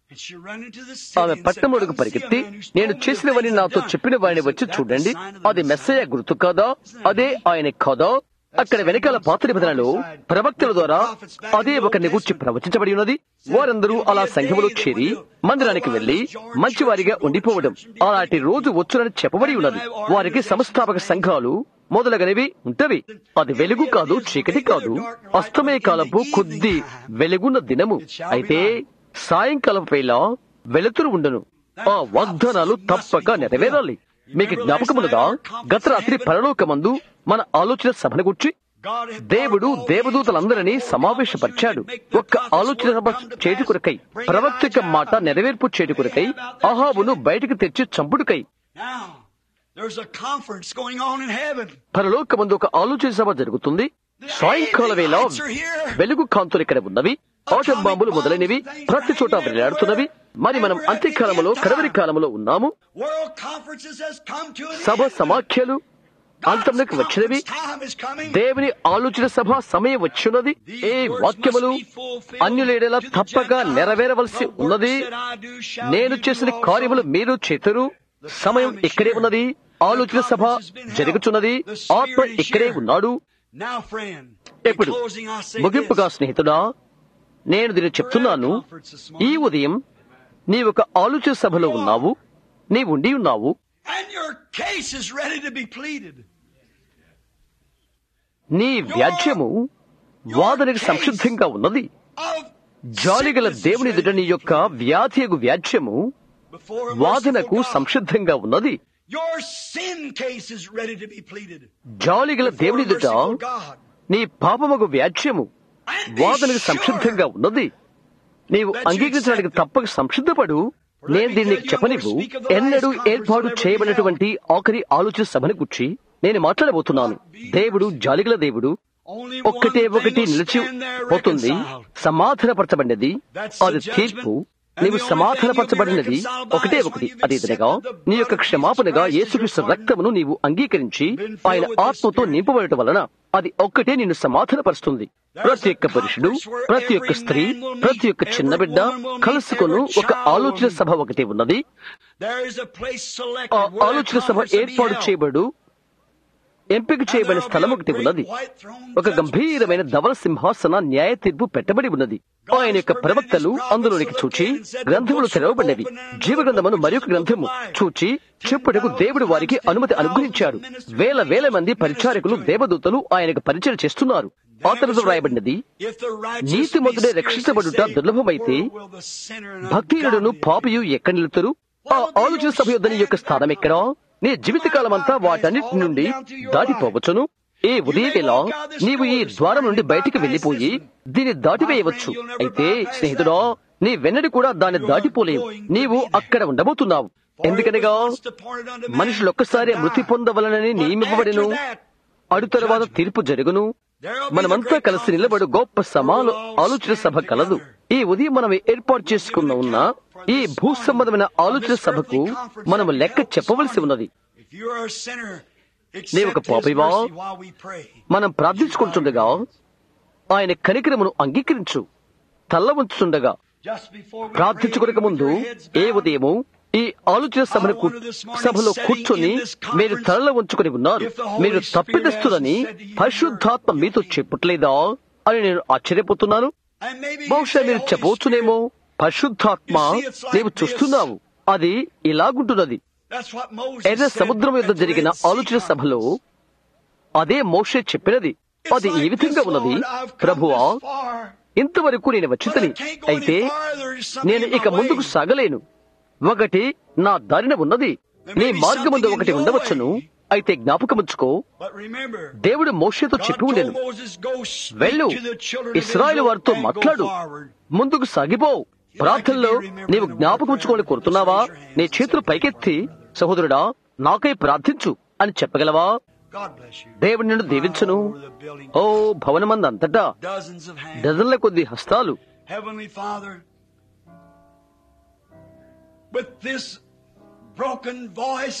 ఆమె పట్టముడుకు పరిగెత్తి నేను చేసినవని నాతో చెప్పిన వాడిని వచ్చి చూడండి అది మెస్సయ్య గుర్తు కాదా అదే ఆయన కాదా అక్కడ వెనకాల పాత నిబంధనలో ప్రవక్తల ద్వారా అదే ఒక నిగూర్చి ప్రవచించబడి ఉన్నది వారందరూ అలా సంఘములో చేరి మందిరానికి వెళ్లి మంచివారిగా ఉండిపోవడం అలాంటి రోజు వచ్చునని చెప్పబడి ఉన్నది వారికి సంస్థాపక సంఘాలు మొదలగనివి ఉంటవి అది వెలుగు కాదు చీకటి కాదు అస్తమయ కాలపు కొద్ది వెలుగున్న దినము అయితే సాయంకాలం వేళ వెలుతురు ఉండను ఆ వాగ్దానాలు తప్పక నెరవేరాలి మీకు జ్ఞాపకమున్నదా గత రాత్రి పరలోకమందు మన ఆలోచన సభను గుర్చి దేవుడు దేవదూతలందరినీ సమావేశపరిచాడు ఒక్క ఆలోచన సభ చేటి కొరకై ప్రవక్తిక మాట నెరవేర్పు చేటి కొరకై అహాబును బయటికి తెచ్చి చంపుడుకై పరలోకమందు ఒక ఆలోచన సభ జరుగుతుంది సాయంకాల వేళ వెలుగు కాంతులు ఇక్కడ ఉన్నవి ఆటం బాంబులు మొదలైనవి ప్రతి చోట వెళ్లాడుతున్నవి మరి మనం అంత్యకాలంలో కడవరి కాలంలో ఉన్నాము సభ సమాఖ్యలు అంతంలోకి వచ్చినవి దేవుని ఆలోచన సభ సమయం వచ్చినది ఏ వాక్యములు అన్యులేడేలా తప్పక నెరవేరవలసి ఉన్నది నేను చేసిన కార్యములు మీరు చేతురు సమయం ఇక్కడే ఉన్నది ఆలోచన సభ జరుగుతున్నది ఆత్మ ఇక్కడే ఉన్నాడు ఇప్పుడు ముగింపుగా స్నేహితుడా నేను దీన్ని చెప్తున్నాను ఈ ఉదయం నీ ఒక ఆలోచన సభలో ఉన్నావు నీ ఉండి ఉన్నావు నీ వ్యాజ్యము వాదనకి సంసిద్ధంగా ఉన్నది జాలిగల దేవుని ఎదుట నీ యొక్క వ్యాధియగు వ్యాజ్యము వాదనకు సంసిద్ధంగా ఉన్నది జాలిగల దేవుని ఎదుట నీ పాపమగు వ్యాజ్యము వాదనకు సంసిద్ధంగా ఉన్నది నీవు అంగీకరించడానికి తప్పక సంసిద్ధపడు నేను దీన్ని చెప్పనివ్వు ఎన్నడూ ఏర్పాటు చేయబడినటువంటి ఆఖరి ఆలోచన సభను గుర్చి నేను మాట్లాడబోతున్నాను దేవుడు జాలిగల దేవుడు ఒక్కటే ఒకటి నిలిచి పోతుంది సమాధానపరచబడినది అది తీర్పు నీవు సమాధానపరచబడినది ఒకటే ఒకటి అదేదనగా నీ యొక్క క్షమాపణగా యేసుక్రీస్తు రక్తమును నీవు అంగీకరించి ఆయన ఆత్మతో నింపబడటం వలన అది ఒక్కటే నిన్ను సమాధానపరుస్తుంది ప్రతి ఒక్క పురుషుడు ప్రతి ఒక్క స్త్రీ ప్రతి ఒక్క చిన్న బిడ్డ కలుసుకును ఒక ఆలోచన సభ ఒకటి ఉన్నది ఆ ఆలోచన సభ ఏర్పాటు చేయబడు ఎంపిక చేయబడిన స్థలం ఒకటి ఉన్నది ఒక గంభీరమైన ధవల సింహాసన న్యాయ తీర్పు పెట్టబడి ఉన్నది ఆయన యొక్క ప్రవక్తలు అందులోనికి చూచి గ్రంథములు తెరవబడినవి జీవగ్రంథమును మరి గ్రంథము చూచి చెప్పుటకు దేవుడు వారికి అనుమతి అనుగ్రహించాడు వేల వేల మంది పరిచారకులు దేవదూతలు ఆయనకు పరిచయం చేస్తున్నారు ఆతరతో రాయబడినది నీతి మొదలే రక్షించబడుట దుర్లభమైతే భక్తియుడును పాపియు ఎక్కడ నిలుతారు ఆ ఆలోచన సభ యొద్ద నీ యొక్క స్థానం ఎక్కడా నీ జీవితకాలం అంతా వాటన్నిటి నుండి దాటిపోవచ్చును ఈ ఉదయవేళ నీవు ఈ ద్వారం నుండి బయటికి వెళ్లిపోయి దీన్ని దాటివేయవచ్చు అయితే స్నేహితుడా నీ వెన్నడి కూడా దాన్ని దాటిపోలేవు నీవు అక్కడ ఉండబోతున్నావు ఎందుకనగా మనుషులు ఒక్కసారి మృతి పొందవలనని నియమింపబడిను అడు తరువాత తీర్పు జరుగును మనమంతా కలిసి నిలబడు గొప్ప సమాలు ఆలోచన సభ కలదు ఈ ఉదయం మనం ఏర్పాటు చేసుకున్న ఉన్న ఈ భూ సంబంధమైన ఆలోచన సభకు మనము లెక్క చెప్పవలసి ఉన్నది నీవు ఒక పాపివా మనం ప్రార్థించుకుంటుండగా ఆయన కనికరమును అంగీకరించు తల్ల ఉంచుతుండగా ప్రార్థించుకునక ముందు ఏ ఉదయము ఈ ఆలోచన సభను సభలో కూర్చొని మీరు తలలో ఉంచుకుని ఉన్నారు మీరు తప్పిదస్తులని పరిశుద్ధాత్మ మీతో చెప్పట్లేదా అని నేను ఆశ్చర్యపోతున్నాను బహుశా మీరు చెప్పవచ్చునేమో పరిశుద్ధాత్మ నీవు చూస్తున్నావు అది ఇలాగుంటున్నది ఎర్ర సముద్రం యొద్ద జరిగిన ఆలోచన సభలో అదే మోషే చెప్పినది అది ఈ విధంగా ఉన్నది ప్రభువా ఇంతవరకు నేను వచ్చితని అయితే నేను ఇక ముందుకు సాగలేను ఒకటి నా దారిన ఉన్నది నీ మార్గముందు ఒకటి ఉండవచ్చును అయితే జ్ఞాపకముంచుకో దేవుడు మోషేతో చెప్పి ఉండేను వెళ్ళు ఇస్రాయల్ వారితో మాట్లాడు ముందుకు సాగిపో ప్రార్థనలో నీవు జ్ఞాపకముంచుకోని కోరుతున్నావా నీ చేతులు పైకెత్తి సహోదరుడా నాకై ప్రార్థించు అని చెప్పగలవా దేవుడు నిన్ను దీవించును ఓ భవనమందంతటా డజన్ల కొద్ది హస్తాలు with this broken voice,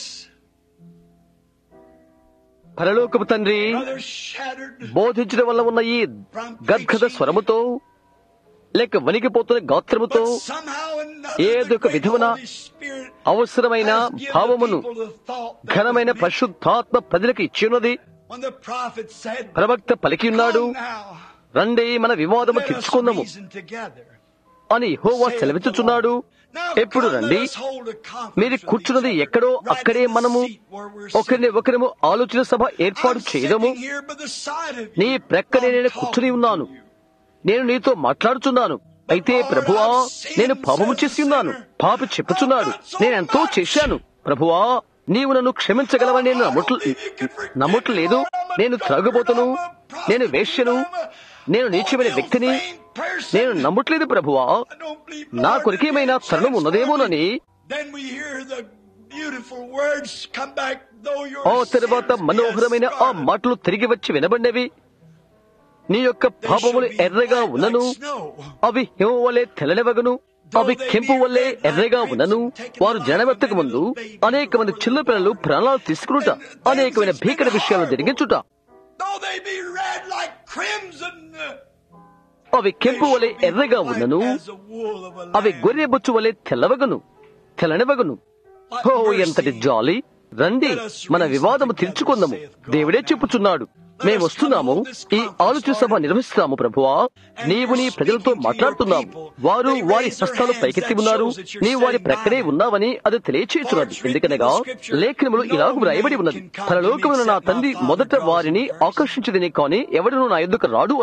పరలోకపు తండ్రి brother shattered బోధించడం వల్ల ఉన్న ఈ గద్గద స్వరముతో లేక వణికిపోతున్న గాత్రముతో But somehow or another, ఏదో the ఒక great విధమున Holy Spirit అవసరమైన has given భావమును people the thought that ఘనమైన was meant. పరిశుద్ధాత్మ ప్రజలకు ఇచ్చినది When the prophet said, ప్రవక్త పలికి ఉన్నాడు "Come now, రండి మన వివాదము let us తీర్చుకుందాము reason together." అని హోవా సెలవిచ్చుచున్నాడు Now ఎప్పుడు come, రండి let us hold a conference మీరు with కూర్చున్నది each other, ఎక్కడో right అక్కడే in the మనము seat where we're ఒకరిని sitting. ఒకరము ఆలోచన సభ ఏర్పాటు I'm చేయదము sitting here by the side of నీ you. ప్రక్కనే I'm నేను talking కూర్చుని to ఉన్నాను you. నేను నీతో మాట్లాడుచున్నాను అయితే ప్రభువా నేను పాపము చేసి ఉన్నాను పాపి చెప్పుచున్నాడు నేను ఎంతో చేశాను ప్రభువా నీవు నన్ను క్షమించగలవని నేను నమ్మట్లు నమ్మట్లేదు నేను త్రాగుబోతును నేను వేశ్యను నేను నీచమైన వ్యక్తిని నేను నమ్మట్లేదు ప్రభువా నా కొరికేమైనా తరుణం ఉన్నదేమోనని Then we hear the beautiful words come back, though your ఆ తర్వాత sins be మనోహరమైన as ఆ scarlet, మాటలు తిరిగి వచ్చి వినబడినవి నీ యొక్క they పాపములు shall be ఎర్రగా white ఉన్నను like snow. అవి హిమ వలె తెల్లనివగను అవి కెంపు వల్లే ఎర్రగా ఉన్నను వారు జనమెత్తక ముందు అనేక మంది చిన్న పిల్లలు ప్రాణాలు తీసుకునుట అనేకమైన భీకర విషయాలు జరిగించుట Though they be red like crimson, uh, అవి కెంపు వలె ఎర్రగా ఉన్నను as the wool of a అవి lamb. గొర్రె బొచ్చు వలె తెల్లవగను తెల్లనివగను ఓ ఎంతటి జాలి రండి మన వివాదము తీర్చుకుందాము దేవుడే చెప్పుచున్నాడు మేము వస్తున్నాము ఈ ఆలోచన సభ నిర్వహిస్తున్నాము ప్రభువా నీవు నీ ప్రజలతో మాట్లాడుతున్నావు వారు వారి హస్తాలు పైకెత్తి ఉన్నారు నీవు వారి ప్రక్కనే ఉన్నావని అది తెలియచేస్తున్నది ఎందుకనగా లేఖనములు ఇలాగ వ్రాయబడి ఉన్నది పరలోకమున నా తండ్రి మొదట వారిని ఆకర్షించదని కాని ఎవడను నా ఎద్దుకు రాడు అని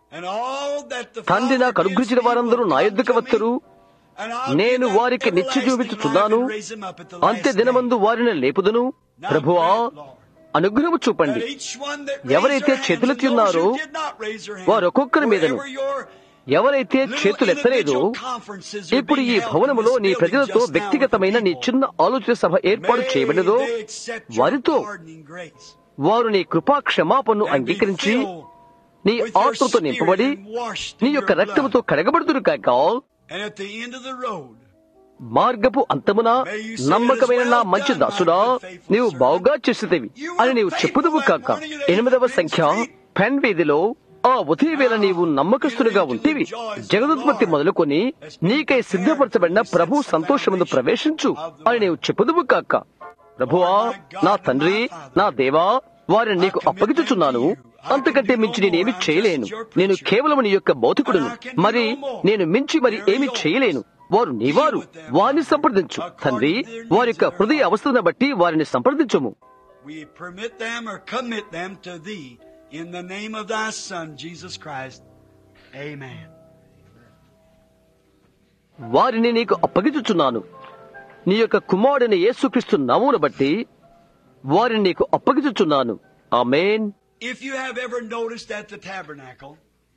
తండ్రి నాకు అనుగ్రహించిన వారందరూ నా యొద్దకు వత్తరు నేను వారికి నిత్య చూపించుచున్నాను అంత్య దినమందు వారిని లేపుదును ప్రభువా అనుగ్రహము చూపండి ఎవరైతే చేతులెత్తి ఉన్నారో వారు ఒక్కొక్కరి మీదను ఎవరైతే చేతులెత్తలేదో ఇప్పుడు ఈ భవనములో నీ ప్రజలతో వ్యక్తిగతమైన నీ చిన్న ఆలోచన సభ ఏర్పాటు చేయబడినదో వారితో వారు నీ కృపా క్షమాపణను అంగీకరించి నీ ఆత్మతో నింపబడి నీ యొక్క రక్తముతో కడగబడుతురు కాక మార్గపు అంతమున నమ్మకమైన నా మంచి దాసుడా నీవు బావుగా చేసేదేవి అని నీవు చెప్పుదువు కాక ఎనిమిదవ సంఖ్య పెన్ వీధిలో ఆ ఉదయవేళ నీవు నమ్మకస్తుడిగా ఉంటేవి జగదుత్పత్తి మొదలుకొని నీకై సిద్ధపరచబడిన ప్రభు సంతోషమును ప్రవేశించు అని నీవు చెప్పుదువు కాక ప్రభువా నా తండ్రి నా దేవా వారిని నీకు అప్పగించుచున్నాను అంతకంటే మించి నేనేమి చేయలేను నేను కేవలం నీ యొక్క భౌతికుడును మరి నేను మించి మరి ఏమి చేయలేను వారు నీవారు వారిని సంప్రదించు తండ్రి వారి యొక్క హృదయ అవస్థను బట్టి వారిని సంప్రదించము We permit them or commit them to thee in the name of thy Son, Jesus Christ. Amen. వారిని నీకు అప్పగించుచున్నాను నీ యొక్క కుమారుడైన యేసుక్రీస్తు నామమును బట్టి వారిని నీకు అప్పగించుచున్నాను ఆమేన్ If you have ever noticed at the tabernacle,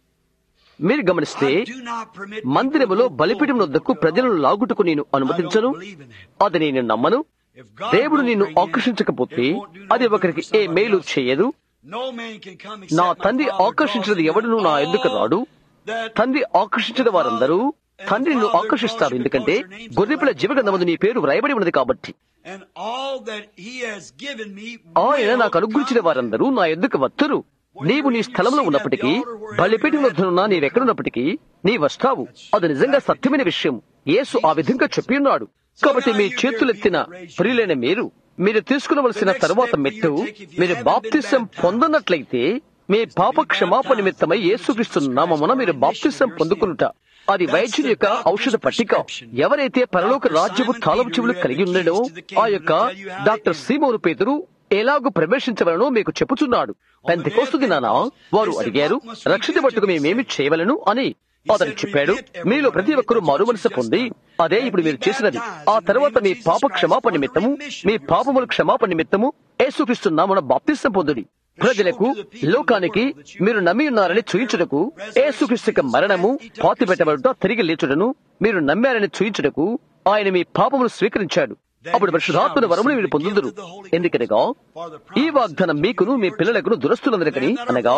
మీరు గమనిస్తే I do not permit మందిరములో people to బలిపీఠం go వద్దకు to ప్రజలను God. లాగుటకు నేను I don't అనుమతించను believe in that. అది నేను నమ్మను If God దేవుడు don't నిన్ను bring in, ఆకర్షించకపోతే it won't do no అది good ఒకరికి for ఏ somebody మేలు else. చేయదు No man can come నా except my తండ్రి Father ఆకర్షించినది draws him ఎవడును నా in. ఎద్దుకు రాడు That తండ్రి ఆకర్షించిన వారందరూ తండ్రి నిన్ను ఆకర్షిస్తారు ఎందుకంటే గొర్రెపిల్ల జీవగంధమందు నీ పేరు వ్రాయబడి ఉన్నది కాబట్టి and all that he has given me ఆయన will నాకు అనుగ్రహించిన come. వారందరూ నా ఎద్దుకు వత్తురు నీవు నీ స్థలంలో ఉన్నప్పటికీ బలిపీఠం వద్దనున్న నీవెక్కడున్నప్పటికీ నీ వస్తావు అది నిజంగా సత్యమైన విషయం యేసు ఆ విధంగా చెప్పి ఉన్నాడు కాబట్టి మీ చేతులెత్తిన ప్రియులైన మీరు మీరు తీసుకునవలసిన తరువాత మెట్టు మీరు బాప్తిసం పొందనట్లయితే మీ పాప క్షమాపణ నిమిత్తమై యేసుక్రీస్తు నామమున మీరు బాప్తిసం పొందుకునుట అది వైద్యుని యొక్క ఔషధ పట్టిక ఎవరైతే పరలోక రాజ్యపు తాళపు చెవులు కలిగి ఉన్నాడో ఆ యొక్క డాక్టర్ సీమోను పేతురు ఎలాగూ ప్రవేశించవలనో మీకు చెప్పుచున్నాడు పెంతకోస్తు దినాన వారు అడిగారు రక్షిత మట్టుకు మేమేమి చేయవలను అని అతను చెప్పాడు మీలో ప్రతి ఒక్కరూ మారు మనసు పొంది అదే ఇప్పుడు మీరు చేసినది ఆ తర్వాత మీ పాప క్షమాపణ నిమిత్తము మీ పాపముల క్షమాపణ నిమిత్తము ఏసుక్రీస్తున్నామన బాప్తిసం పొందుడి ప్రజలకు లోకానికి మీరు నమ్మి ఉన్నారని చూయించుటకు ఏసుక్రీస్తు యొక్క మరణము పాతి పెట్టబడుట తిరిగి లేచుటను మీరు నమ్మారని చూయించుటకు ఆయన మీ పాపమును స్వీకరించాడు అప్పుడు పరిశుధాత్మన వరమును మీరు పొందుదురు ఎందుకనగా ఈ వాగ్దానం మీకును మీ పిల్లలకును దురస్తులందరికీ అనగా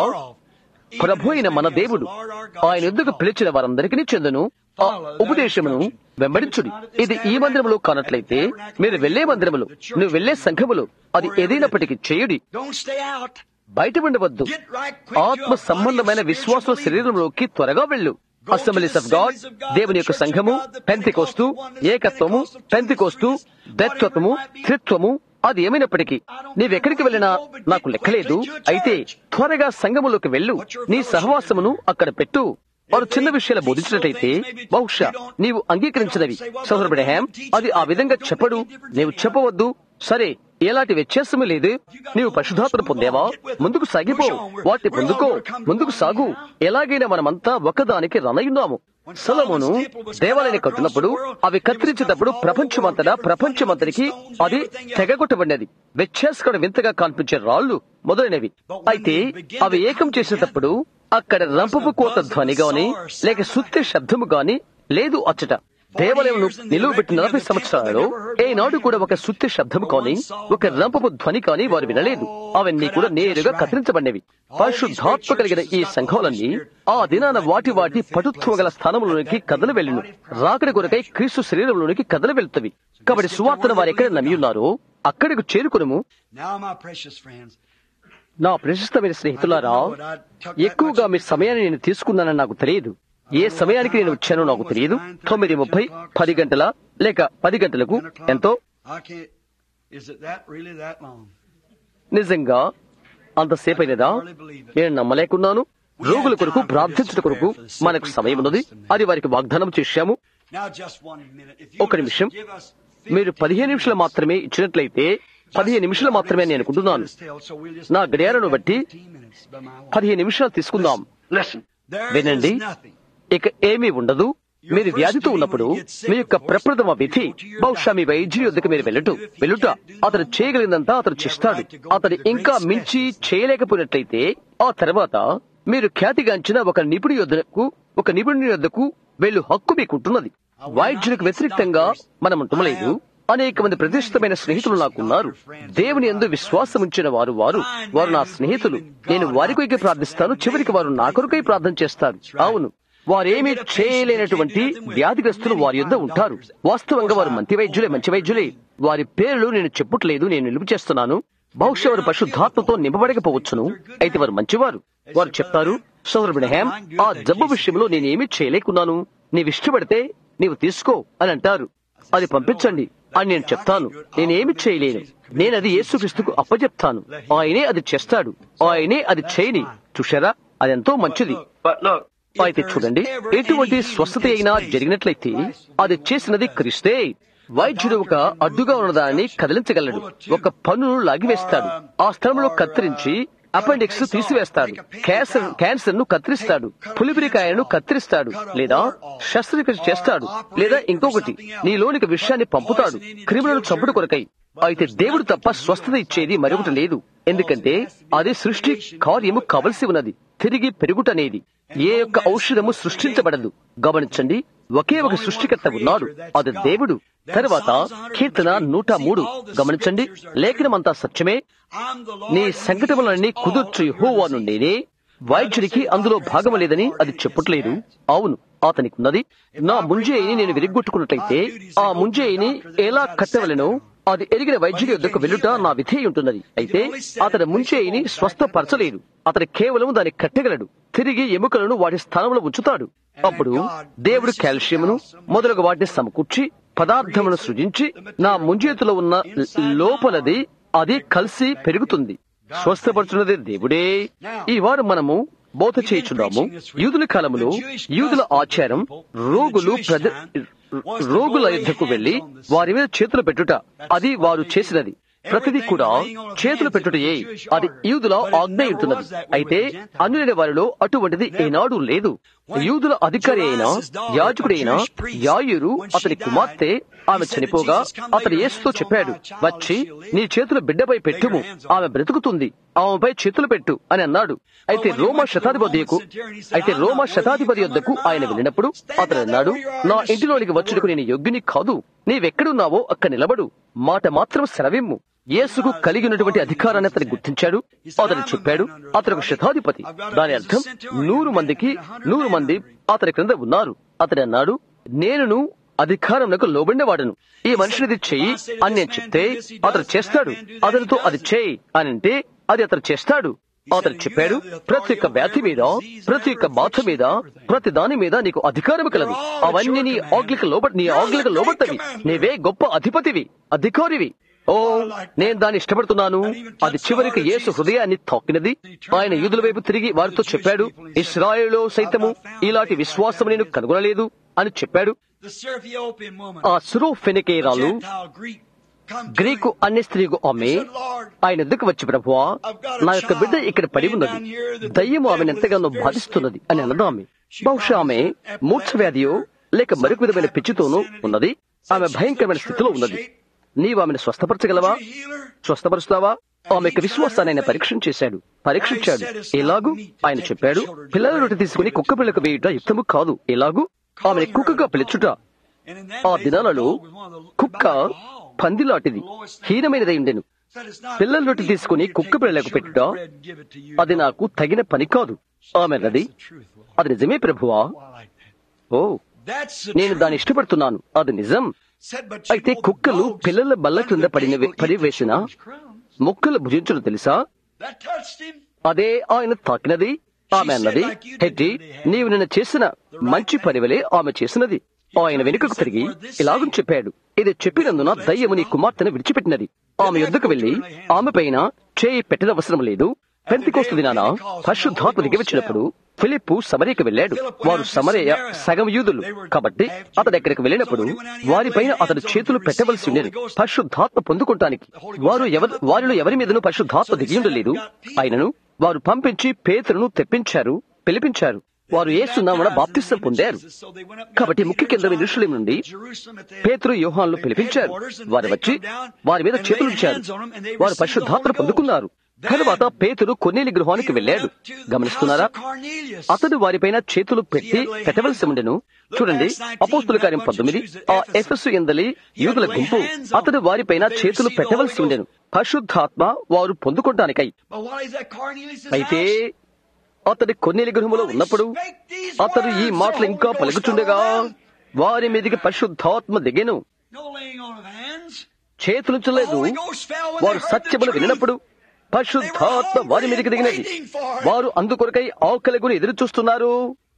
ప్రభు అయిన మన దేవుడు ఆయన ఎందుకు పిలిచిన వారందరికీ చెందును ఆ ఉపదేశమును వెంబడించుడి ఇది ఈ మందిరములో కానట్లయితే మీరు వెళ్లే మందిరములు నువ్వు వెళ్లే సంఘములు అది ఏదైనప్పటికీ చేయుడి Don't stay out. బయట ఉండవద్దు ఆత్మ సంబంధమైన విశ్వాసుల శరీరంలోకి త్వరగా వెళ్ళు అసెంబ్లీస్ ఆఫ్ గాడ్ దేవుని యొక్క సంఘము పెంతికోస్తు ఏకత్వము పెంతికోస్తు దత్వత్వము త్రిత్వము అది ఏమైనప్పటికీ నీవెక్కడికి వెళ్ళినా నాకు లెక్కలేదు అయితే త్వరగా సంఘములోకి వెళ్ళు నీ సహవాసమును అక్కడ పెట్టు వారు చిన్న విషయాలు బోధించినట్టయితే బహుశా నీవు అంగీకరించినవి సోదరుడు హ్యామ్ అది ఆ విధంగా చెప్పడు నీవు చెప్పవద్దు సరే ఎలాంటి వ్యత్యాసము లేదు నీవు పరిశుధాత్మను పొందేవా ముందుకు సాగిపో వాటిని పొందుకో ముందుకు సాగు ఎలాగైనా మనమంతా ఒకదానికి రనయున్నాము సొలమును దేవాలయాన్ని కట్టినప్పుడు అవి కత్తిరించేటప్పుడు ప్రపంచమంతటా ప్రపంచమంతటికి అది తెగగొట్టబడినది వ్యత్యాసకరం వింతగా కనిపించే రాళ్లు మొదలైనవి అయితే అవి ఏకం చేసేటప్పుడు అక్కడ రంపపు కోత ధ్వని గాని లేక సుత్తి శబ్దము గాని లేదు అచ్చట దేవాలయంను నిలువబెట్టిన నలభై సంవత్సరాలలో ఏనాడు కూడా ఒక సుత్తి శబ్దము కానీ ఒక రంపపు ధ్వని కానీ వారు వినలేదు అవన్నీ కూడా నేరుగా కత్తిరించబడినవి పరిశుద్ధాత్మ కలిగిన ఈ సంఘాలన్నీ ఆ దినాన వాటి వాటి పటుత్వం గల స్థానంలోనికి కదలు వెళ్ళును రాకడి కొరకై క్రీస్తు శరీరంలోనికి కదలు వెళ్తవి కాబట్టి సువార్తను వారు ఎక్కడ నమ్మి ఉన్నారో అక్కడికి చేరుకునము Now, my precious friends, నా ప్రశస్తమైన స్నేహితులారా ఎక్కువగా మీ సమయాన్ని నేను తీసుకున్నానని నాకు తెలియదు ఏ సమయానికి నేను వచ్చానో నాకు తెలియదు తొమ్మిది ముప్పై పది గంటల లేక పది గంటలకు 10 o'clock. ఎంతో I can't. Is it that really that long? నిజంగా అంతసేపు అయినదా నేను నమ్మలేకున్నాను రోగుల కొరకు ప్రార్థించుట కొరకు మనకు సమయం ఉన్నది అది వారికి వాగ్దానం చేశాము Now, just one minute. If you ఒక just నిమిషం give us మీరు పదిహేను నిమిషాలు మాత్రమే ఇచ్చినట్లయితే పదిహేను నిమిషాలు మాత్రమే నేను అనుకుంటున్నాను So we'll just నా గడియారాన్ని బట్టి 15 minutes by my watch. పదిహేను నిమిషాలు తీసుకుందాం Listen. వినండి ఇక ఏమీ ఉండదు మీరు వ్యాధితో ఉన్నప్పుడు మీ యొక్క ప్రప్రథమ విధి బహుశా మీ వైద్యుని యొద్దకు మీరు వెళ్ళటు వెళ్ళుట అతను చేయగలిగినంతా అతను చేస్తాడు అతను ఇంకా మించి చేయలేకపోయినట్లయితే ఆ తర్వాత మీరు ఖ్యాతిగాంచిన ఒక నిపుణుడి యొద్దకు ఒక నిపుణుని యొద్దకు వెళ్ళు హక్కు మీకుంటున్నది వైద్యులకు వ్యతిరేక్తంగా మనం ఉంటలేదు అనేక మంది ప్రతిష్ఠితమైన స్నేహితులు నాకున్నారు దేవుని ఎందు విశ్వాసం ఉంచిన వారు వారు వారు నా స్నేహితులు నేను వారి కొరకై ప్రార్థిస్తాను చివరికి వారు నా కొరకై ప్రార్థన చేస్తారు అవును వారేమీ చేయలేనటువంటి వ్యాధిగ్రస్తులు వారి యొద్ద ఉంటారు వాస్తవంగా వారు మంచి వైద్యులే మంచి వైద్యులే వారి పేర్లు నేను చెప్పుట్లేదు నేను నిలుపు చేస్తున్నాను బహుశా వారు పరిశుద్ధాత్మతో నింపబడకపోవచ్చును అయితే వారు మంచివారు వారు చెప్తారు సోదరుడు హ్యామ్ ఆ జబ్బు విషయంలో నేనేమీ చేయలేకున్నాను నీవు ఇష్టపడితే నీవు తీసుకో అని అంటారు అది పంపించండి అని నేను చెప్తాను నేనేమి చేయలేను నేను అది యేసుక్రీస్తుకు అప్పచెప్తాను ఆయనే అది చేస్తాడు ఆయనే అది చేయని చూశారా అది ఎంతో మంచిది అయితే చూడండి ఎటువంటి స్వస్థత అయినా జరిగినట్లయితే అది చేసినది క్రిస్తే వైద్యుడు ఒక అడ్డుగా ఉన్నదాన్ని కదిలించగలడు ఒక పన్నును లాగివేస్తాడు ఆ స్థలంలో కత్తిరించి అపెండిక్స్ తీసివేస్తాడు క్యాన్సర్ క్యాన్సర్ ను కత్తిరిస్తాడు పులిపిరికాయను కత్తిరిస్తాడు లేదా శస్త్రక్రియ చేస్తాడు లేదా ఇంకొకటి నీలోనికి విషయాన్ని పంపుతాడు క్రిములను చంపుడు కొరకై అయితే దేవుడు తప్ప స్వస్థత ఇచ్చేది మరొకటి లేదు ఎందుకంటే అది సృష్టి కార్యము కావలసి ఉన్నది తిరిగి పెరుగుటనేది ఏ యొక్క ఔషధము సృష్టించబడదు గమనించండి ఒకే ఒక సృష్టికర్త ఉన్నాడు అది దేవుడు తర్వాత కీర్తన నూట మూడు గమనించండి లేఖనమంతా సత్యమే నీ సంకటములన్నీ కుదుర్చు యెహోవాను నేనే వైద్యుడికి అందులో భాగం లేదని అది చెప్పట్లేదు అవును అతనికి ఉన్నది నా ముంజేయిని నేను విరిగొట్టుకున్నట్లయితే ఆ ముంజేయిని ఎలా కట్టవలెనో అది ఎరిగిన వైద్యుడి యొద్దకు వెళ్ళుట నా విధి ఉంటున్నది అయితే అతని ముంచేయిని స్వస్థపరచలేదు అతని కేవలం దాన్ని కట్టగలడు తిరిగి ఎముకలను వాటి స్థానంలో ఉంచుతాడు అప్పుడు దేవుడు కాల్షియంను మొదలగు వాటిని సమకూర్చి పదార్థమును సృజించి నా ముంజేతిలో ఉన్న లోపలది అది కలిసి పెరుగుతుంది స్వస్థపరుచున్నది దేవుడే ఈ వారం మనము బోధ చేయుచున్నాము యూదుల కాలములో యూదుల ఆచారం రోగులు ప్రజ రోగుల యుద్ధకు వెళ్లి వారి మీద చేతులు పెట్టుట అది వారు చేసినది ప్రతిదీ కూడా చేతులు పెట్టుటయే అది యూదుల ఆజ్ఞ ఉంటున్నది అయితే అన్యులైన వారిలో అటువంటిది ఏనాడు లేదు యూదుల అధికారి అయిన యాజకుడైన యాయురు అతని కుమార్తె ఆమె చనిపోగా అతడు యేసుతో చెప్పాడు వచ్చి నీ చేతులు బిడ్డపై పెట్టుము ఆమె బ్రతుకుతుంది ఆమెపై చేతులు పెట్టు అని అన్నాడు అయితే రోమా శతాధిపతికు అయితే రోమా శతాధిపతి యొద్దకు ఆయన వెళ్ళినప్పుడు అతడు అన్నాడు నా ఇంటిలోనికి వచ్చుటకు నేను యోగ్యుని కాదు నీవెక్కడున్నావో అక్క నిలబడు మాట మాత్రం సెలవిమ్ము యేసుకు కలిగినటువంటి అధికారాన్ని అతను గుర్తించాడు అతను చెప్పాడు అతను ఒక శతాధిపతి దాని అర్థం నూరు మందికి నూరు మంది అతని క్రింద ఉన్నారు అతడు అన్నాడు నేనును అధికారంలో లోబడినవాడను ఈ మనిషినిది చెయ్యి అని నేను చెప్తే అతను చేస్తాడు అతనితో అది చేయి అని అంటే అది అతను చేస్తాడు అతను చెప్పాడు ప్రతి ఒక్క వ్యాధి మీద ప్రతి ఒక్క బాధ మీద ప్రతి దాని మీద నీకు అధికారం కలదు అవన్నీ నీ ఆజ్ఞలకు లోబడి నీ ఆజ్ఞలకు లోబడతవి నీవే గొప్ప అధిపతివి అధికారివి ఓ నేను దాన్ని ఇష్టపడుతున్నాను అది చివరికి యేసు హృదయాన్ని తాకినది ఆయన యూదుల వైపు తిరిగి వారితో చెప్పాడు ఇస్రాయేల్లో సైతము ఇలాంటి విశ్వాసం నేను కనుగొనలేదు అని చెప్పాడు ఆ సురో ఫెనికేరాలు గ్రీకు అన్ని స్త్రీకు ఆమె ఆయన ఎద్దుకు వచ్చి ప్రభువా నా యొక్క బిడ్డ ఇక్కడ పడి ఉన్నది దయ్యము ఆమెను ఎంతగానో బాధిస్తున్నది అని అన్నది ఆమె బహుశా ఆమె మూర్ఛ వ్యాధియో లేక మరొక విధమైన పిచ్చితోనూ ఉన్నది ఆమె భయంకరమైన స్థితిలో ఉన్నది నీవు ఆమెను స్వస్థపరచగలవా స్వస్థపరుస్తావా ఆమె యొక్క విశ్వాసాన్ని ఆయన పరీక్ష చేశాడు పరీక్షించాడు ఎలాగూ ఆయన చెప్పాడు పిల్లల రొట్టె తీసుకుని కుక్క పిల్లకు వేయుట యుక్తము కాదు ఎలాగూ ఆమెను కుక్కగా పిలుచుట ఆ దినాలలో కుక్క పందిలాంటిది హీనమైనదై ఉండెను పిల్లల రొట్టె తీసుకుని కుక్క పిల్లలకు పెట్టుట అది నాకు తగిన పని కాదు ఆమె అన్నది అది నిజమే ప్రభువా ఓ నేను దాన్ని ఇష్టపడుతున్నాను అది నిజం అయితే కుక్కలు పిల్లల బల్ల క్రింద పడిన పడివేసిన మొక్కలు భుజించడం తెలుసా అదే ఆయన తాకినది ఆమె అన్నది హెట్టి నీవు నిన్న చేసిన మంచి పనివలే ఆమె చేసినది ఆయన వెనుకకు తిరిగి ఇలాగని చెప్పాడు ఇది చెప్పినందున దయ్యము నీ కుమార్తెను విడిచిపెట్టినది ఆమె యుద్ధకు వెళ్లి ఆమె పైన చేయి పెట్టనవసరం లేదు పెంతికోస్తు దినాన పరిశుద్ధాత్మ దిగి వచ్చినప్పుడు ఫిలిప్పు సమరేకి వెళ్ళాడు వారు సమరయ సగం యూదులు కాబట్టి అతడు ఎక్కడికి వెళ్ళినప్పుడు వారిపైన అతడు చేతులు పెట్టవలసి ఉండేది పరిశుద్ధాత్మ పొందుకుంటానికి వారు ఎవరు వారిలో ఎవరి మీదను పరిశుద్ధాత్మ దిగి ఉండలేదు ఆయనను వారు పంపించి పేతులను తెప్పించారు పిలిపించారు వారు ఏసునామన బాప్తిస్తం పొందారు కాబట్టి ముఖ్య కేంద్రం ఇరుషులేం నుండి పేతురు యోహాన్లు పిలిపించారు వారు వచ్చి వారి మీద చేతులుంచారు వారు పరిశుద్ధాత్మ పొందుకున్నారు తరువాత పేతురు కొన్నేలి గృహానికి వెళ్ళాడు గమనిస్తున్నారా అతడు వారిపైన చేతులు పెట్టి పెట్టవలసి ఉండెను చూడండి అపోస్తుల కార్యం పంతొమ్మిది ఆ ఎఫెస్సు ఎందలి యూదుల గుంపు అతడు వారిపైన చేతులు పెట్టవలసి ఉండెను పరిశుద్ధాత్మ వారు పొందుకోవడానికై అయితే అతడి కొన్నేలి గృహములో ఉన్నప్పుడు అతడు ఈ మాటలు ఇంకా పలుకుతుండగా వారి మీదికి పరిశుద్ధాత్మ దిగెను చేతులుంచలేదు వారు సత్యములు వినినప్పుడు పరిశుద్ధాత్మ వారి మీదకి దిగినది వారు అందుకొరకై ఆకలిగుని ఎదురు చూస్తున్నారు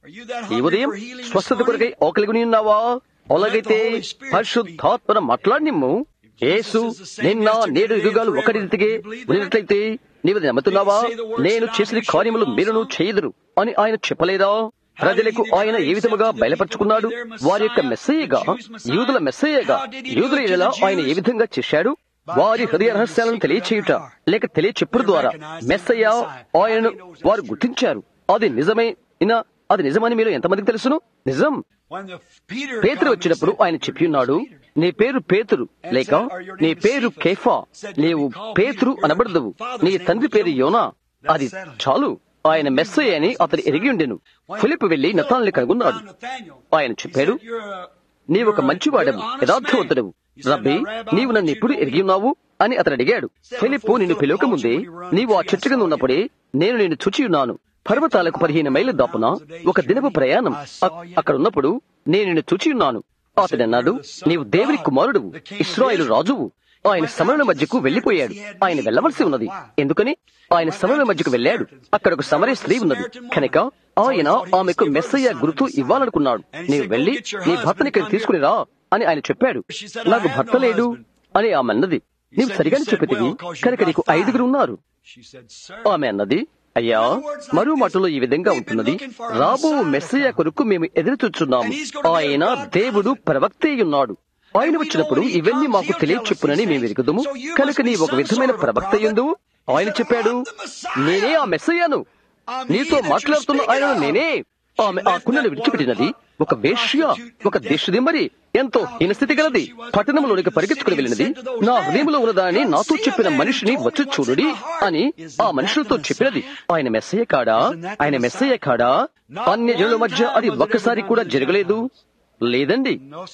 ఈ ఉదయం స్వస్థత కొరకై ఆకలిగుని ఉన్నావా అలాగైతే పరిశుద్ధాత్మన మాట్లాడినిమ్ము యేసు నిన్న నేడు యుగాలు ఒకటి రీతిగా ఉన్నట్లయితే నీవు నమ్ముతున్నావా నేను చేసిన కార్యములు మీరును చేయదురు అని ఆయన చెప్పలేదా ప్రజలకు ఆయన ఏ విధముగా బయలుపరుచుకున్నాడు వారి యొక్క మెస్సయ్యగా యూదుల మెస్సయ్యగా యూదుల ఎలా ఆయన ఏ విధంగా చేశాడు వారి హృదయ రహస్యాలను తెలియచేయుట లేక తెలియచెప్పుడు ద్వారా మెస్సయ్య ఆయనను వారు గుర్తించారు అది నిజమే ఇనా అది నిజమని మీరు ఎంతమందికి తెలుసును నిజం పేతురు వచ్చినప్పుడు ఆయన చెప్పి ఉన్నాడు నీ పేరు పేతురు లేక నీ పేరు కేఫా నీవు పేతురు అనబడదువు నీ తండ్రి పేరు యోనా అది చాలు ఆయన మెస్సయ్య అని అతను ఎరిగి ఉండెను ఫిలిప్ వెళ్లి నతాల్ని కనుగొన్నాడు ఆయన చెప్పాడు నీవొక మంచివాడవు యథార్థవంతుడవు రబ్బీ నీవు నన్ను ఎప్పుడు ఎరిగి ఉన్నావు అని అతను అడిగాడు ఫిలిప్పు నిన్ను పిలవకముందే నీవు ఆ చెట్టు కింద ఉన్నప్పుడే నేను నిన్ను చూచి ఉన్నాను పర్వతాలకు పదిహేను మైళ్ళ దాపున ఒక దినపు ప్రయాణం అక్కడ ఉన్నప్పుడు నేను నిన్ను చూచి ఉన్నాను అతడు అన్నాడు నీవు దేవుని కుమారుడు ఇస్రాయిలు రాజువు ఆయన సమరుల మధ్యకు వెళ్లిపోయాడు ఆయన వెళ్లవలసి ఉన్నది ఎందుకని ఆయన సమరుల మధ్యకు వెళ్ళాడు అక్కడ ఒక సమరే స్త్రీ ఉన్నది కనుక ఆయన ఆమెకు మెస్సయ్య గుర్తు ఇవ్వాలనుకున్నాడు నీవు వెళ్లి నీ భర్తని ఇక్కడ తీసుకుని రా అని ఆయన చెప్పాడు నాకు భర్త లేడు అని ఆమె అన్నది నీవు సరిగానే చెప్పేది కనుక నీకు ఐదుగురు ఉన్నారు ఆమె అన్నది అయ్యా మరో మాటలో ఈ విధంగా ఉంటున్నది రాబో మెస్సయ్య కొరకు మేము ఎదురు చూస్తున్నాము ఆయన దేవుడు ప్రవక్తే ఉన్నాడు ఆయన వచ్చినప్పుడు ఇవన్నీ మాకు తెలియచెప్పునని మేము ఎరుగుదము కనుక నీ ఒక విధమైన ప్రవక్త ఎందు ఆయన చెప్పాడు నేనే ఆ మెస్సయ్యాను నీతో మాట్లాడుతున్న ఆయన నేనే ఆమె ఆ కుండను విడిచిపెట్టినది ఒక వేష్య ఒక దేశదిమ్మరి ఎంతో హీనస్థితి గలది పట్టణంలోనికి పరిగెత్తుకుని వెళ్ళినది నా హృదయంలో ఉన్నదాన్ని నాతో చెప్పిన మనిషిని వచ్చి చూడుడి అని ఆ మనుషులతో చెప్పినది ఆయన మెస్సయ్య కాడా ఆయన మెస్సయ్య కాడా అన్య జనుల మధ్య అది ఒక్కసారి కూడా జరగలేదు లేదండి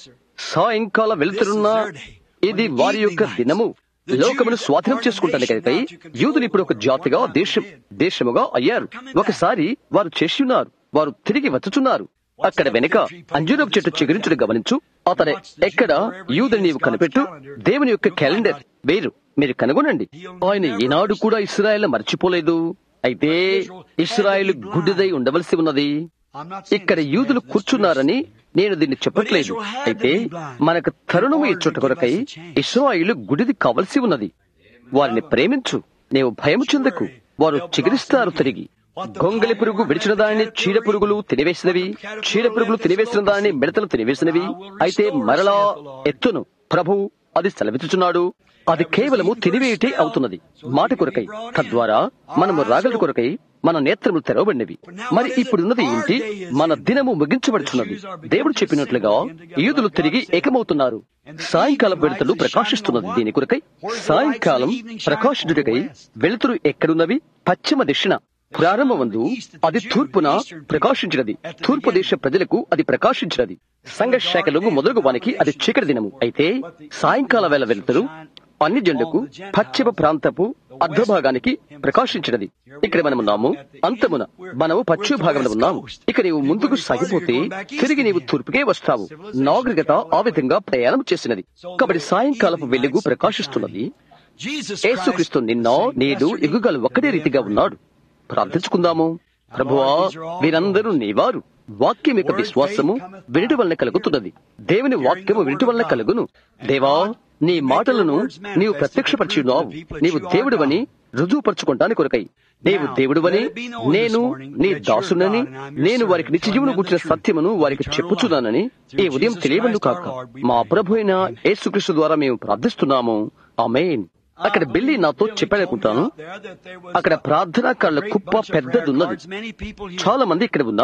సాయంకాల వెళ్తున్న ఇది వారి యొక్క దినము లోకమును స్వాధీనం చేసుకుంటాను కనుక యూదులు ఇప్పుడు ఒక జాతిగా దేశం దేశముగా అయ్యారు ఒకసారి వారు చేసి ఉన్నారు వారు తిరిగి వచ్చుచున్నారు అక్కడ వెనుక అంజూరపు చెట్టు చిగురించుడు గమనించు అతను ఎక్కడ యూదుని నీవు కనిపెట్టు దేవుని యొక్క క్యాలెండర్ వేరు మీరు కనుగొనండి ఆయన ఈనాడు కూడా ఇస్రాయల్ మర్చిపోలేదు అయితే ఇస్రాయల్ గుడ్డిదై ఉండవలసి ఉన్నది ఇక్కడ యూదులు కూర్చున్నారని నేను దీన్ని చెప్పట్లేదు అయితే మనకు తరుణము ఇచ్చుట కొరకై ఇస్రాయిలు గుడిది కావలసి ఉన్నది వారిని ప్రేమించు నీవు భయము చెందకు వారు చిగురిస్తారు తిరిగి గొంగలి పురుగు విడిచిన దానిని చీడ పురుగులు తినివేసినవి చీడ పురుగులు తినివేసిన దానిని మిడతలు తినివేసినవి అయితే మరలా ఎత్తును ప్రభు అది సెలవిచ్చుచున్నాడు అది కేవలము తినివేయటే అవుతున్నది మాట కొరకై తద్వారా మనము రాగల కొరకై మన నేత్రములు తెరవబడినవి మరి ఇప్పుడున్నది ఏంటి మన దినము ముగించబడుచున్నది దేవుడు చెప్పినట్లుగా యూదులు తిరిగి ఏకమవుతున్నారు సాయంకాలం వెలుతురు ప్రకాశిస్తున్నది దీని కొరకై సాయంకాలం ప్రకాశించుటకై వెలుతురు ఎక్కడున్నవి పశ్చిమ దిశన ప్రారంభమందు అది తూర్పున ప్రకాశించినది తూర్పు దేశ ప్రజలకు అది ప్రకాశించినది సంఘ శాఖలకు మొదలుగు వానికి అది చీకటి దినము అయితే సాయంకాల వేళ వెలుతురు అన్ని జనులకు పశ్చిమ ప్రాంతపు అర్ధభాగానికి ప్రకాశించినది ఇక్కడ మనం ఉన్నాము అంతమున మనము పశ్చిమ భాగంలో ఉన్నాము ఇక నీవు ముందుకు సాగిపోతే తిరిగి నీవు తూర్పుకే వస్తావు నాగరికత ఆ విధంగా ప్రయాణం చేసినది కాబట్టి సాయంకాలపు వెలుగు ప్రకాశిస్తున్నది యేసుక్రీస్తు నిన్న నేడు ఎగుగలు ఒకటే రీతిగా ఉన్నాడు ప్రార్థించుకుందాము ప్రభువా వీరందరూ నీవారు వాక్యం యొక్క విశ్వాసము వినటి వలన కలుగుతున్నది దేవుని వాక్యము వినటి వలన కలుగును దేవా నీ మాటలను నీవు ప్రత్యక్షపరిచినావు నీవు దేవుడివని రుజువుపరచుకుంటాని కొరకై నీవు దేవుడివని నేను నీ దాసునని నేను వారికి నిత్యజీవును గుర్చిన సత్యమును వారికి చెప్పుచున్నానని ఈ ఉదయం తెలియబందు కాక మా ప్రభు అయిన యేసుక్రీస్తు ద్వారా మేము ప్రార్థిస్తున్నాము ఆమెన్ అక్కడ బిల్లి నాతో చెప్పాలనుకుంటాను అక్కడ ప్రార్థనా కాళ్ళ కుప్ప పెద్దదున్నది చాలా మంది ఇక్కడ ఉన్నారు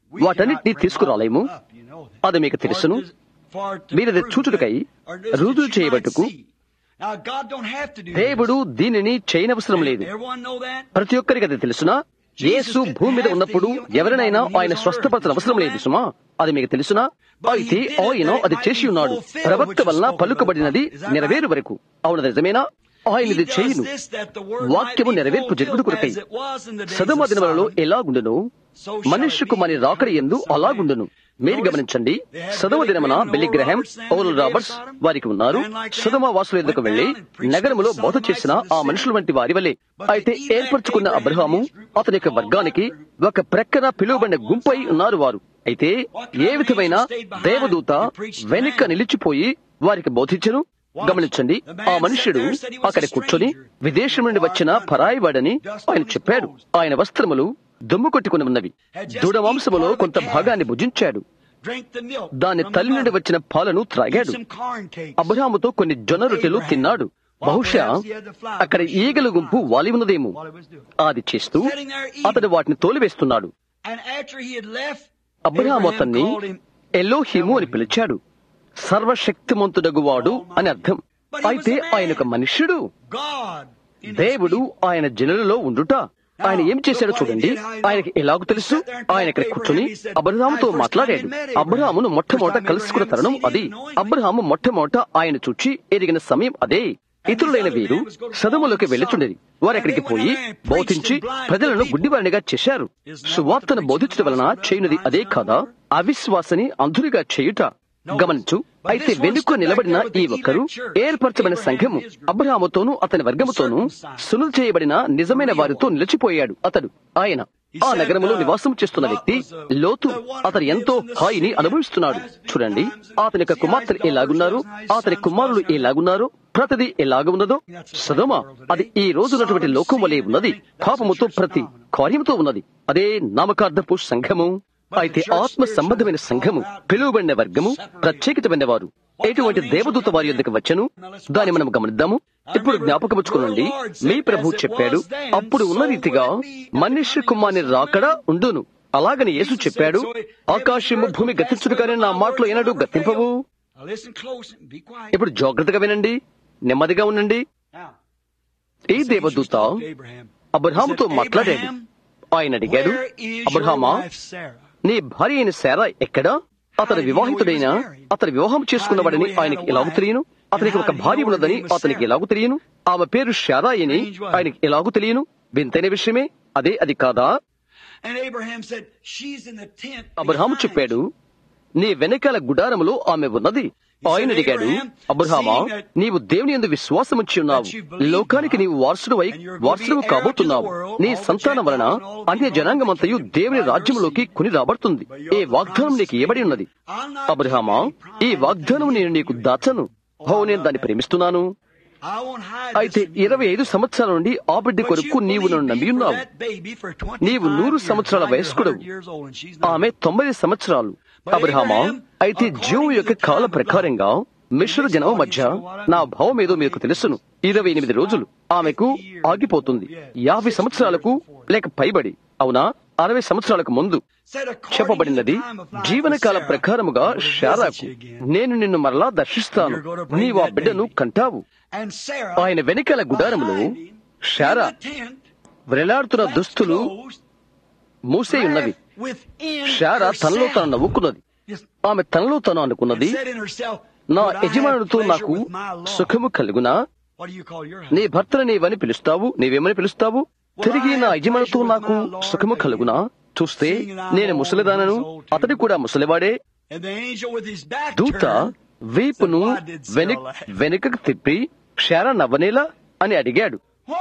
వాటన్నిటినీ తీసుకురాలేము అది మీకు తెలుసును మీరది చూచుటకై రుజువు చేయబట్టుకు దేవుడు దీనిని చేయనవసరం లేదు ప్రతి ఒక్కరికి అది తెలుసునా యేసు భూమి మీద ఉన్నప్పుడు ఎవరినైనా ఆయన స్వస్థపరచని అవసరం లేదు సుమా అది మీకు తెలుసునా అయితే ఆయన అది చేసి ఉన్నాడు ప్రవక్త వలన పలుకబడినది నెరవేరు వరకు అవునది నిజమేనా ఆయన ఇది చేయును వాక్యము నెరవేర్పు జరుగుడు కొరకై సదమ దినములలో ఎలాగుండును మనుష్య కుమారి రాకడి ఎందు అలాగుండును మీరు గమనించండి సదమ దినమున బెల్లిగ్రహం పౌలు రాబర్ట్స్ వారికి ఉన్నారు సదమ వాసుల ఎందుకు వెళ్లి నగరములో బోధ చేసిన ఆ మనుషుల వంటి వారి వలె అయితే ఏర్పరచుకున్న అబ్రహాము అతని యొక్క వర్గానికి ఒక ప్రక్కన పిలువబడిన గుంపై ఉన్నారు వారు అయితే ఏ విధమైన దేవదూత వెనుక నిలిచిపోయి వారికి బోధించను గమనించండి ఆ మనుష్యుడు అక్కడ కూర్చొని విదేశం నుండి వచ్చిన పరాయివాడని ఆయన చెప్పాడు ఆయన వస్త్రములు దుమ్ము కొట్టుకుని ఉన్నవి దృఢమాంసములో కొంత భాగాన్ని భుజించాడు దాని తల్లి నుండి వచ్చిన పాలను త్రాగాడు అబ్రహాముతో కొన్ని జొన్న రొట్టెలు తిన్నాడు బహుశా అక్కడ ఈగల గుంపు వాలి ఉన్నదేమో అది చేస్తూ అతడు వాటిని తోలివేస్తున్నాడు అబ్రహాము అతన్ని ఎల్లోహిము అని పిలిచాడు సర్వశక్తిమంతుడగువాడు అని అర్థం అయితే ఆయన ఒక మనుష్యుడు దేవుడు ఆయన జనులలో ఉండుట ఆయన ఏం చేశాడో చూడండి ఆయనకి ఎలాగో తెలుసు ఆయన ఇక్కడ కూర్చొని అబ్రహాముతో మాట్లాడాడు అబ్రహామును మొట్టమొదట కలుసుకున్న తరుణం అది అబ్రహాము మొట్టమొదట ఆయన చూచి ఎరిగిన సమయం అదే ఇతరులైన వీరు సదములోకి వెళ్ళుచుండేది వారు అక్కడికి పోయి బోధించి ప్రజలను గుడ్డివారినిగా చేశారు సువార్తను బోధించడం వలన చేయునది అదే కాదా అవిశ్వాసని అంధునిగా చేయుట గమనించు అయితే వెనుక నిలబడిన ఈ ఒక్కరు ఏర్పరచబడిన సంఘము అబ్రహాముతోనూ అతని వర్గముతోనూ సులువు చేయబడిన నిజమైన వారితో నిలిచిపోయాడు అతడు ఆయన ఆ నగరములో నివాసం చేస్తున్న వ్యక్తి లోతు అతను ఎంతో హాయిని అనుభవిస్తున్నాడు చూడండి అతని యొక్క కుమార్తెలు ఎలాగున్నారు అతని కుమారులు ఎలాగున్నారు ప్రతిది ఎలాగ ఉన్నదో సదమ అది ఈ రోజు ఉన్నటువంటి లోకం వలె ఉన్నది పాపముతో ప్రతి కార్యముతో ఉన్నది అదే నామకార్థపు సంఘము అయితే ఆత్మ సంబంధమైన సంఘము పిలువబడిన వర్గము ప్రత్యేకితమైన వారు ఎటువంటి దేవదూత వారి యొద్దకు వచ్చను దాన్ని మనం గమనిద్దాము ఇప్పుడు జ్ఞాపకముచ్చుకోనండి మీ ప్రభు చెప్పాడు అప్పుడు ఉన్న రీతిగా మనుష్య కుమార్ని రాకడా ఉండును అలాగని యేసు చెప్పాడు ఆకాశము భూమి గతించుడు కానీ నా మాటలో ఏనాడు గతింపవు ఇప్పుడు జాగ్రత్తగా వినండి నెమ్మదిగా ఉండండి ఈ దేవదూత అబ్రహాముతో మాట్లాడాడు ఆయన అడిగాడు అబ్రహామా నీ భార్య అయిన శారా ఎక్కడా అతని వివాహితుడైన అతని వివాహం చేసుకున్నవాడని ఆయనకి ఎలాగూ తెలియను అతనికి ఒక భార్య ఉన్నదని అతనికి ఎలాగూ తెలియను ఆమె పేరు శారాయని ఆయనకి ఎలాగూ తెలియను వింతైన విషయమే అదే అది కాదా అబ్రహాము చెప్పాడు నీ వెనకాల గుడారములో ఆమె ఉన్నది ఆయన అడిగాడు అబ్రహామా నీవు దేవుని ఎందు విశ్వాసం వచ్చి ఉన్నావు లోకానికి నీవు వారసుడు అయి వారసుడు కాబోతున్నావు నీ సంతానం వలన అన్య జనాంగమంతయు దేవుని రాజ్యంలోకి కొని రాబడుతుంది ఈ వాగ్దానం నీకు ఇవ్వబడి ఉన్నది అబ్రహామా ఈ వాగ్దానం నేను నీకు దాచను హో నేను దాన్ని ప్రేమిస్తున్నాను అయితే ఇరవై ఐదు సంవత్సరాల నుండి ఆ బిడ్డ కొరకు నీవు నన్ను నమ్మి ఉన్నావు నీవు నూరు సంవత్సరాల వయస్కుడవు ఆమె తొంభై సంవత్సరాలు అబ్రహామా అయితే జీవం యొక్క కాల ప్రకారంగా మిశ్ర జనం మధ్య నా భావం ఏదో మీకు తెలుసును ఇరవై ఎనిమిది రోజులు ఆమెకు ఆగిపోతుంది యాభై సంవత్సరాలకు లేక పైబడి అవునా అరవై సంవత్సరాలకు ముందు చెప్పబడినది జీవనకాల ప్రకారముగా షారాకు నేను నిన్ను మరలా దర్శిస్తాను నీవు ఆ బిడ్డను కంటావు ఆయన వెనకాల గుడారములో షారా వ్రేలాడుతున్న దుస్తులు మూసే ఉన్నవి షారా తనలో తాను నవ్వుకున్నది ఆమె తనలో తాను అనుకున్నది నా యజమానుడితో నాకు సుఖము కలుగునా నీ భర్తను నీవని పిలుస్తావు నీవేమని పిలుస్తావు తిరిగి నా యజమానితో నాకు సుఖము కలుగునా చూస్తే నేను ముసలిదానను అతడి కూడా ముసలివాడే దూత వీపును వెనుక వెనుకకు తిప్పి క్షార నవ్వనేలా అని అడిగాడు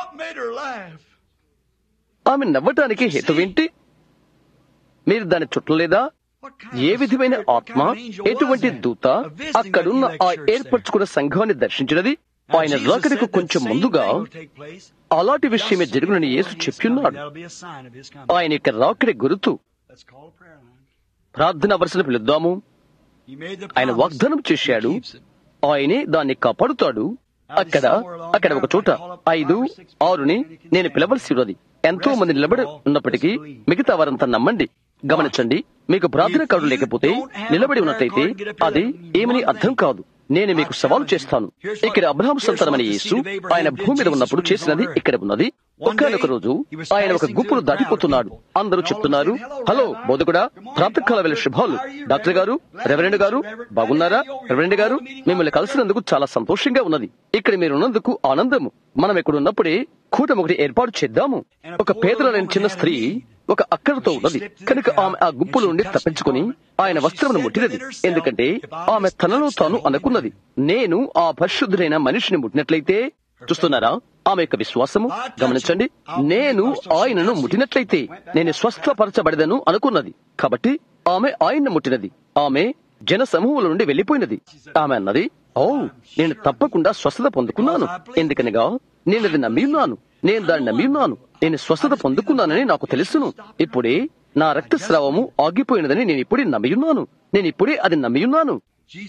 ఆమె నవ్వటానికి హేతువేంటి మీరు దాన్ని చుట్టలేదా ఏ విధమైన ఆత్మ ఎటువంటి దూత అక్కడున్న ఆ ఏర్పరచుకున్న సంఘాన్ని దర్శించినది ఆయన రాకడికి కొంచెం ముందుగా అలాంటి విషయమే జరుగునని యేసు చెప్పిన్నాడు ఆయన యొక్క రాకడి గురుతు ప్రార్థన వరుసను పిలుద్దాము ఆయన వాగ్దానం చేశాడు ఆయనే దాన్ని కాపాడుతాడు అక్కడ అక్కడ ఒక చోట ఐదు ఆరుని నేను పిలవలసి ఉన్నది ఎంతో మంది నిలబడి ఉన్నప్పటికీ మిగతా వారంతా నమ్మండి గమనించండి మీకు ప్రార్థన కార్డు లేకపోతే నిలబడి ఉన్నట్లయితే అది ఏమని అర్థం కాదు నేను మీకు సవాలు చేస్తాను ఇక్కడ అబ్రహాం సంతానమైన యేసు ఆయన భూమి మీద ఉన్నప్పుడు చేసినది ఇక్కడ ఉన్నది ఒక్కనొక రోజు ఆయన ఒక గుంపును దాటిపోతున్నాడు అందరూ చెప్తున్నారు హలో బోధకుడా ప్రాతకాల వేళ శుభాలు డాక్టర్ గారు రెవరెండ్ గారు బాగున్నారా రెవరెండ్ గారు మిమ్మల్ని కలిసినందుకు చాలా సంతోషంగా ఉన్నది ఇక్కడ మీరు ఉన్నందుకు ఆనందము మనం ఇక్కడ ఉన్నప్పుడే కూటమి ఒకటి ఏర్పాటు చేద్దాము ఒక పేదలైన చిన్న స్త్రీ ఒక అక్కడతో ఉన్నది కనుక ఆమె ఆ గుంపు నుండి తప్పించుకుని ఆయన వస్త్రమును ముట్టినది ఎందుకంటే ఆమె తనలో తాను అనుకున్నది నేను ఆ పరిశుద్ధుడైన మనిషిని ముట్టినట్లయితే చూస్తున్నారా ఆమె యొక్క విశ్వాసము గమనించండి నేను ఆయనను ముట్టినట్లయితే నేను స్వస్థపరచబడదను అనుకున్నది కాబట్టి ఆమె ఆయన్ను ముట్టినది ఆమె జన సమూహం నుండి వెళ్లిపోయినది ఆమె అన్నది ఓ నేను తప్పకుండా స్వస్థత పొందుకున్నాను ఎందుకనగా నేను అది నమ్మి ఉన్నాను నేను దాన్ని నమ్మి ఉన్నాను నేను స్వస్థత పొందుకున్నానని నాకు తెలుసును ఇప్పుడే నా రక్తస్రావము ఆగిపోయినదని నేను ఇప్పుడే నమ్మియున్నాను నేను ఇప్పుడే అది నమ్మియున్నాను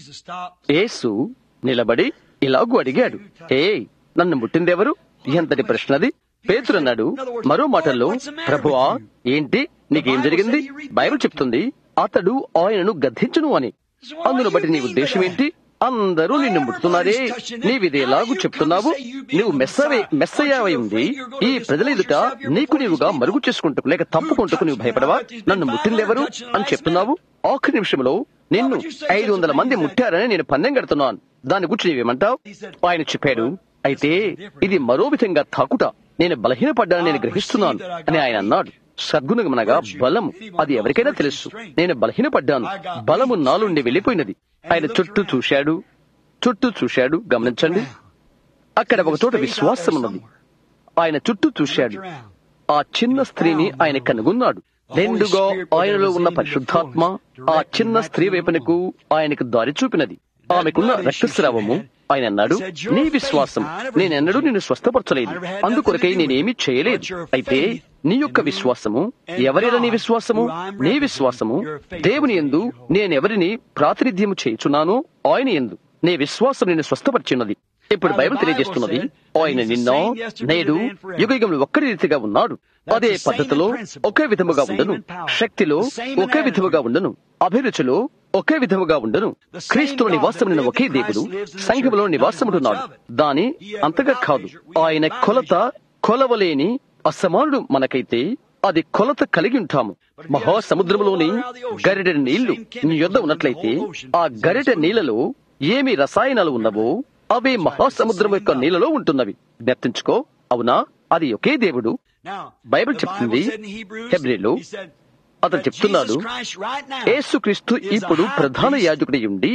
యేసు నిలబడి ఇలాగూ అడిగాడు ఏ నన్ను ముట్టిందెవరు ఎంతటి ప్రశ్నది పేతురన్నాడు మరో మాటల్లో ప్రభువా ఏంటి నీకేం జరిగింది బైబిల్ చెప్తుంది అతడు ఆయనను గద్దించును అని అందును బట్టి నీ ఉద్దేశం ఏంటి అందరూ నిన్ను ముట్టుతున్నారే నీవిదేలాగు చెప్తున్నావు నువ్వు మెస్సవే మెస్సయ్యావై ఉంది ఈ ప్రజల ఎదుట నీకు నీవుగా మరుగు చేసుకుంటూ లేక తప్పుకుంటూ నువ్వు భయపడవా నన్ను ముట్టిందెవరు అని చెప్తున్నావు ఆఖరి నిమిషంలో నిన్ను ఐదు వందల మంది ముట్టారని నేను పందెం కడుతున్నాను దాని గురించి నీవేమంటావు ఆయన చెప్పాడు అయితే ఇది మరో విధంగా తాకుట నేను బలహీనపడ్డానని నేను గ్రహిస్తున్నాను అని ఆయన అన్నాడు సద్గుణమనగా బలము అది ఎవరికైనా తెలుసు నేను బలహీనపడ్డాను బలము నాలుండి వెళ్లిపోయినది ఆయన చుట్టూ చూశాడు చుట్టూ చూశాడు గమనించండి అక్కడ ఒక చోట విశ్వాసం ఉన్నది ఆయన చుట్టూ చూశాడు ఆ చిన్న స్త్రీని ఆయన కనుగొన్నాడు రెండుగా ఆయనలో ఉన్న పరిశుద్ధాత్మ ఆ చిన్న స్త్రీ వైపునకు ఆయనకు దారి చూపినది ఆమెకున్న రక్తస్రావము ఆయన అన్నాడు నీ విశ్వాసం నేనెన్నడూ నిన్ను స్వస్థపరచలేదు అందుకొరకై నేనేమీ చేయలేదు అయితే నీ యొక్క విశ్వాసము ఎవరైనా నీ విశ్వాసము నీ విశ్వాసము దేవుని ఎందు నేనెవరిని ప్రాతినిధ్యము చేయుచున్నానో ఆయన ఎందు నీ విశ్వాసం నిన్ను స్వస్థపరిచినది ఇప్పుడు బైబిల్ తెలియజేస్తున్నది ఆయన నిన్న నేడు యుగయుగంలో ఒక్కడి రీతిగా ఉన్నాడు అదే పద్ధతిలో ఒకే విధముగా ఉండను శక్తిలో ఒకే విధముగా ఉండను అభిరుచిలో ఒకే విధముగా ఉండను క్రీస్తులో నివాసమున్న ఒకే దేవుడు సంఘములో నివాసముంటున్నాడు దాని అంతగా కాదు ఆయన కొలత కొలవలేని అసమానుడు మనకైతే అది కొలత కలిగి ఉంటాము మహాసముద్రంలోని గరిటె నీళ్లు నీ యొద్ద ఉన్నట్లయితే ఆ గరిటె నీళ్లలో ఏమి రసాయనాలు ఉన్నవో అవే మహాసముద్రం యొక్క నీళ్ళలో ఉంటున్నవి జ్ఞప్తించుకో అవునా అది ఒకే దేవుడు బైబిల్ చెప్తుంది హెబ్రిలో అతను చెప్తున్నాడు యేసుక్రీస్తు ఇప్పుడు ప్రధాన యాజకుడి ఉండి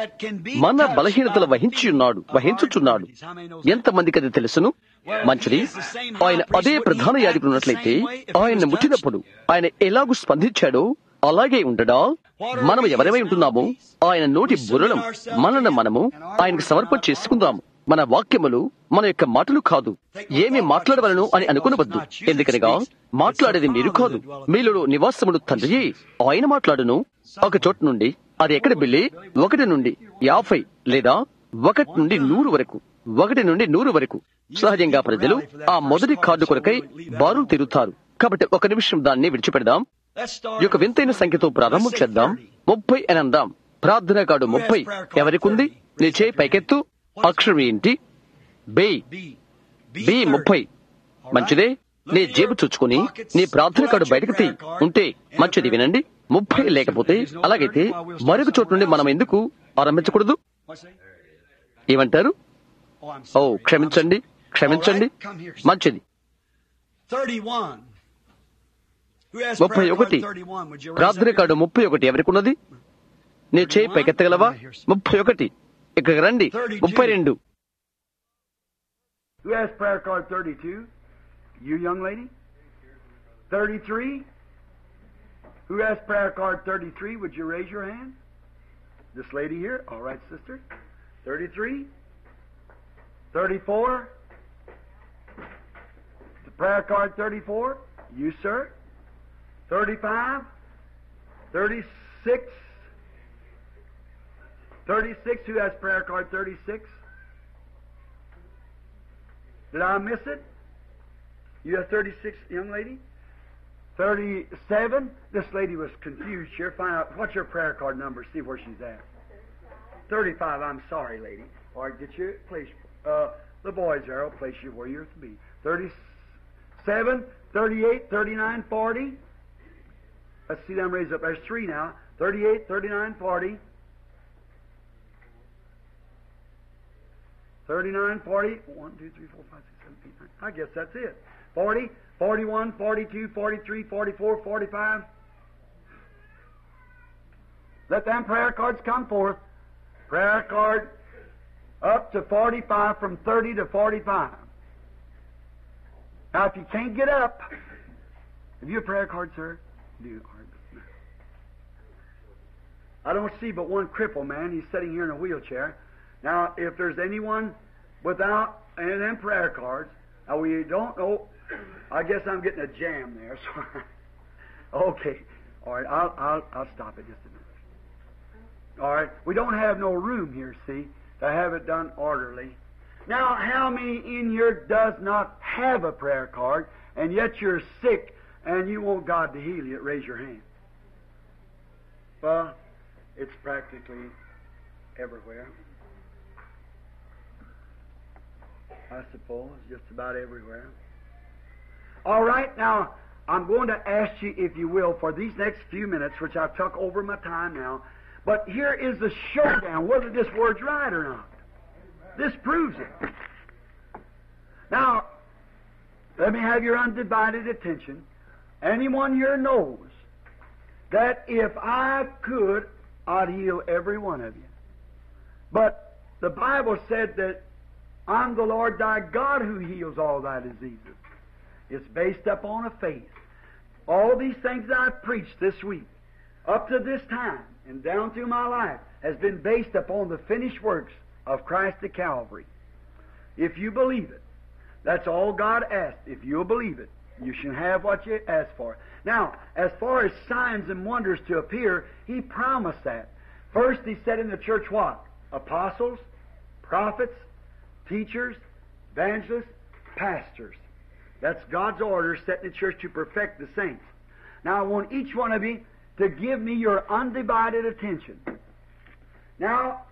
మన బలహీనతలు వహించి ఉన్నాడు వహించుచున్నాడు ఎంతమందికి అది తెలుసును మంచిది ఆయన అదే ప్రధాన యాజకుడు ఉన్నట్లయితే ఆయన ముట్టినప్పుడు ఆయన ఎలాగూ స్పందించాడో అలాగే ఉండడా మనం ఎవరేమై ఉంటున్నామో ఆయన నోటి బుర్రలం మనను మనము ఆయనకు సమర్పణ చేసుకుందాము మన వాక్యములు మన యొక్క మాటలు కాదు ఏమి మాట్లాడవలను అని అనుకునవద్దు ఎందుకనగా మాట్లాడేది మీరు కాదు మీలో నివాసముడు తండ్రి ఆయన మాట్లాడును ఒక చోట నుండి అది ఎక్కడ బిల్లి ఒకటి నుండి యాభై లేదా ఒకటి నుండి నూరు వరకు ఒకటి నుండి నూరు వరకు సహజంగా ప్రజలు ఆ మొదటి కార్డు కొరకై బారులు తిరుగుతారు కాబట్టి ఒక నిమిషం దాన్ని విడిచిపెడదాం ఈ యొక్క వింతైన సంఖ్యతో ప్రారంభం చేద్దాం ముప్పై అని అందాం ప్రార్థన కార్డు ముప్పై ఎవరికుంది నీ చేయి పైకెత్తు అక్షరం ఏంటి బే బి ముప్పై మంచిదే నీ జేబు చూచుకుని నీ ప్రార్థన కార్డు బయటకు తీ ఉంటే మంచిది వినండి ముప్పై లేకపోతే అలాగైతే మరొక చోటు నుండి మనం ఎందుకు ఆరంభించకూడదు ఏమంటారు ఓ క్షమించండి క్షమించండి మంచిది ముప్పై ఒకటి ప్రార్థన కార్డు ముప్పై ఒకటి ఎవరికున్నది నీ చేయి పైకెత్తగలవా ముప్పై ఒకటి ఇక్కడికి రండి ముప్పై రెండు Who has prayer card 32? You, young lady? 33? Who has prayer card 33? Would you raise your hand? This lady here? All right, sister. 33? 34? The prayer card 34? You, sir? 35? 36? 36? Who has prayer card 36? Did I miss it? You have 36, young lady? 37. This lady was confused here. Find out what's your prayer card number. See where she's at. 35. I'm sorry, lady. All right, get your place. Uh, the boys there will place you where you're to be. 37, 38, 39, 40. Let's see them raise up. There's three now. 38, 39, 40. 39, 40. 1, 2, 3, 4, 5, 6, 7, 8, 9. I guess that's it. 40, 41, 42, 43, 44, 45. Let them prayer cards come forth. Prayer card up to 45, from 30 to 45. Now, if you can't get up, have you a prayer card, sir? Do. I don't see but one cripple man. He's sitting here in a wheelchair. Now, if there's anyone without any of them prayer cards, now we don't know. I guess I'm getting a jam there. So, okay, all right. I'll I'll I'll stop it just a minute. All right. We don't have no room here. See, to have it done orderly. Now, how many in here does not have a prayer card, and yet you're sick and you want God to heal you? Raise your hand. Well, it's practically everywhere. I suppose, just about everywhere. All right, now I'm going to ask you, if you will, for these next few minutes, which I've took over my time now, but here is the showdown, whether this word's right or not. This proves it. Now, let me have your undivided attention. Anyone here knows that if I could, I'd heal every one of you. But the Bible said that I'm the Lord thy God who heals all thy diseases. It's based upon a faith. All these things I've preached this week, up to this time, and down through my life, has been based upon the finished works of Christ at Calvary. If you believe it, that's all God asked. If you'll believe it, you shall have what you ask for. Now, as far as signs and wonders to appear, He promised that. First, He said in the church what? Apostles, prophets, teachers, evangelists, pastors. That's God's order set in the church to perfect the saints. Now, I want each one of you to give me your undivided attention. Now,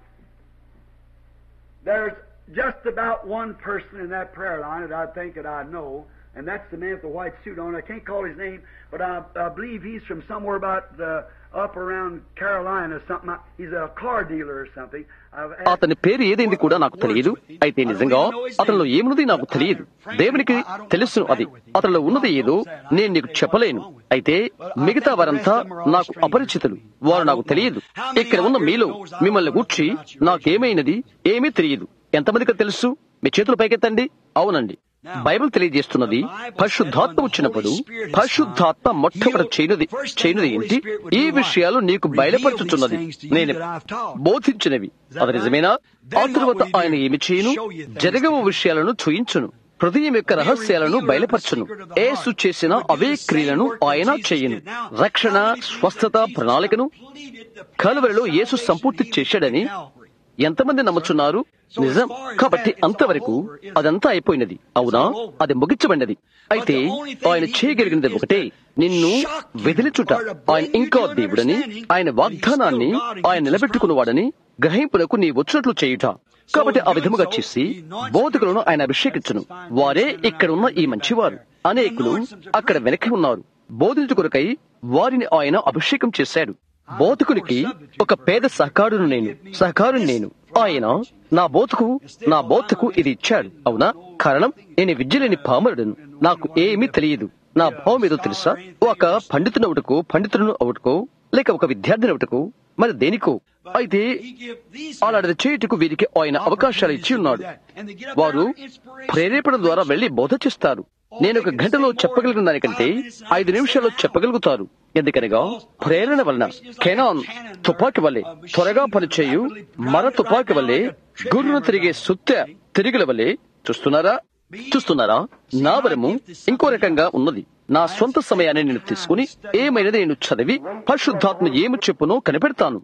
there's just about one person in that prayer line that I think that I know, and that's the man with the white suit on. I can't call his name, but I, I believe he's from somewhere about the up around Carolina, something. He's a car dealer or something. అతని పేరు ఏదైంది కూడా నాకు తెలియదు అయితే నిజంగా అతనిలో ఏమున్నది నాకు తెలియదు దేవునికి తెలుసు అది అతనిలో ఉన్నది ఏదో నేను నీకు చెప్పలేను అయితే మిగతా వారంతా నాకు అపరిచితులు వారు నాకు తెలియదు ఇక్కడ ఉన్న మీలో మిమ్మల్ని గూర్చి నాకేమైనది ఏమీ తెలియదు ఎంతమందికి తెలుసు మీ చేతులు పైకెత్తండి అవునండి బైబిల్ తెలియజేస్తున్నది పరిశుద్ధాత్మ వచ్చినప్పుడు పరిశుద్ధాత్మ మొట్టమొదటి చేయనుది చేయనుది ఏంటి ఈ విషయాలు నీకు బయలుపరుచుతున్నది నేను బోధించినవి అది నిజమేనా ఆ తరువాత ఆయన ఏమి చేయను జరగవ విషయాలను చూయించును హృదయం యొక్క రహస్యాలను బయలుపరచును ఏసు చేసిన అవే క్రియలను ఆయన చేయను రక్షణ స్వస్థత ప్రణాళికను కలువరిలో యేసు సంపూర్తి చేశాడని ఎంతమంది నమ్ముచున్నారు నిజం కాబట్టి అంతవరకు అదంతా అయిపోయినది అవునా అది ముగించబడినది అయితే ఆయన చేయగలిగినది ఒకటే నిన్ను వెదిలిచుట ఆయన ఇంకా దేవుడని ఆయన వాగ్దానాన్ని ఆయన నిలబెట్టుకున్నవాడని గ్రహింపులకు నీ వచ్చినట్లు చేయుట కాబట్టి ఆ విధముగా చేసి బోధకులను ఆయన అభిషేకించును వారే ఇక్కడ ఉన్న ఈ మంచివారు అనేకులు అక్కడ వెనక్కి ఉన్నారు బోధించు కొరకై వారిని ఆయన అభిషేకం చేశాడు బోధకునికి ఒక పేద సహకారును నేను సహకారుని నేను ఆయన నా బోధకు నా బోధకు ఇది ఇచ్చాడు అవునా కారణం నేను విద్యలేని పామరుడును నాకు ఏమీ తెలియదు నా భావం ఏదో తెలుసా ఒక పండితుని అవుటకు పండితులను అవుటకు లేక ఒక విద్యార్థిని అవుటకు మరి దేనికో అయితే అలాంటిది చేయుటకు వీరికి ఆయన అవకాశాలు ఇచ్చి ఉన్నాడు వారు ప్రేరేపణ ద్వారా వెళ్లి బోధ చేస్తారు నేను ఒక గంటలో చెప్పగలిగిన దానికంటే ఐదు నిమిషాల్లో చెప్పగలుగుతారు ఎందుకనగా ప్రేరణ వలన కెనాన్ తుపాకి వల్లే త్వరగా పనిచేయు మర తుపాకి వల్లే గుర్రును తిరిగే సుత్త తిరిగిల వల్లే చూస్తున్నారా చూస్తున్నారా నా వరము ఇంకో రకంగా ఉన్నది నా సొంత సమయాన్ని నేను తీసుకుని ఏమైనది నేను చదివి పరిశుద్ధాత్మ ఏమి చెప్పునో కనిపెడతాను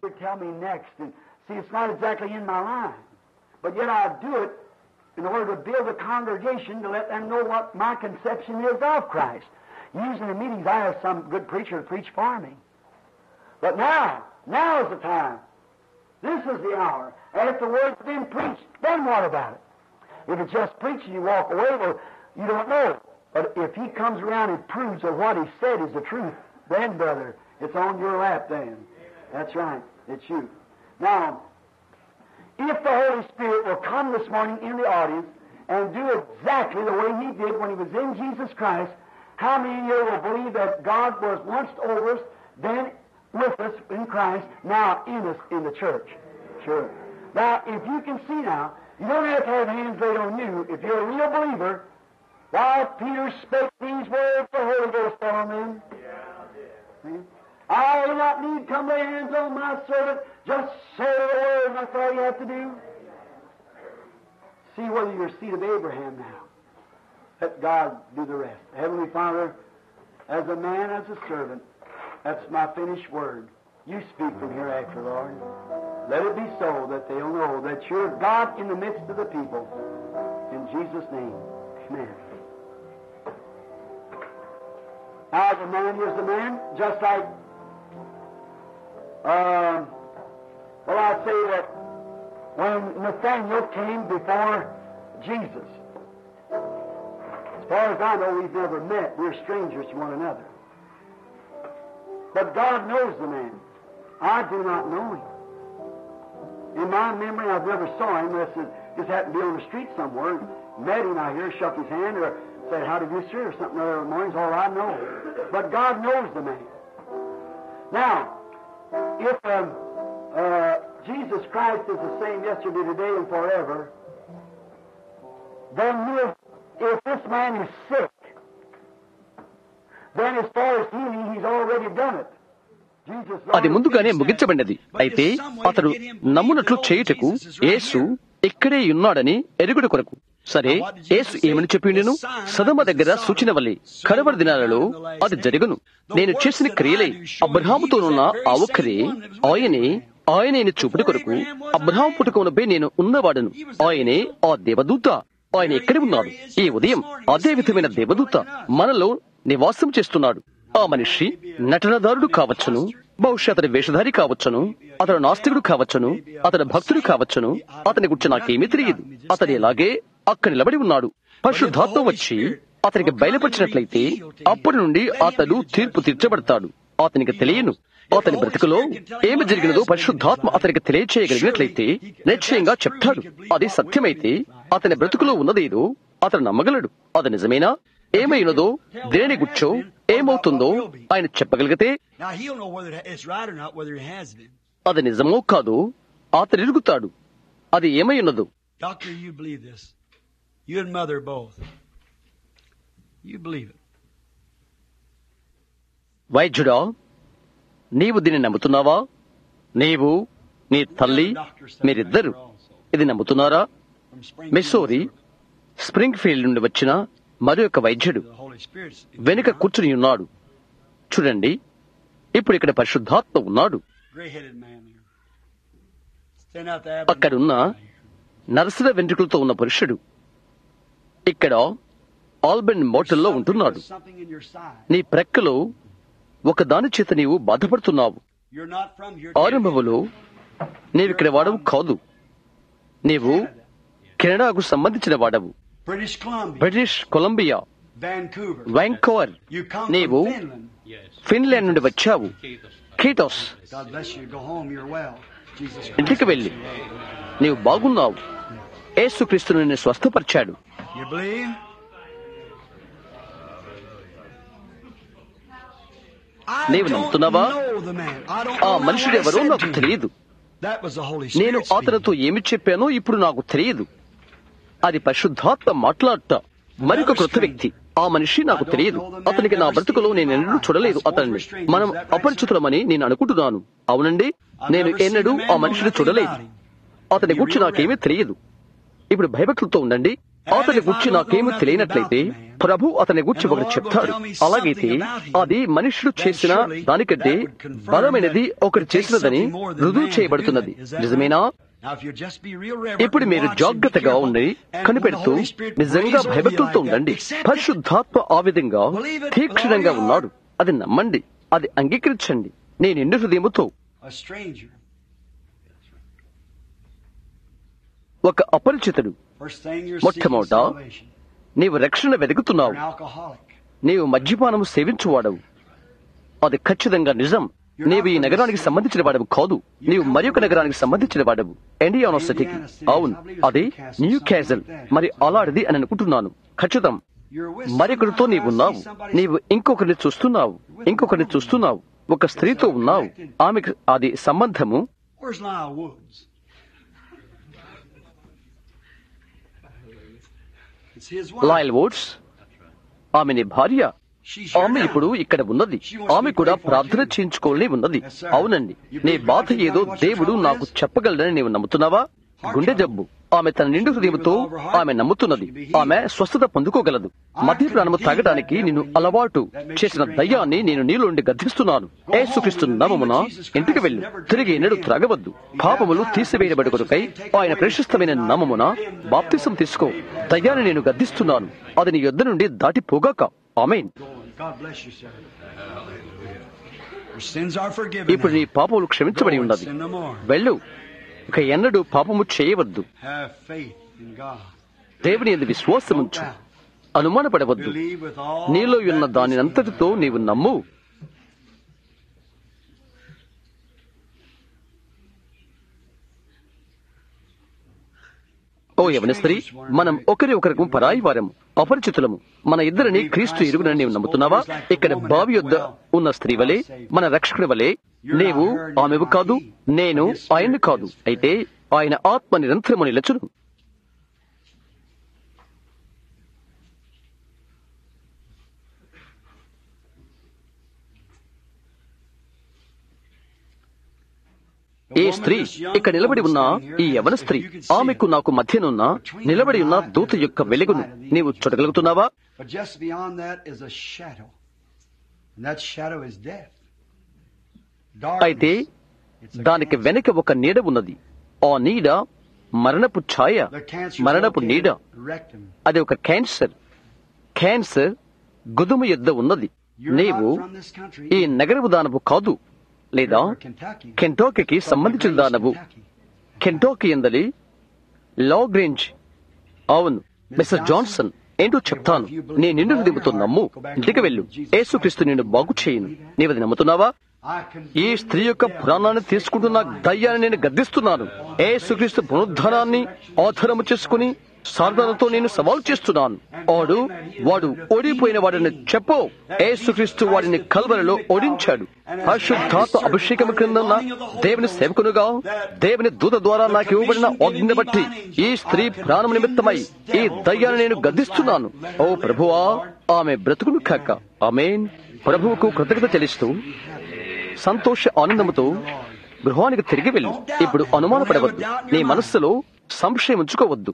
in order to build a congregation to let them know what my conception is of Christ. Usually in meetings I have some good preacher to preach for me. But now, now is the time. This is the hour. And if the word's been preached, then what about it? If it's just preaching, you walk away, well, you don't know. But if he comes around and proves that what he said is the truth, then, brother, it's on your lap then. That's right. It's you. Now, if the Holy Spirit will come this morning in the audience and do exactly the way he did when he was in Jesus Christ, how many of you will believe that God was once over us, then with us in Christ, now in us in the church? Sure. Now, if you can see now, you don't have to have hands laid on you. If you're a real believer, while Peter spake these words, the Holy Ghost fell on them. See? I will not need come lay hands on my servant. Just say the word, and that's all you have to do. See whether you're seed of Abraham now. Let God do the rest. Heavenly Father, as a man, as a servant, that's my finished word. You speak from hereafter, Lord. Let it be so that they'll know that you're God in the midst of the people. In Jesus' name, amen. Now, the man, here's the man, just like, um, well, I say that when Nathaniel came before Jesus, as far as I know, we've never met. We're strangers to one another. But God knows the man. I do not know him. In my memory, I've never saw him unless it just happened to be on the street somewhere. Met him out here, shook his hand, or said, How did you, sir? or something other morning's all I know. But God knows the man. Now, if um, uh, Jesus Christ is the same yesterday, today, and forever, then if, if this man is sick, then as far as healing, he's already done it. Jesus అది ముందుగానే ముగించబడినది అయితే అతడు నమ్మునట్లు చేయుటకు యేసు ఇక్కడే ఉన్నాడని ఎరుగుడు కొరకు సరే యేసు ఏమని చెప్పిండెను సదమ దగ్గర సూచన వల్లి కడవరి దినాలలో అది జరుగును నేను చేసిన క్రియలే అబ్రహాముతోనున్న ఆ ఒక్కరే ఆయనే ఆయనే చూపుడు కొరకు అబ్రహాం పుట్టుకోనపై నేను ఉన్నవాడను ఆయనే ఆ దేవదూత ఆయన ఎక్కడ ఉన్నాడు ఈ ఉదయం అదే విధమైన దేవదూత మనలో నివాసం చేస్తున్నాడు ఆ మనిషి నటనదారుడు కావచ్చును బహుశా అతని వేషధారి కావచ్చును అతడు నాస్తికుడు కావచ్చును అతడు భక్తుడు కావచ్చును అతని గురించి నాకేమీ తెలియదు అతడు ఎలాగే అక్కడ నిలబడి ఉన్నాడు పరిశుద్ధాత్మ వచ్చి అతనికి బయలుపరిచినట్లయితే అప్పటి నుండి అతడు తీర్పు తీర్చబడతాడు అతనికి తెలియను అతని బ్రతుకులో ఏమి జరిగినదో పరిశుద్ధాత్మ అతనికి తెలియచేయగలిగినట్లయితే నిశ్చయంగా చెప్తాడు అది సత్యమైతే అతని బ్రతుకులో ఉన్నదేదో అతను నమ్మగలడు అది నిజమేనా ఏమైనదో దేని గుచ్చో ఏమవుతుందో ఆయన చెప్పగలిగితే Now he'll know whether it's right or not, whether he has been. అది నిజమో కాదో అతను ఎరుగుతాడు అది ఏమై ఉన్నదో Doctor, you believe this. You and mother both. You believe it. వైద్యుడా నీవు దీన్ని నమ్ముతున్నావా నీవు నీ తల్లి మీరిద్దరు ఇది నమ్ముతున్నారా From Springfield, Missouri Springfield నుండి వచ్చిన మరి ఒక వైద్యుడు the Holy Spirit's వెనుక కూర్చుని ఉన్నాడు చూడండి ఇప్పుడు ఇక్కడ పరిశుద్ధాత్మ ఉన్నాడు gray-headed man here. Stand out the అక్కడున్న నరసర వెంట్రుకలతో ఉన్న పురుషుడు ఇక్కడ ఆల్బన్ మోటల్లో ఉంటున్నాడు Something in your side. నీ ప్రక్కలో ఒక దాని చేత నీవు బాధపడుతున్నావు You're not from here. ఆరంభములో నీవిక్కడ వాడవు కాదు నీవు కెనడాకు సంబంధించిన వాడవు British Columbia, British Columbia Vancouver. Vancouver You come నీవు from Finland. ఫిన్లాండ్ నుండి వచ్చావు కీటోస్ God bless you. Go home. You're well. Jesus Christ. ఇంటికి వెళ్ళి నీవు బాగున్నావు యేసుక్రీస్తు నిన్ను స్వస్థపరిచాడు You believe? I నీవు don't నమ్ముతున్నావా? know the man. I don't ఆ know now మనుషుడు what I ఎవరో said నాకు to him. తెలియదు That was the Holy నేను Spirit అతనితో speaking. ఏమి చెప్పానో ఇప్పుడు నాకు తెలియదు అది పరిశుద్ధాత్మ మాట్లాడట మరొక క్రొత్త వ్యక్తి ఆ మనిషి నాకు తెలియదు అతనికి నా బ్రతుకులో నేను ఎన్నడూ చూడలేదు అతన్ని మనం అపరిచితులమని నేను అనుకుంటున్నాను అవునండి నేను ఎన్నడూ ఆ మనిషిని చూడలేదు అతని గురించి నాకేమీ తెలియదు ఇప్పుడు భయభక్తులతో ఉండండి అతని గురించి నాకేమీ తెలియనట్లయితే ప్రభు అతని గురించి ఒకటి చెప్తాడు అలాగైతే అది మనుషుడు చేసిన దానికంటే బలమైనది ఒకటి చేసినదని రుజువు చేయబడుతున్నది నిజమేనా ఇప్పుడు మీరు జాగ్రత్తగా ఉండి కనిపెడుతూ నిజంగా భయభక్తులతో ఉండండి పరిశుద్ధాత్మ ఆ విధంగా తీక్షణంగా ఉన్నాడు అది నమ్మండి అది అంగీకరించండి నేను ఎండు హృదయముతో ఒక అపరిచితుడు మొట్టమొదట నీవు రక్షణ వెతుకుతున్నావు నీవు మద్యపానం సేవించువాడవు అది ఖచ్చితంగా నిజం నీవు ఈ నగరానికి సంబంధించిన వాడవు కాదు నీవు మరి ఒక నగరానికి సంబంధించిన వాడవు ఇండియానో సిటీకి అవును అది న్యూ క్యాజల్ మరి అలాంటిది అని అనుకుంటున్నాను ఖచ్చితం మరొకరితో నీవున్నావు నీవు ఇంకొకరిని చూస్తున్నావు ఇంకొకరిని చూస్తున్నావు ఒక స్త్రీతో ఉన్నావు ఆమెకు అది సంబంధము లాయల్ వుడ్స్ ఆమె నీ భార్య ఆమె ఇప్పుడు ఇక్కడ ఉన్నది ఆమె కూడా ప్రార్థన చేయించుకోవాలని ఉన్నది అవునండి నీ బాధ ఏదో దేవుడు నాకు చెప్పగలడని నీవు నమ్ముతున్నావా గుండె జబ్బు ఆమె తన నిండు హృదయంతో ఆమె నమ్ముతున్నది ఆమె స్వస్థత పొందుకోగలదు మధ్య ప్రాణము తాగడానికి నేను అలవాటు చేసిన దయ్యాన్ని నేను నీలోండి గద్దిస్తున్నాను ఏసుక్రీస్తు నవమున ఇంటికి వెళ్ళు తిరిగి ఎన్నడూ త్రాగవద్దు పాపములు తీసివేయబడి కొడుకై ఆయన ప్రశస్తమైన నామమున బాప్తిసం తీసుకో దయ్యాన్ని నేను గద్దిస్తున్నాను అది నీ యొద్ద నుండి దాటిపోగాక ఆమెన్ ఇప్పుడు నీ పాపములు క్షమించబడి ఉన్నది వెళ్ళు ఇక ఎన్నడూ పాపము చేయవద్దు దేవుని ఎందు విశ్వాసముంచు అనుమానపడవద్దు నీలో ఉన్న దానినంతటితో నీవు నమ్ము ఓ యవన స్త్రీ మనం ఒకరి ఒకరికి పరాయి వారము అపరిచితులము మన ఇద్దరిని క్రీస్తు ఎరుగునని నీవు నమ్ముతున్నావా ఇక్కడ బావి యొద్ద ఉన్న స్త్రీ వలె మన రక్షకుడి వలె నీవు ఆమెవు కాదు నేను ఆయన్ని కాదు అయితే ఆయన ఆత్మ నిరంతరము నిలచును ఈ స్త్రీ ఇక్కడ నిలబడి ఉన్న ఈ యవన స్త్రీ ఆమెకు నాకు మధ్యనున్న నిలబడి ఉన్న దూత యొక్క వెలుగును నీవు చూడగలుగుతున్నావా అయితే దానికి వెనక ఒక నీడ ఉన్నది ఆ నీడ మరణపు ఛాయ మరణపు నీడ అది ఒక క్యాన్సర్ క్యాన్సర్ గుదుమ యుద్ధ ఉన్నది నీవు ఈ నగరపు దానవు కాదు లేదా కెంటోకి సంబంధించిన దానవు కెంటోకి ఎందలి లాగ్రేంజ్ అవును మిస్టర్ జాన్సన్ ఏంటో చెప్తాను నీ నిండు హృదయంతో నమ్ము ఇంటికి వెళ్ళు ఏసుక్రీస్తు నిన్ను బాగు చేయను నీవది నమ్ముతున్నావా ఈ స్త్రీ యొక్క పురాణాన్ని తీసుకుంటున్న దయ్యాన్ని నేను గద్దిస్తున్నాను ఏసుక్రీస్తు పునరుద్ధారాన్ని ఆధారము చేసుకుని సాధనతో నేను సవాల్ చేస్తున్నాను వాడు వాడు ఓడిపోయిన వాడిని చెప్పు ఏసుక్రీస్తు వాడిని కల్వరిలో ఓడించాడు పరిశుద్ధాత్మ అభిషేకం క్రిందన్న దేవుని సేవకునుగా దేవుని దూత ద్వారా నాకు ఇవ్వబడిన ఆజ్ఞ బట్టి ఈ స్త్రీ ప్రాణం నిమిత్తమై ఈ దయ్యాన్ని నేను గద్దిస్తున్నాను ఓ ప్రభువా ఆమె బ్రతుకును కాక ఆమెన్ ప్రభువుకు కృతజ్ఞత చెల్లిస్తూ సంతోష ఆనందముతో గృహానికి తిరిగి వెళ్ళు ఇప్పుడు అనుమానపడవద్దు నీ మనస్సులో సంశయం ఉంచుకోవద్దు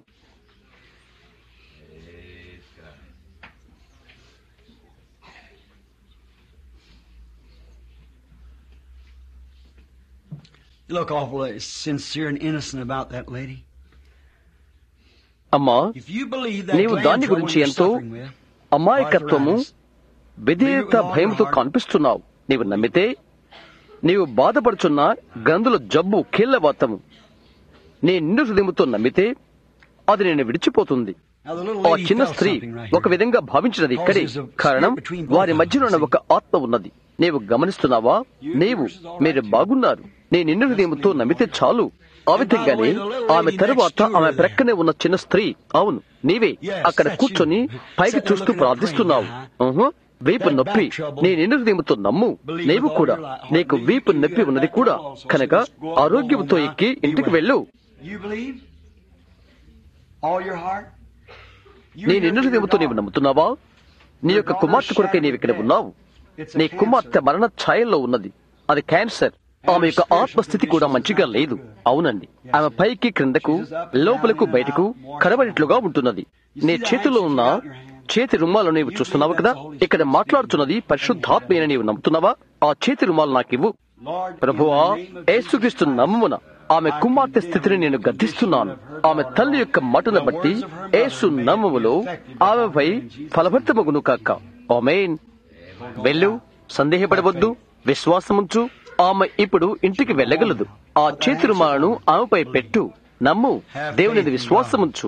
You look awful sincere and innocent about that lady. అమ్మా If you believe that నీవు gland దాని trouble గురించి you're ఎంతో suffering with, అమాయకత్వము arthritis, విధేయత భయంతో కనిపిస్తున్నావు నీవు నమ్మితే నీవు బాధపడుచున్న గందుల జబ్బు కీళ్లవాతము నీ నిండు హృదయముతో నమ్మితే అది నేను విడిచిపోతుంది Now the little ఆ lady చిన్న felt స్త్రీ something right ఒక here. విధంగా భావించినది ఇక్కడే కారణం వారి మధ్యలో ఉన్న ఒక ఆత్మ ఉన్నది నీవు గమనిస్తున్నావా నీవు మీరు బాగున్నారు నీ నిండు హృదయముతో నమ్మితే చాలు ఆ విధంగానే ఆమె తరువాత ఆమె ప్రక్కనే ఉన్న చిన్న స్త్రీ అవును నీవే అక్కడ కూర్చొని పైకి చూస్తూ ప్రార్థిస్తున్నావు ఉహు, వీపు నొప్పి నీ నిండు హృదయముతో నమ్ము నీవు కూడా నీకు వీపు నొప్పి ఉన్నది కూడా కనుక ఆరోగ్యంతో ఎక్కి ఇంటికి వెళ్ళు You believe? All your heart? You నీ hear నిండు from your హృదయముతో నీవు daughter. నమ్ముతున్నావా నీ యొక్క కుమార్తె కొరకే నీవు ఇక్కడ ఉన్నావు It's a నీ కుమార్తె cancer. మరణ ఛాయల్లో ఉన్నది అది క్యాన్సర్ ఆమె యొక్క ఆత్మస్థితి కూడా మంచిగా లేదు అవునండి ఆమె పైకి క్రిందకు లోపలకు బయటకు కరబడిట్లుగా ఉంటున్నది నీ చేతిలో ఉన్న చేతి రుమాలు నీవు చూస్తున్నావు కదా ఇక్కడ మాట్లాడుతున్నది పరిశుద్ధాత్మైన నీవు నమ్ముతున్నావా ఆ చేతి రుమాలు నాకివ్వు Lord, ప్రభువా in the name of Jesus Yesukristu Christ, నమ్మున ఆమె కుమార్తె స్థితిని నేను గద్దిస్తున్నాను ఆమె తల్లి యొక్క మాటను బట్టి యేసు నామములో ఆమెపై ఫలభర్తమగును కాక ఆమెన్ వెళ్ళు సందేహపడవద్దు విశ్వాసముంచు ఆమె ఇప్పుడు ఇంటికి వెళ్ళగలదు ఆ చేతి రుమాలను ఆమెపై పెట్టు నమ్ము దేవునిది విశ్వాసముంచు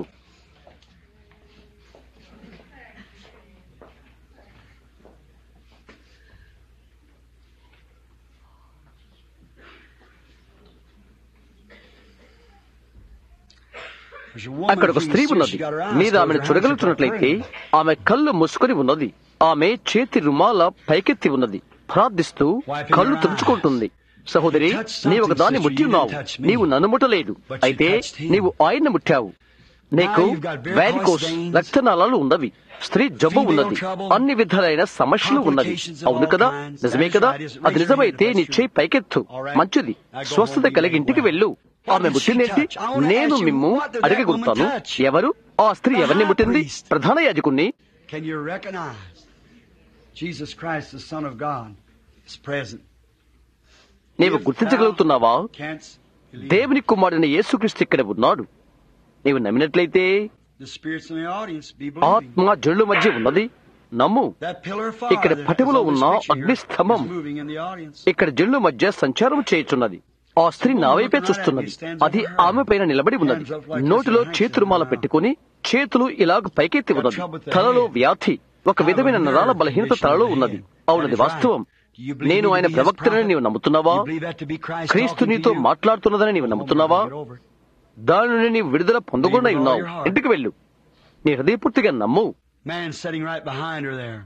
అక్కడ ఒక స్త్రీ ఉన్నది మీరు ఆమెను చూడగలుగుతున్నట్లయితే ఆమె కళ్ళు మూసుకొని ఉన్నది ఆమె చేతి రుమాల పైకెత్తి ఉన్నది ప్రార్థిస్తూ కళ్ళు తుడుచుకుంటుంది సహోదరి నీవు ఒక దాన్ని ముట్టి ఉన్నావు నీవు నన్ను ముట్టలేదు అయితే నీవు ఆయన్ని ముట్టావు నీకు వ్యారికోస్ రక్తనాళాలు ఉన్నవి స్త్రీ జబ్బు ఉన్నది అన్ని విధాలైన సమస్యలు ఉన్నది అవును కదా నిజమే కదా అది నిజమైతే నీ చేయి పైకెత్తు మంచిది స్వస్థత కలిగి ఇంటికి వెళ్ళు ఆమె ముట్టిందేంటి నేను మిమ్ము అడగగలుగుతాను ఎవరు ఆ స్త్రీ ఎవరిని ముట్టింది ప్రధాన యాజకుణ్ణి Can you recognize Jesus Christ, the Son of God, is present? నీవు గుర్తించగలుగుతున్నావా Can't believe దేవుని కుమారుని యేసుక్రీస్తు ఇక్కడ ఉన్నాడు నీవు నమ్మినట్లయితే the spirits in the audience be believing. ఆత్మ జనుల మధ్య ఉన్నది నమ్ము That pillar of fire ఇక్కడ that పటములో is on ఉన్న this picture అగ్ని here స్తంభం. is moving in the audience. ఇక్కడ జనుల మధ్య సంచారం చేయుచున్నది ఆ స్త్రీ నా వైపే చూస్తున్నది అది ఆమె పైన నిలబడి ఉన్నది నోటిలో చేతురుమాల పెట్టుకుని చేతులు ఇలాగ పైకెత్తి ఉన్నది తలలో వ్యాధి ఒక విధమైన నరాల బలహీనత తలలో ఉన్నది అవునది వాస్తవం నేను ఆయన ప్రవక్తనని నీవు నమ్ముతున్నావా You believe that to be Christ క్రీస్తు talking to నీతో you? మాట్లాడుతున్నదని నీవు నమ్ముతున్నావా Get over it. దాని నుండి నీవు విడుదల పొందకుండా ఉన్నావు ఇంటికి వెళ్ళు నీ హృదయపూర్తిగా నమ్ము Man sitting right behind her there.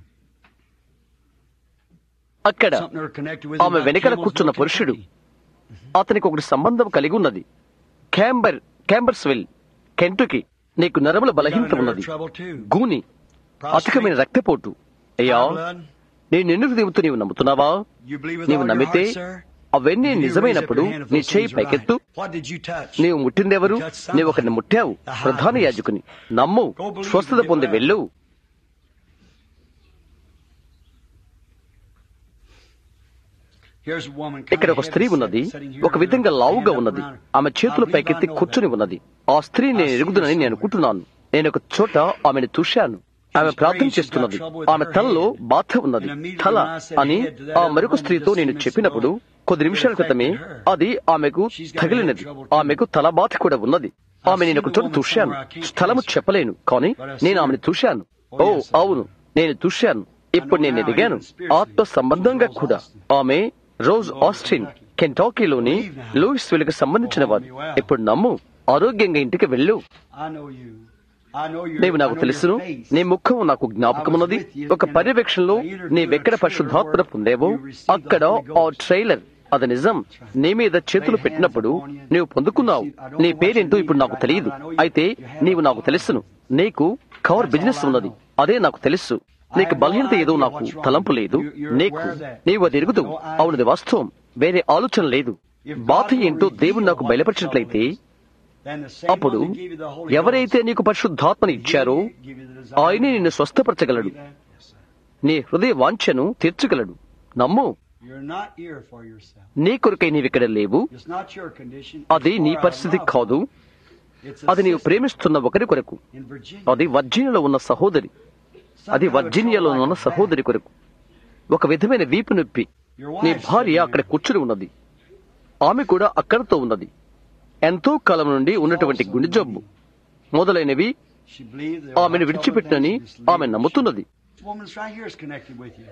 అక్కడ Something are connected with him ఆమె about వెనకల Campbell's కూర్చున్న Brook, పురుషుడు Kentucky. అతనికి ఒకటి సంబంధం కలిగి ఉన్నది క్యాంబర్ క్యాంబర్స్విల్ కెంటుకి నీకు నరముల బలహీనత Got ఉన్నది nerve trouble too. గూని అధికమైన రక్తపోటు అయ్యా High blood. నేను ఎన్నుకు దిగుతూ నీవు నమ్ముతున్నావా You believe with నీవు all your నమ్మితే heart, sir? అవన్నీ You raise up నిజమైనప్పుడు your hand if నీ those చేయి things are right. పైకెత్తు What did you touch? నీవు ముట్టిందెవరు You touched somebody. నీవు ఒకరిని ముట్టావు The high ప్రధాన priest. యాజకుని నమ్ము Go believe స్వస్థత and get పొంది well. వెళ్ళు Here's a woman ఇక్కడ ఒక స్త్రీ ఉన్నది ఒక విధంగా లావుగా ఉన్నది ఆమె చేతుల పైకెత్తి కూర్చుని ఉన్నది ఆ స్త్రీ నేను ఎరుగుదనని నేను అనుకుంటున్నాను నేను ఒక చోట ఆమెను చూశాను ఆమె ప్రార్థన చేస్తున్నది ఆమె తలలో బాధ ఉన్నది తల అని ఆ మరొక స్త్రీతో నేను చెప్పినప్పుడు కొద్ది నిమిషాల క్రితమే అది ఆమెకు తగిలినది ఆమెకు తల బాధ కూడా ఉన్నది ఆమె నేను ఒక చోట చూశాను స్థలము చెప్పలేను కానీ నేను ఆమెను చూశాను ఓ అవును నేను చూశాను ఇప్పుడు నేను ఎదిగాను ఆత్మ సంబంధంగా కూడా ఆమె రోజ్ ఆస్టిన్ కెంటాకీలోని లూయిస్ విల్కి సంబంధించిన వారు ఇప్పుడు నమ్ము ఆరోగ్యంగా ఇంటికి వెళ్ళు I know you. I know you. నీవు నాకు తెలుసును నీ ముఖం నాకు జ్ఞాపకమున్నది ఒక పర్యవేక్షణలో నీవెక్కడ పరిశుద్ధాత్మన పొందేవో అక్కడ ఆ ట్రైలర్ అది నిజం నీ మీద చేతులు పెట్టినప్పుడు నీవు పొందుకున్నావు నీ పేరేంటో ఇప్పుడు నాకు తెలియదు అయితే నీవు నాకు తెలుసును నీకు కవర్ బిజినెస్ ఉన్నది అదే నాకు తెలుసు నీకు బలహీనత ఏదో నాకు తలంపు లేదు నీకు నీవు అది ఎరుగుదు అవునది వాస్తవం వేరే ఆలోచన లేదు బాధ ఏంటో దేవుడు నాకు బయలుపరిచినట్లయితే Then the same అప్పుడు one that gave you the Holy ఎవరైతే నీకు పరిశుద్ధాత్మని ఇచ్చారో Ghost give you the desire. ఆయనే నిన్ను స్వస్థపరచగలడు నీ హృదయ వాంఛను తీర్చగలడు నమ్ము You're not here for yourself. నీ కొరకై నీవిక్కడ లేవు It's not your condition. అది It's నీ for our పరిస్థితి love. కాదు It's a అది నీవు sister ప్రేమిస్తున్న ఒకరి కొరకు in Virginia. అది వర్జీనియాలో ఉన్న సహోదరి అది వర్జీనియాలో ఉన్న సహోదరి కొరకు ఒక విధమైన వీపు నొప్పి Your నీ wife's భార్య sitting అక్కడ there. కూర్చుని ఉన్నది ఆమె కూడా అక్కడతో ఉన్నది ఎంతో కాలం నుండి ఉన్నటువంటి గుండె జబ్బు మొదలైనవి She believed there ఆమెను were విడిచిపెట్టినని trouble things ఆమె leading. నమ్ముతున్నది This woman's right here is connected with you.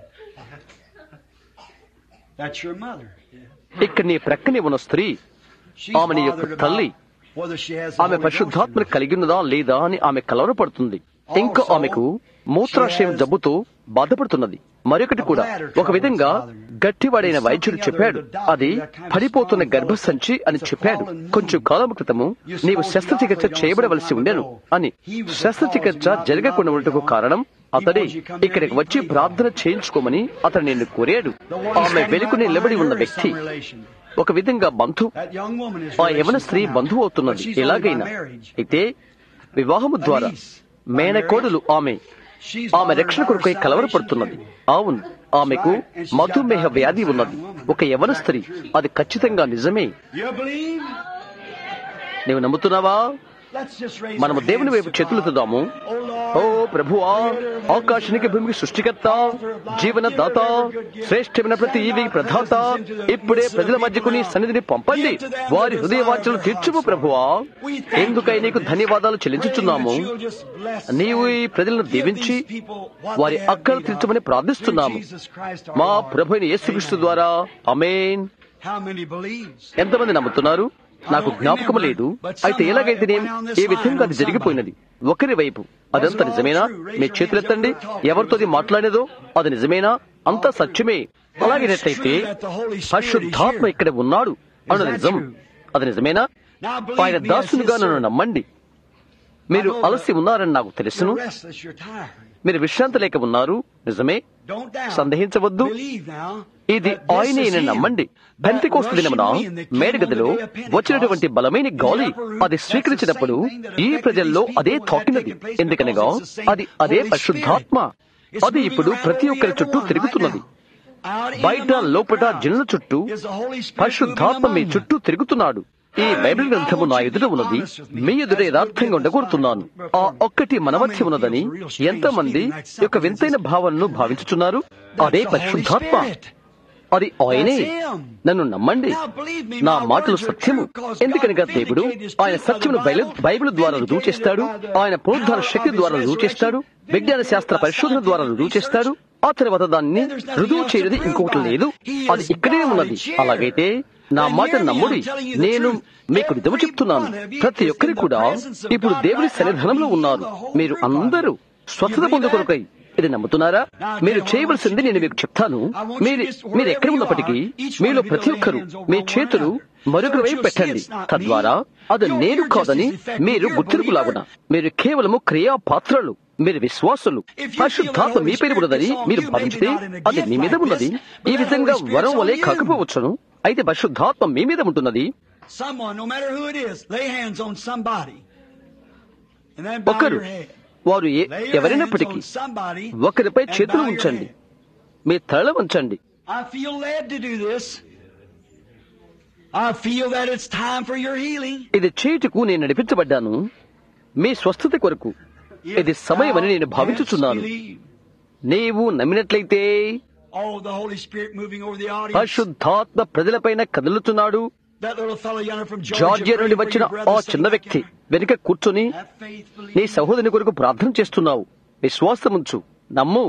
That's your mother. ఇక్కడ నీ ప్రక్కనే ఉన్న స్త్రీ She's ఆమె నీ యొక్క bothered తల్లి. about whether she has the ఆమె Holy Ghost or పరిశుద్ధాత్మ not. కలిగి ఉన్నదా లేదా అని ఆమె కలవరపడుతుంది ఇంకా ఆమెకు మూత్రాశయం జబ్బుతో బాధపడుతున్నది మరొకటి కూడా ఒక విధంగా గట్టివాడైన వైద్యుడు చెప్పాడు అది పడిపోతున్న గర్భసంచి అని చెప్పాడు కొంచెం కాలం క్రితము నీవు శస్త్రచికిత్స చేయబడవలసి ఉండెను అని శస్త్రచికిత్స జరగకుండా ఉండటకు కారణం అతడే ఇక్కడికి వచ్చి ప్రార్థన చేయించుకోమని అతను నిన్ను కోరాడు ఆమె వెలుగు నిలబడి ఉన్న వ్యక్తి ఒక విధంగా బంధు That young woman is ఆ యవన relation స్త్రీ somehow. బంధువు But అవుతున్నది she's only by ఎలాగైనా marriage. అయితే వివాహము ద్వారా మేనకోడలు ఆమె She's ఆమె bothered రక్షణ about కొరకై her కలవరపడుతున్నది salvation అవును ఆమెకు మధుమేహ వ్యాధి ఉన్నది ఒక యవన స్త్రీ అది ఖచ్చితంగా నిజమే too. You believe? నీవు నమ్ముతున్నావా మనము దేవుని వైపు చేతులెత్తుదాము ఓ ప్రభువా ఆకాశానికి భూమికి సృష్టికర్త జీవన దాత శ్రేష్టమైన ప్రతి ఈవి ప్రధాత ఇప్పుడే ప్రజల మధ్యకు నీ సన్నిధిని పంపండి వారి హృదయ వాంఛలు తీర్చుము ప్రభువా ఎందుకై నీకు ధన్యవాదాలు చెల్లించుచున్నాము నీవు ఈ ప్రజలను దీవించి వారి అక్కలు తీర్చమని ప్రార్థిస్తున్నాము మా ప్రభుని యేసుక్రీస్తు ద్వారా అమేన్ ఎంతమంది నమ్ముతున్నారు నాకు జ్ఞాపకం లేదు అయితే ఎలాగైతే నేను ఏ విధంగా అది జరిగిపోయినది ఒకరి వైపు అదంతా నిజమేనా మీ చేతులెత్తండి ఎవరితో అది మాట్లాడేదో అది నిజమేనా అంతా సత్యమే అలాగేనట్లయితే పరిశుద్ధాత్మ ఇక్కడ ఉన్నాడు అన్నది నిజం అది నిజమేనా ఆయన దాసునిగా నన్ను నమ్మండి మీరు అలసి ఉన్నారని నాకు తెలుసును మీరు విశ్రాంతి లేక ఉన్నారు నిజమే సందేహించవద్దు ఇది ఆయనే నమ్మండి బెంతికోస్తు దినమున మేడగదిలో వచ్చినటువంటి బలమైన గాలి అది స్వీకరించినప్పుడు ఈ ప్రజల్లో అదే తాకినది ఎందుకనగా అది అదే పరిశుద్ధాత్మ అది ఇప్పుడు ప్రతి ఒక్కరి చుట్టూ తిరుగుతున్నది బయట లోపల జనుల చుట్టూ పరిశుద్ధాత్మ మీ చుట్టూ తిరుగుతున్నాడు ఈ బైబిల్ గ్రంథము నా ఎదుట ఉన్నది మీ ఎదుట యథార్థంగా ఉండగొడుతున్నాను ఆ ఒక్కటి మనమధ్య ఉన్నదని ఎంతమంది యొక్క వింతైన భావనను భావించుచున్నారు అదే పరిశుద్ధాత్మ అది ఆయనే నన్ను నమ్మండి నా మాటలు సత్యము ఎందుకనగా దేవుడు ఆయన సత్యమును బైబిల్ ద్వారా రుజువు చేస్తాడు ఆయన పునరుద్ధార శక్తి ద్వారా రుజువు చేస్తాడు విజ్ఞాన శాస్త్ర పరిశోధన ద్వారా రుజువు చేస్తాడు ఆ తర్వాత దాన్ని రుజువు చేయడం ఇంకొకటి లేదు అది ఇక్కడే ఉన్నది అలాగైతే నా మాట నమ్ముడి నేను మీకు నిజము చెప్తున్నాను ప్రతి ఒక్కరి కూడా ఇప్పుడు దేవుని సన్నిధానంలో ఉన్నారు మీరు అందరూ స్వచ్ఛత పొందు కొరకై ఇది నమ్ముతున్నారా మీరు చేయవలసింది నేను మీకు చెప్తాను మీరు మీరు ఎక్కడ ఉన్నప్పటికీ మీలో ప్రతి ఒక్కరు మీ చేతులు మరొకరి వైపు పెట్టండి తద్వారా అది నేను కాదని మీరు గుర్తింపులాగున మీరు కేవలము క్రియా పాత్రలు మీరు విశ్వాసులు పరిశుద్ధాత్మ మీ పేరు ఉన్నదని మీరు భావించితే అది మీ మీద ఉన్నది ఈ విధంగా వరం వలె కాకపోవచ్చును అయితే పరిశుద్ధాత్మ మీ మీద ఉంటున్నది ఒకరు వారు ఎవరైనప్పటికీ ఒకరిపై చేతులు ఉంచండి మీ తల ఉంచండి ఇది చేటుకు నేను నడిపించబడ్డాను మీ స్వస్థత కొరకు ఇది సమయమని నేను భావించుచున్నాను నీవు నమ్మినట్లయితే పరిశుద్ధాత్మ ప్రజలపైన కదులుతున్నాడు జార్జియా నుండి వచ్చిన ఆ చిన్న వ్యక్తి వెనుక కూర్చొని నీ సహోదరుని కొరకు ప్రార్థన చేస్తున్నావు విశ్వాసముంచు నమ్ము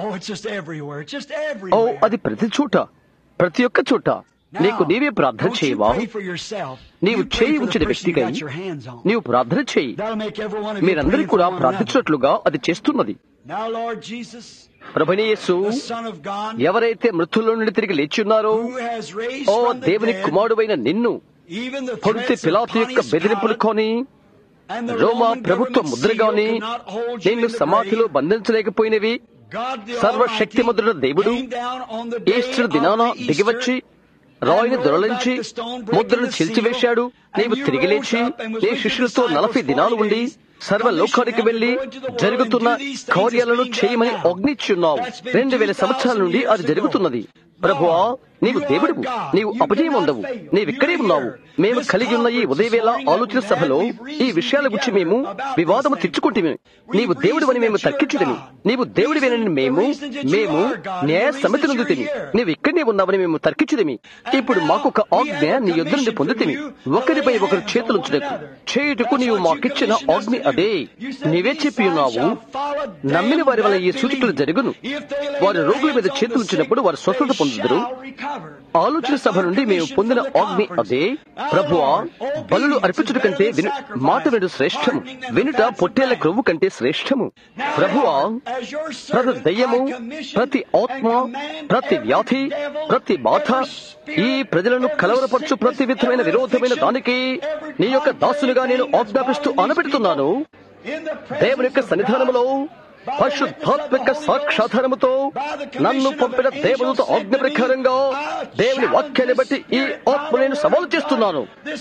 ఓ అది ప్రతి చోట ప్రతి ఒక్క చోట నీకు నీవే ప్రార్థన చేయవా నీవు చేయి ఉంచిన వ్యక్తికై నీవు ప్రార్థన చేయి మీరందరూ కూడా ప్రార్థించినట్లుగా అది చేస్తున్నది ప్రభనేసు ఎవరైతే మృతుల్లో నుండి తిరిగి లేచి ఉన్నారో ఓ దేవుని కుమారుడైన నిన్ను పొడితే పిలాతు యొక్క బెదిరింపులు కొని రోమా ప్రభుత్వ ముద్ర గాని నిన్ను సమాధిలో బంధించలేకపోయినవి సర్వశక్తి ముద్ర దేవుడు ఈస్టర్ దినాన దిగివచ్చి రాయిని దొరలించి ముద్రను చిల్చివేశాడు నీవు తిరిగి లేచి నీ శిష్యులతో నలభై దినాలు ఉండి సర్వలోకానికి వెళ్లి జరుగుతున్న కార్యాలను చేయమని ఆజ్ఞించున్నావు రెండు వేల సంవత్సరాల నుండి అది జరుగుతున్నది ప్రభువా నీవు దేవుడువు నీవు అపజయం ఉండవు నీవిక్కడే ఉన్నావు మేము కలిగి ఉన్న ఈ ఉదయవేళ ఆలోచన సభలో ఈ విషయాల గురించి మేము వివాదము తెచ్చుకుంటే నీవు దేవుడు అని మేము తర్కించుదని నీవు దేవుడివేనని మేము మేము న్యాయ సమితి నుండి నీవు ఇక్కడనే ఉన్నావని మేము తర్కించుదేమి ఇప్పుడు మాకు ఒక ఆజ్ఞ నీ యుద్ధ నుండి పొందుతేమి ఒకరిపై ఒకరు చేతులుంచుటకు చేయుటకు నీవు మాకిచ్చిన ఆజ్ఞ అదే నీవే చెప్పి ఉన్నావు నమ్మిన వారి వల్ల ఈ సూచికలు జరుగును వారి రోగుల మీద చేతులుంచినప్పుడు వారు స్వస్థత పొందుదురు ఆలోచన సభ నుండి మేము పొందిన ఆజ్ఞ అదే ప్రభువా బలులు అర్పించుట కంటే విను మాట విను శ్రేష్టము వినుట పొట్టేళ్ల క్రొవ్వు కంటే శ్రేష్టము ప్రభువా ప్రతి దయ్యము ప్రతి ఆత్మ ప్రతి వ్యాధి ప్రతి బాధ ఈ ప్రజలను కలవరపరచు ప్రతి విధమైన విరోధమైన దానికి నీ యొక్క దాసులుగా నేను ఆజ్ఞాపిస్తూ ఆనబెడుతున్నాను దేవుని యొక్క సన్నిధానములో పరిశుద్ధాత్మక సాక్షాధారముతో నన్ను పంపిన దేవదూత ఆజ్ఞ ప్రకారంగా దేవుని వాక్యాన్ని బట్టి ఈ ఆత్మ నేను సవాలు చేస్తున్నాను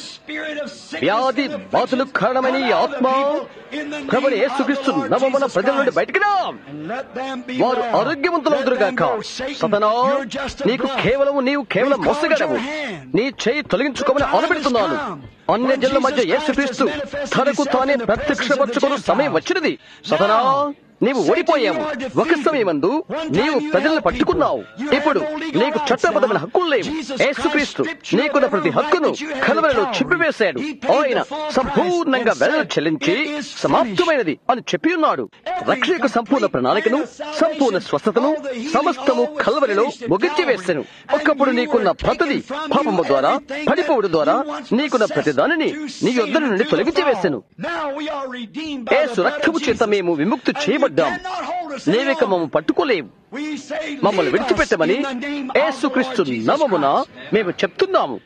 వ్యాధి బాధలు కారణమైన ఈ ఆత్మ ప్రభుని యేసుక్రీస్తు నవమన ప్రజల నుండి బయటికి రా వారు ఆరోగ్యవంతులవుదురుగాక సతనా నీకు కేవలం నీవు కేవలం మోసగాడవు నీ చేయి తొలగించుకోమని ఆనబెడుతున్నాను అన్య జనుల మధ్య యేసుక్రీస్తు తనకు తానే ప్రత్యక్షపరచుకున్న సమయం వచ్చినది సతనా నీవు ఓడిపోయావు ఒక సమయమందు నీవు ప్రజలను పట్టుకున్నావు ఇప్పుడు నీకు చట్టబద్ధమైన హక్కులు లేవు యేసుక్రీస్తు నీకున్న ప్రతి హక్కును కలవలలో చింపివేశాడు ఆయన సంపూర్ణంగా వెలను చెల్లించి సమాప్తమైనది అని చెప్పి ఉన్నాడు రక్షక సంపూర్ణ ప్రణాళికను సంపూర్ణ స్వస్థతను సమస్తము కలవరిలో ముగించి వేశాను ఒకప్పుడు నీకున్న ప్రతిది పాపము ద్వారా పడిపోవడం ద్వారా నీకున్న ప్రతి దానిని నీ యొద్ద నుండి తొలగించి వేశాను యేసు రక్తము చేత మేము విముక్తి చేయబడ్డాం నీవిక మమ్మల్ని పట్టుకోలేవు మమ్మల్ని విడిచిపెట్టమని యేసుక్రీస్తు నామమున మేము చెప్తున్నాము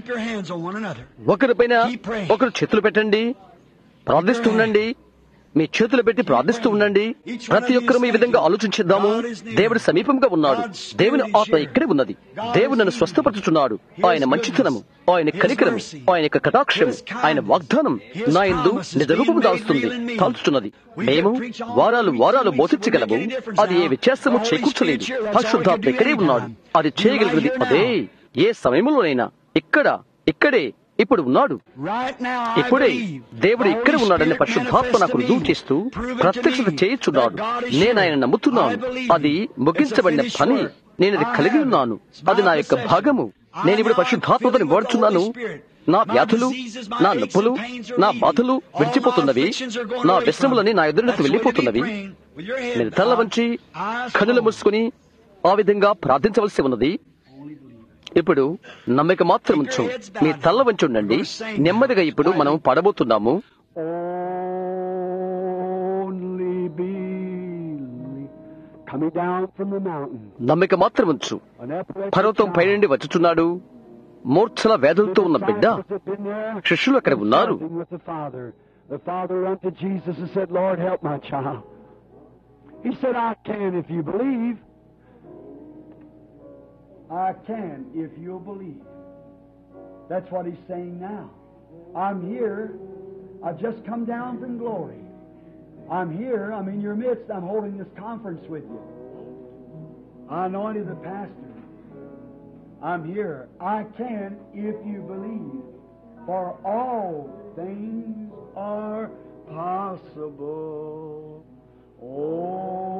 ఒకరిపైన ఒకరు చేతులు పెట్టండి ప్రార్థిస్తూ ఉండండి మీ చేతులు పెట్టి ప్రార్థిస్తూ ఉండండి ప్రతి ఒక్కరూ ఈ విధంగా ఆలోచించిద్దాము దేవుడు సమీపంగా ఉన్నాడు దేవుని ఆత్మ ఇక్కడే ఉన్నది దేవుడు నన్ను స్వస్థపరచుచున్నాడు ఆయన మంచితనము ఆయన కనికరము ఆయన యొక్క కటాక్షము ఆయన వాగ్దానం నా ఎందు నిజరూపము దాల్చుతుంది దాల్చుతున్నది మేము వారాలు వారాలు బోధించగలము అది ఏ వ్యత్యాసము చేకూర్చలేదు పరిశుద్ధాత్మ ఇక్కడే ఉన్నాడు అది చేయగలిగినది అదే ఏ సమయంలోనైనా ఇక్కడ ఇక్కడే ఇప్పుడు ఉన్నాడు ఇప్పుడే దేవుడు ఇక్కడ ఉన్నాడని పరిశుద్ధాత్మ నాకు రుజువు చేస్తూ ప్రత్యక్షత చేయుచున్నాడు నేను ఆయన నమ్ముతున్నాను అది ముగించబడిన పని నేను అది కలిగి ఉన్నాను అది నా యొక్క భాగము నేను ఇప్పుడు పరిశుద్ధాత్మతో నిలబడుచున్నాను నా వ్యాధులు నా నొప్పులు నా బాధలు విడిచిపోతున్నవి నా వ్యసనములని నా ఎదురునకు వెళ్ళిపోతున్నవి నేను తల్ల వంచి కనులు మూసుకుని ఆ విధంగా ప్రార్థించవలసి ఉన్నది ఇప్పుడు నమ్మిక మాత్రం ఉంచు మీ తల్ల వంచి ఉండండి నెమ్మదిగా ఇప్పుడు మనం పడబోతున్నాము Only believe. Coming down from the mountain. నమ్మిక మాత్రం ఉంచు An epileptic పర్వతం child. పైనుండి వచ్చుచున్నాడు మూర్ఛల వ్యాధులతో ఉన్న బిడ్డ Disciples had been there, శిష్యులు అక్కడ ఉన్నారు consulting with the Father. The Father went to Jesus and said, Lord, help my child. He said, I can if you believe. I can if you'll believe. That's what he's saying now. I'm here. I've just come down from glory. I'm here. I'm in your midst. I'm holding this conference with you. I anointed the pastor. I'm here. I can if you believe. For all things are possible. Oh,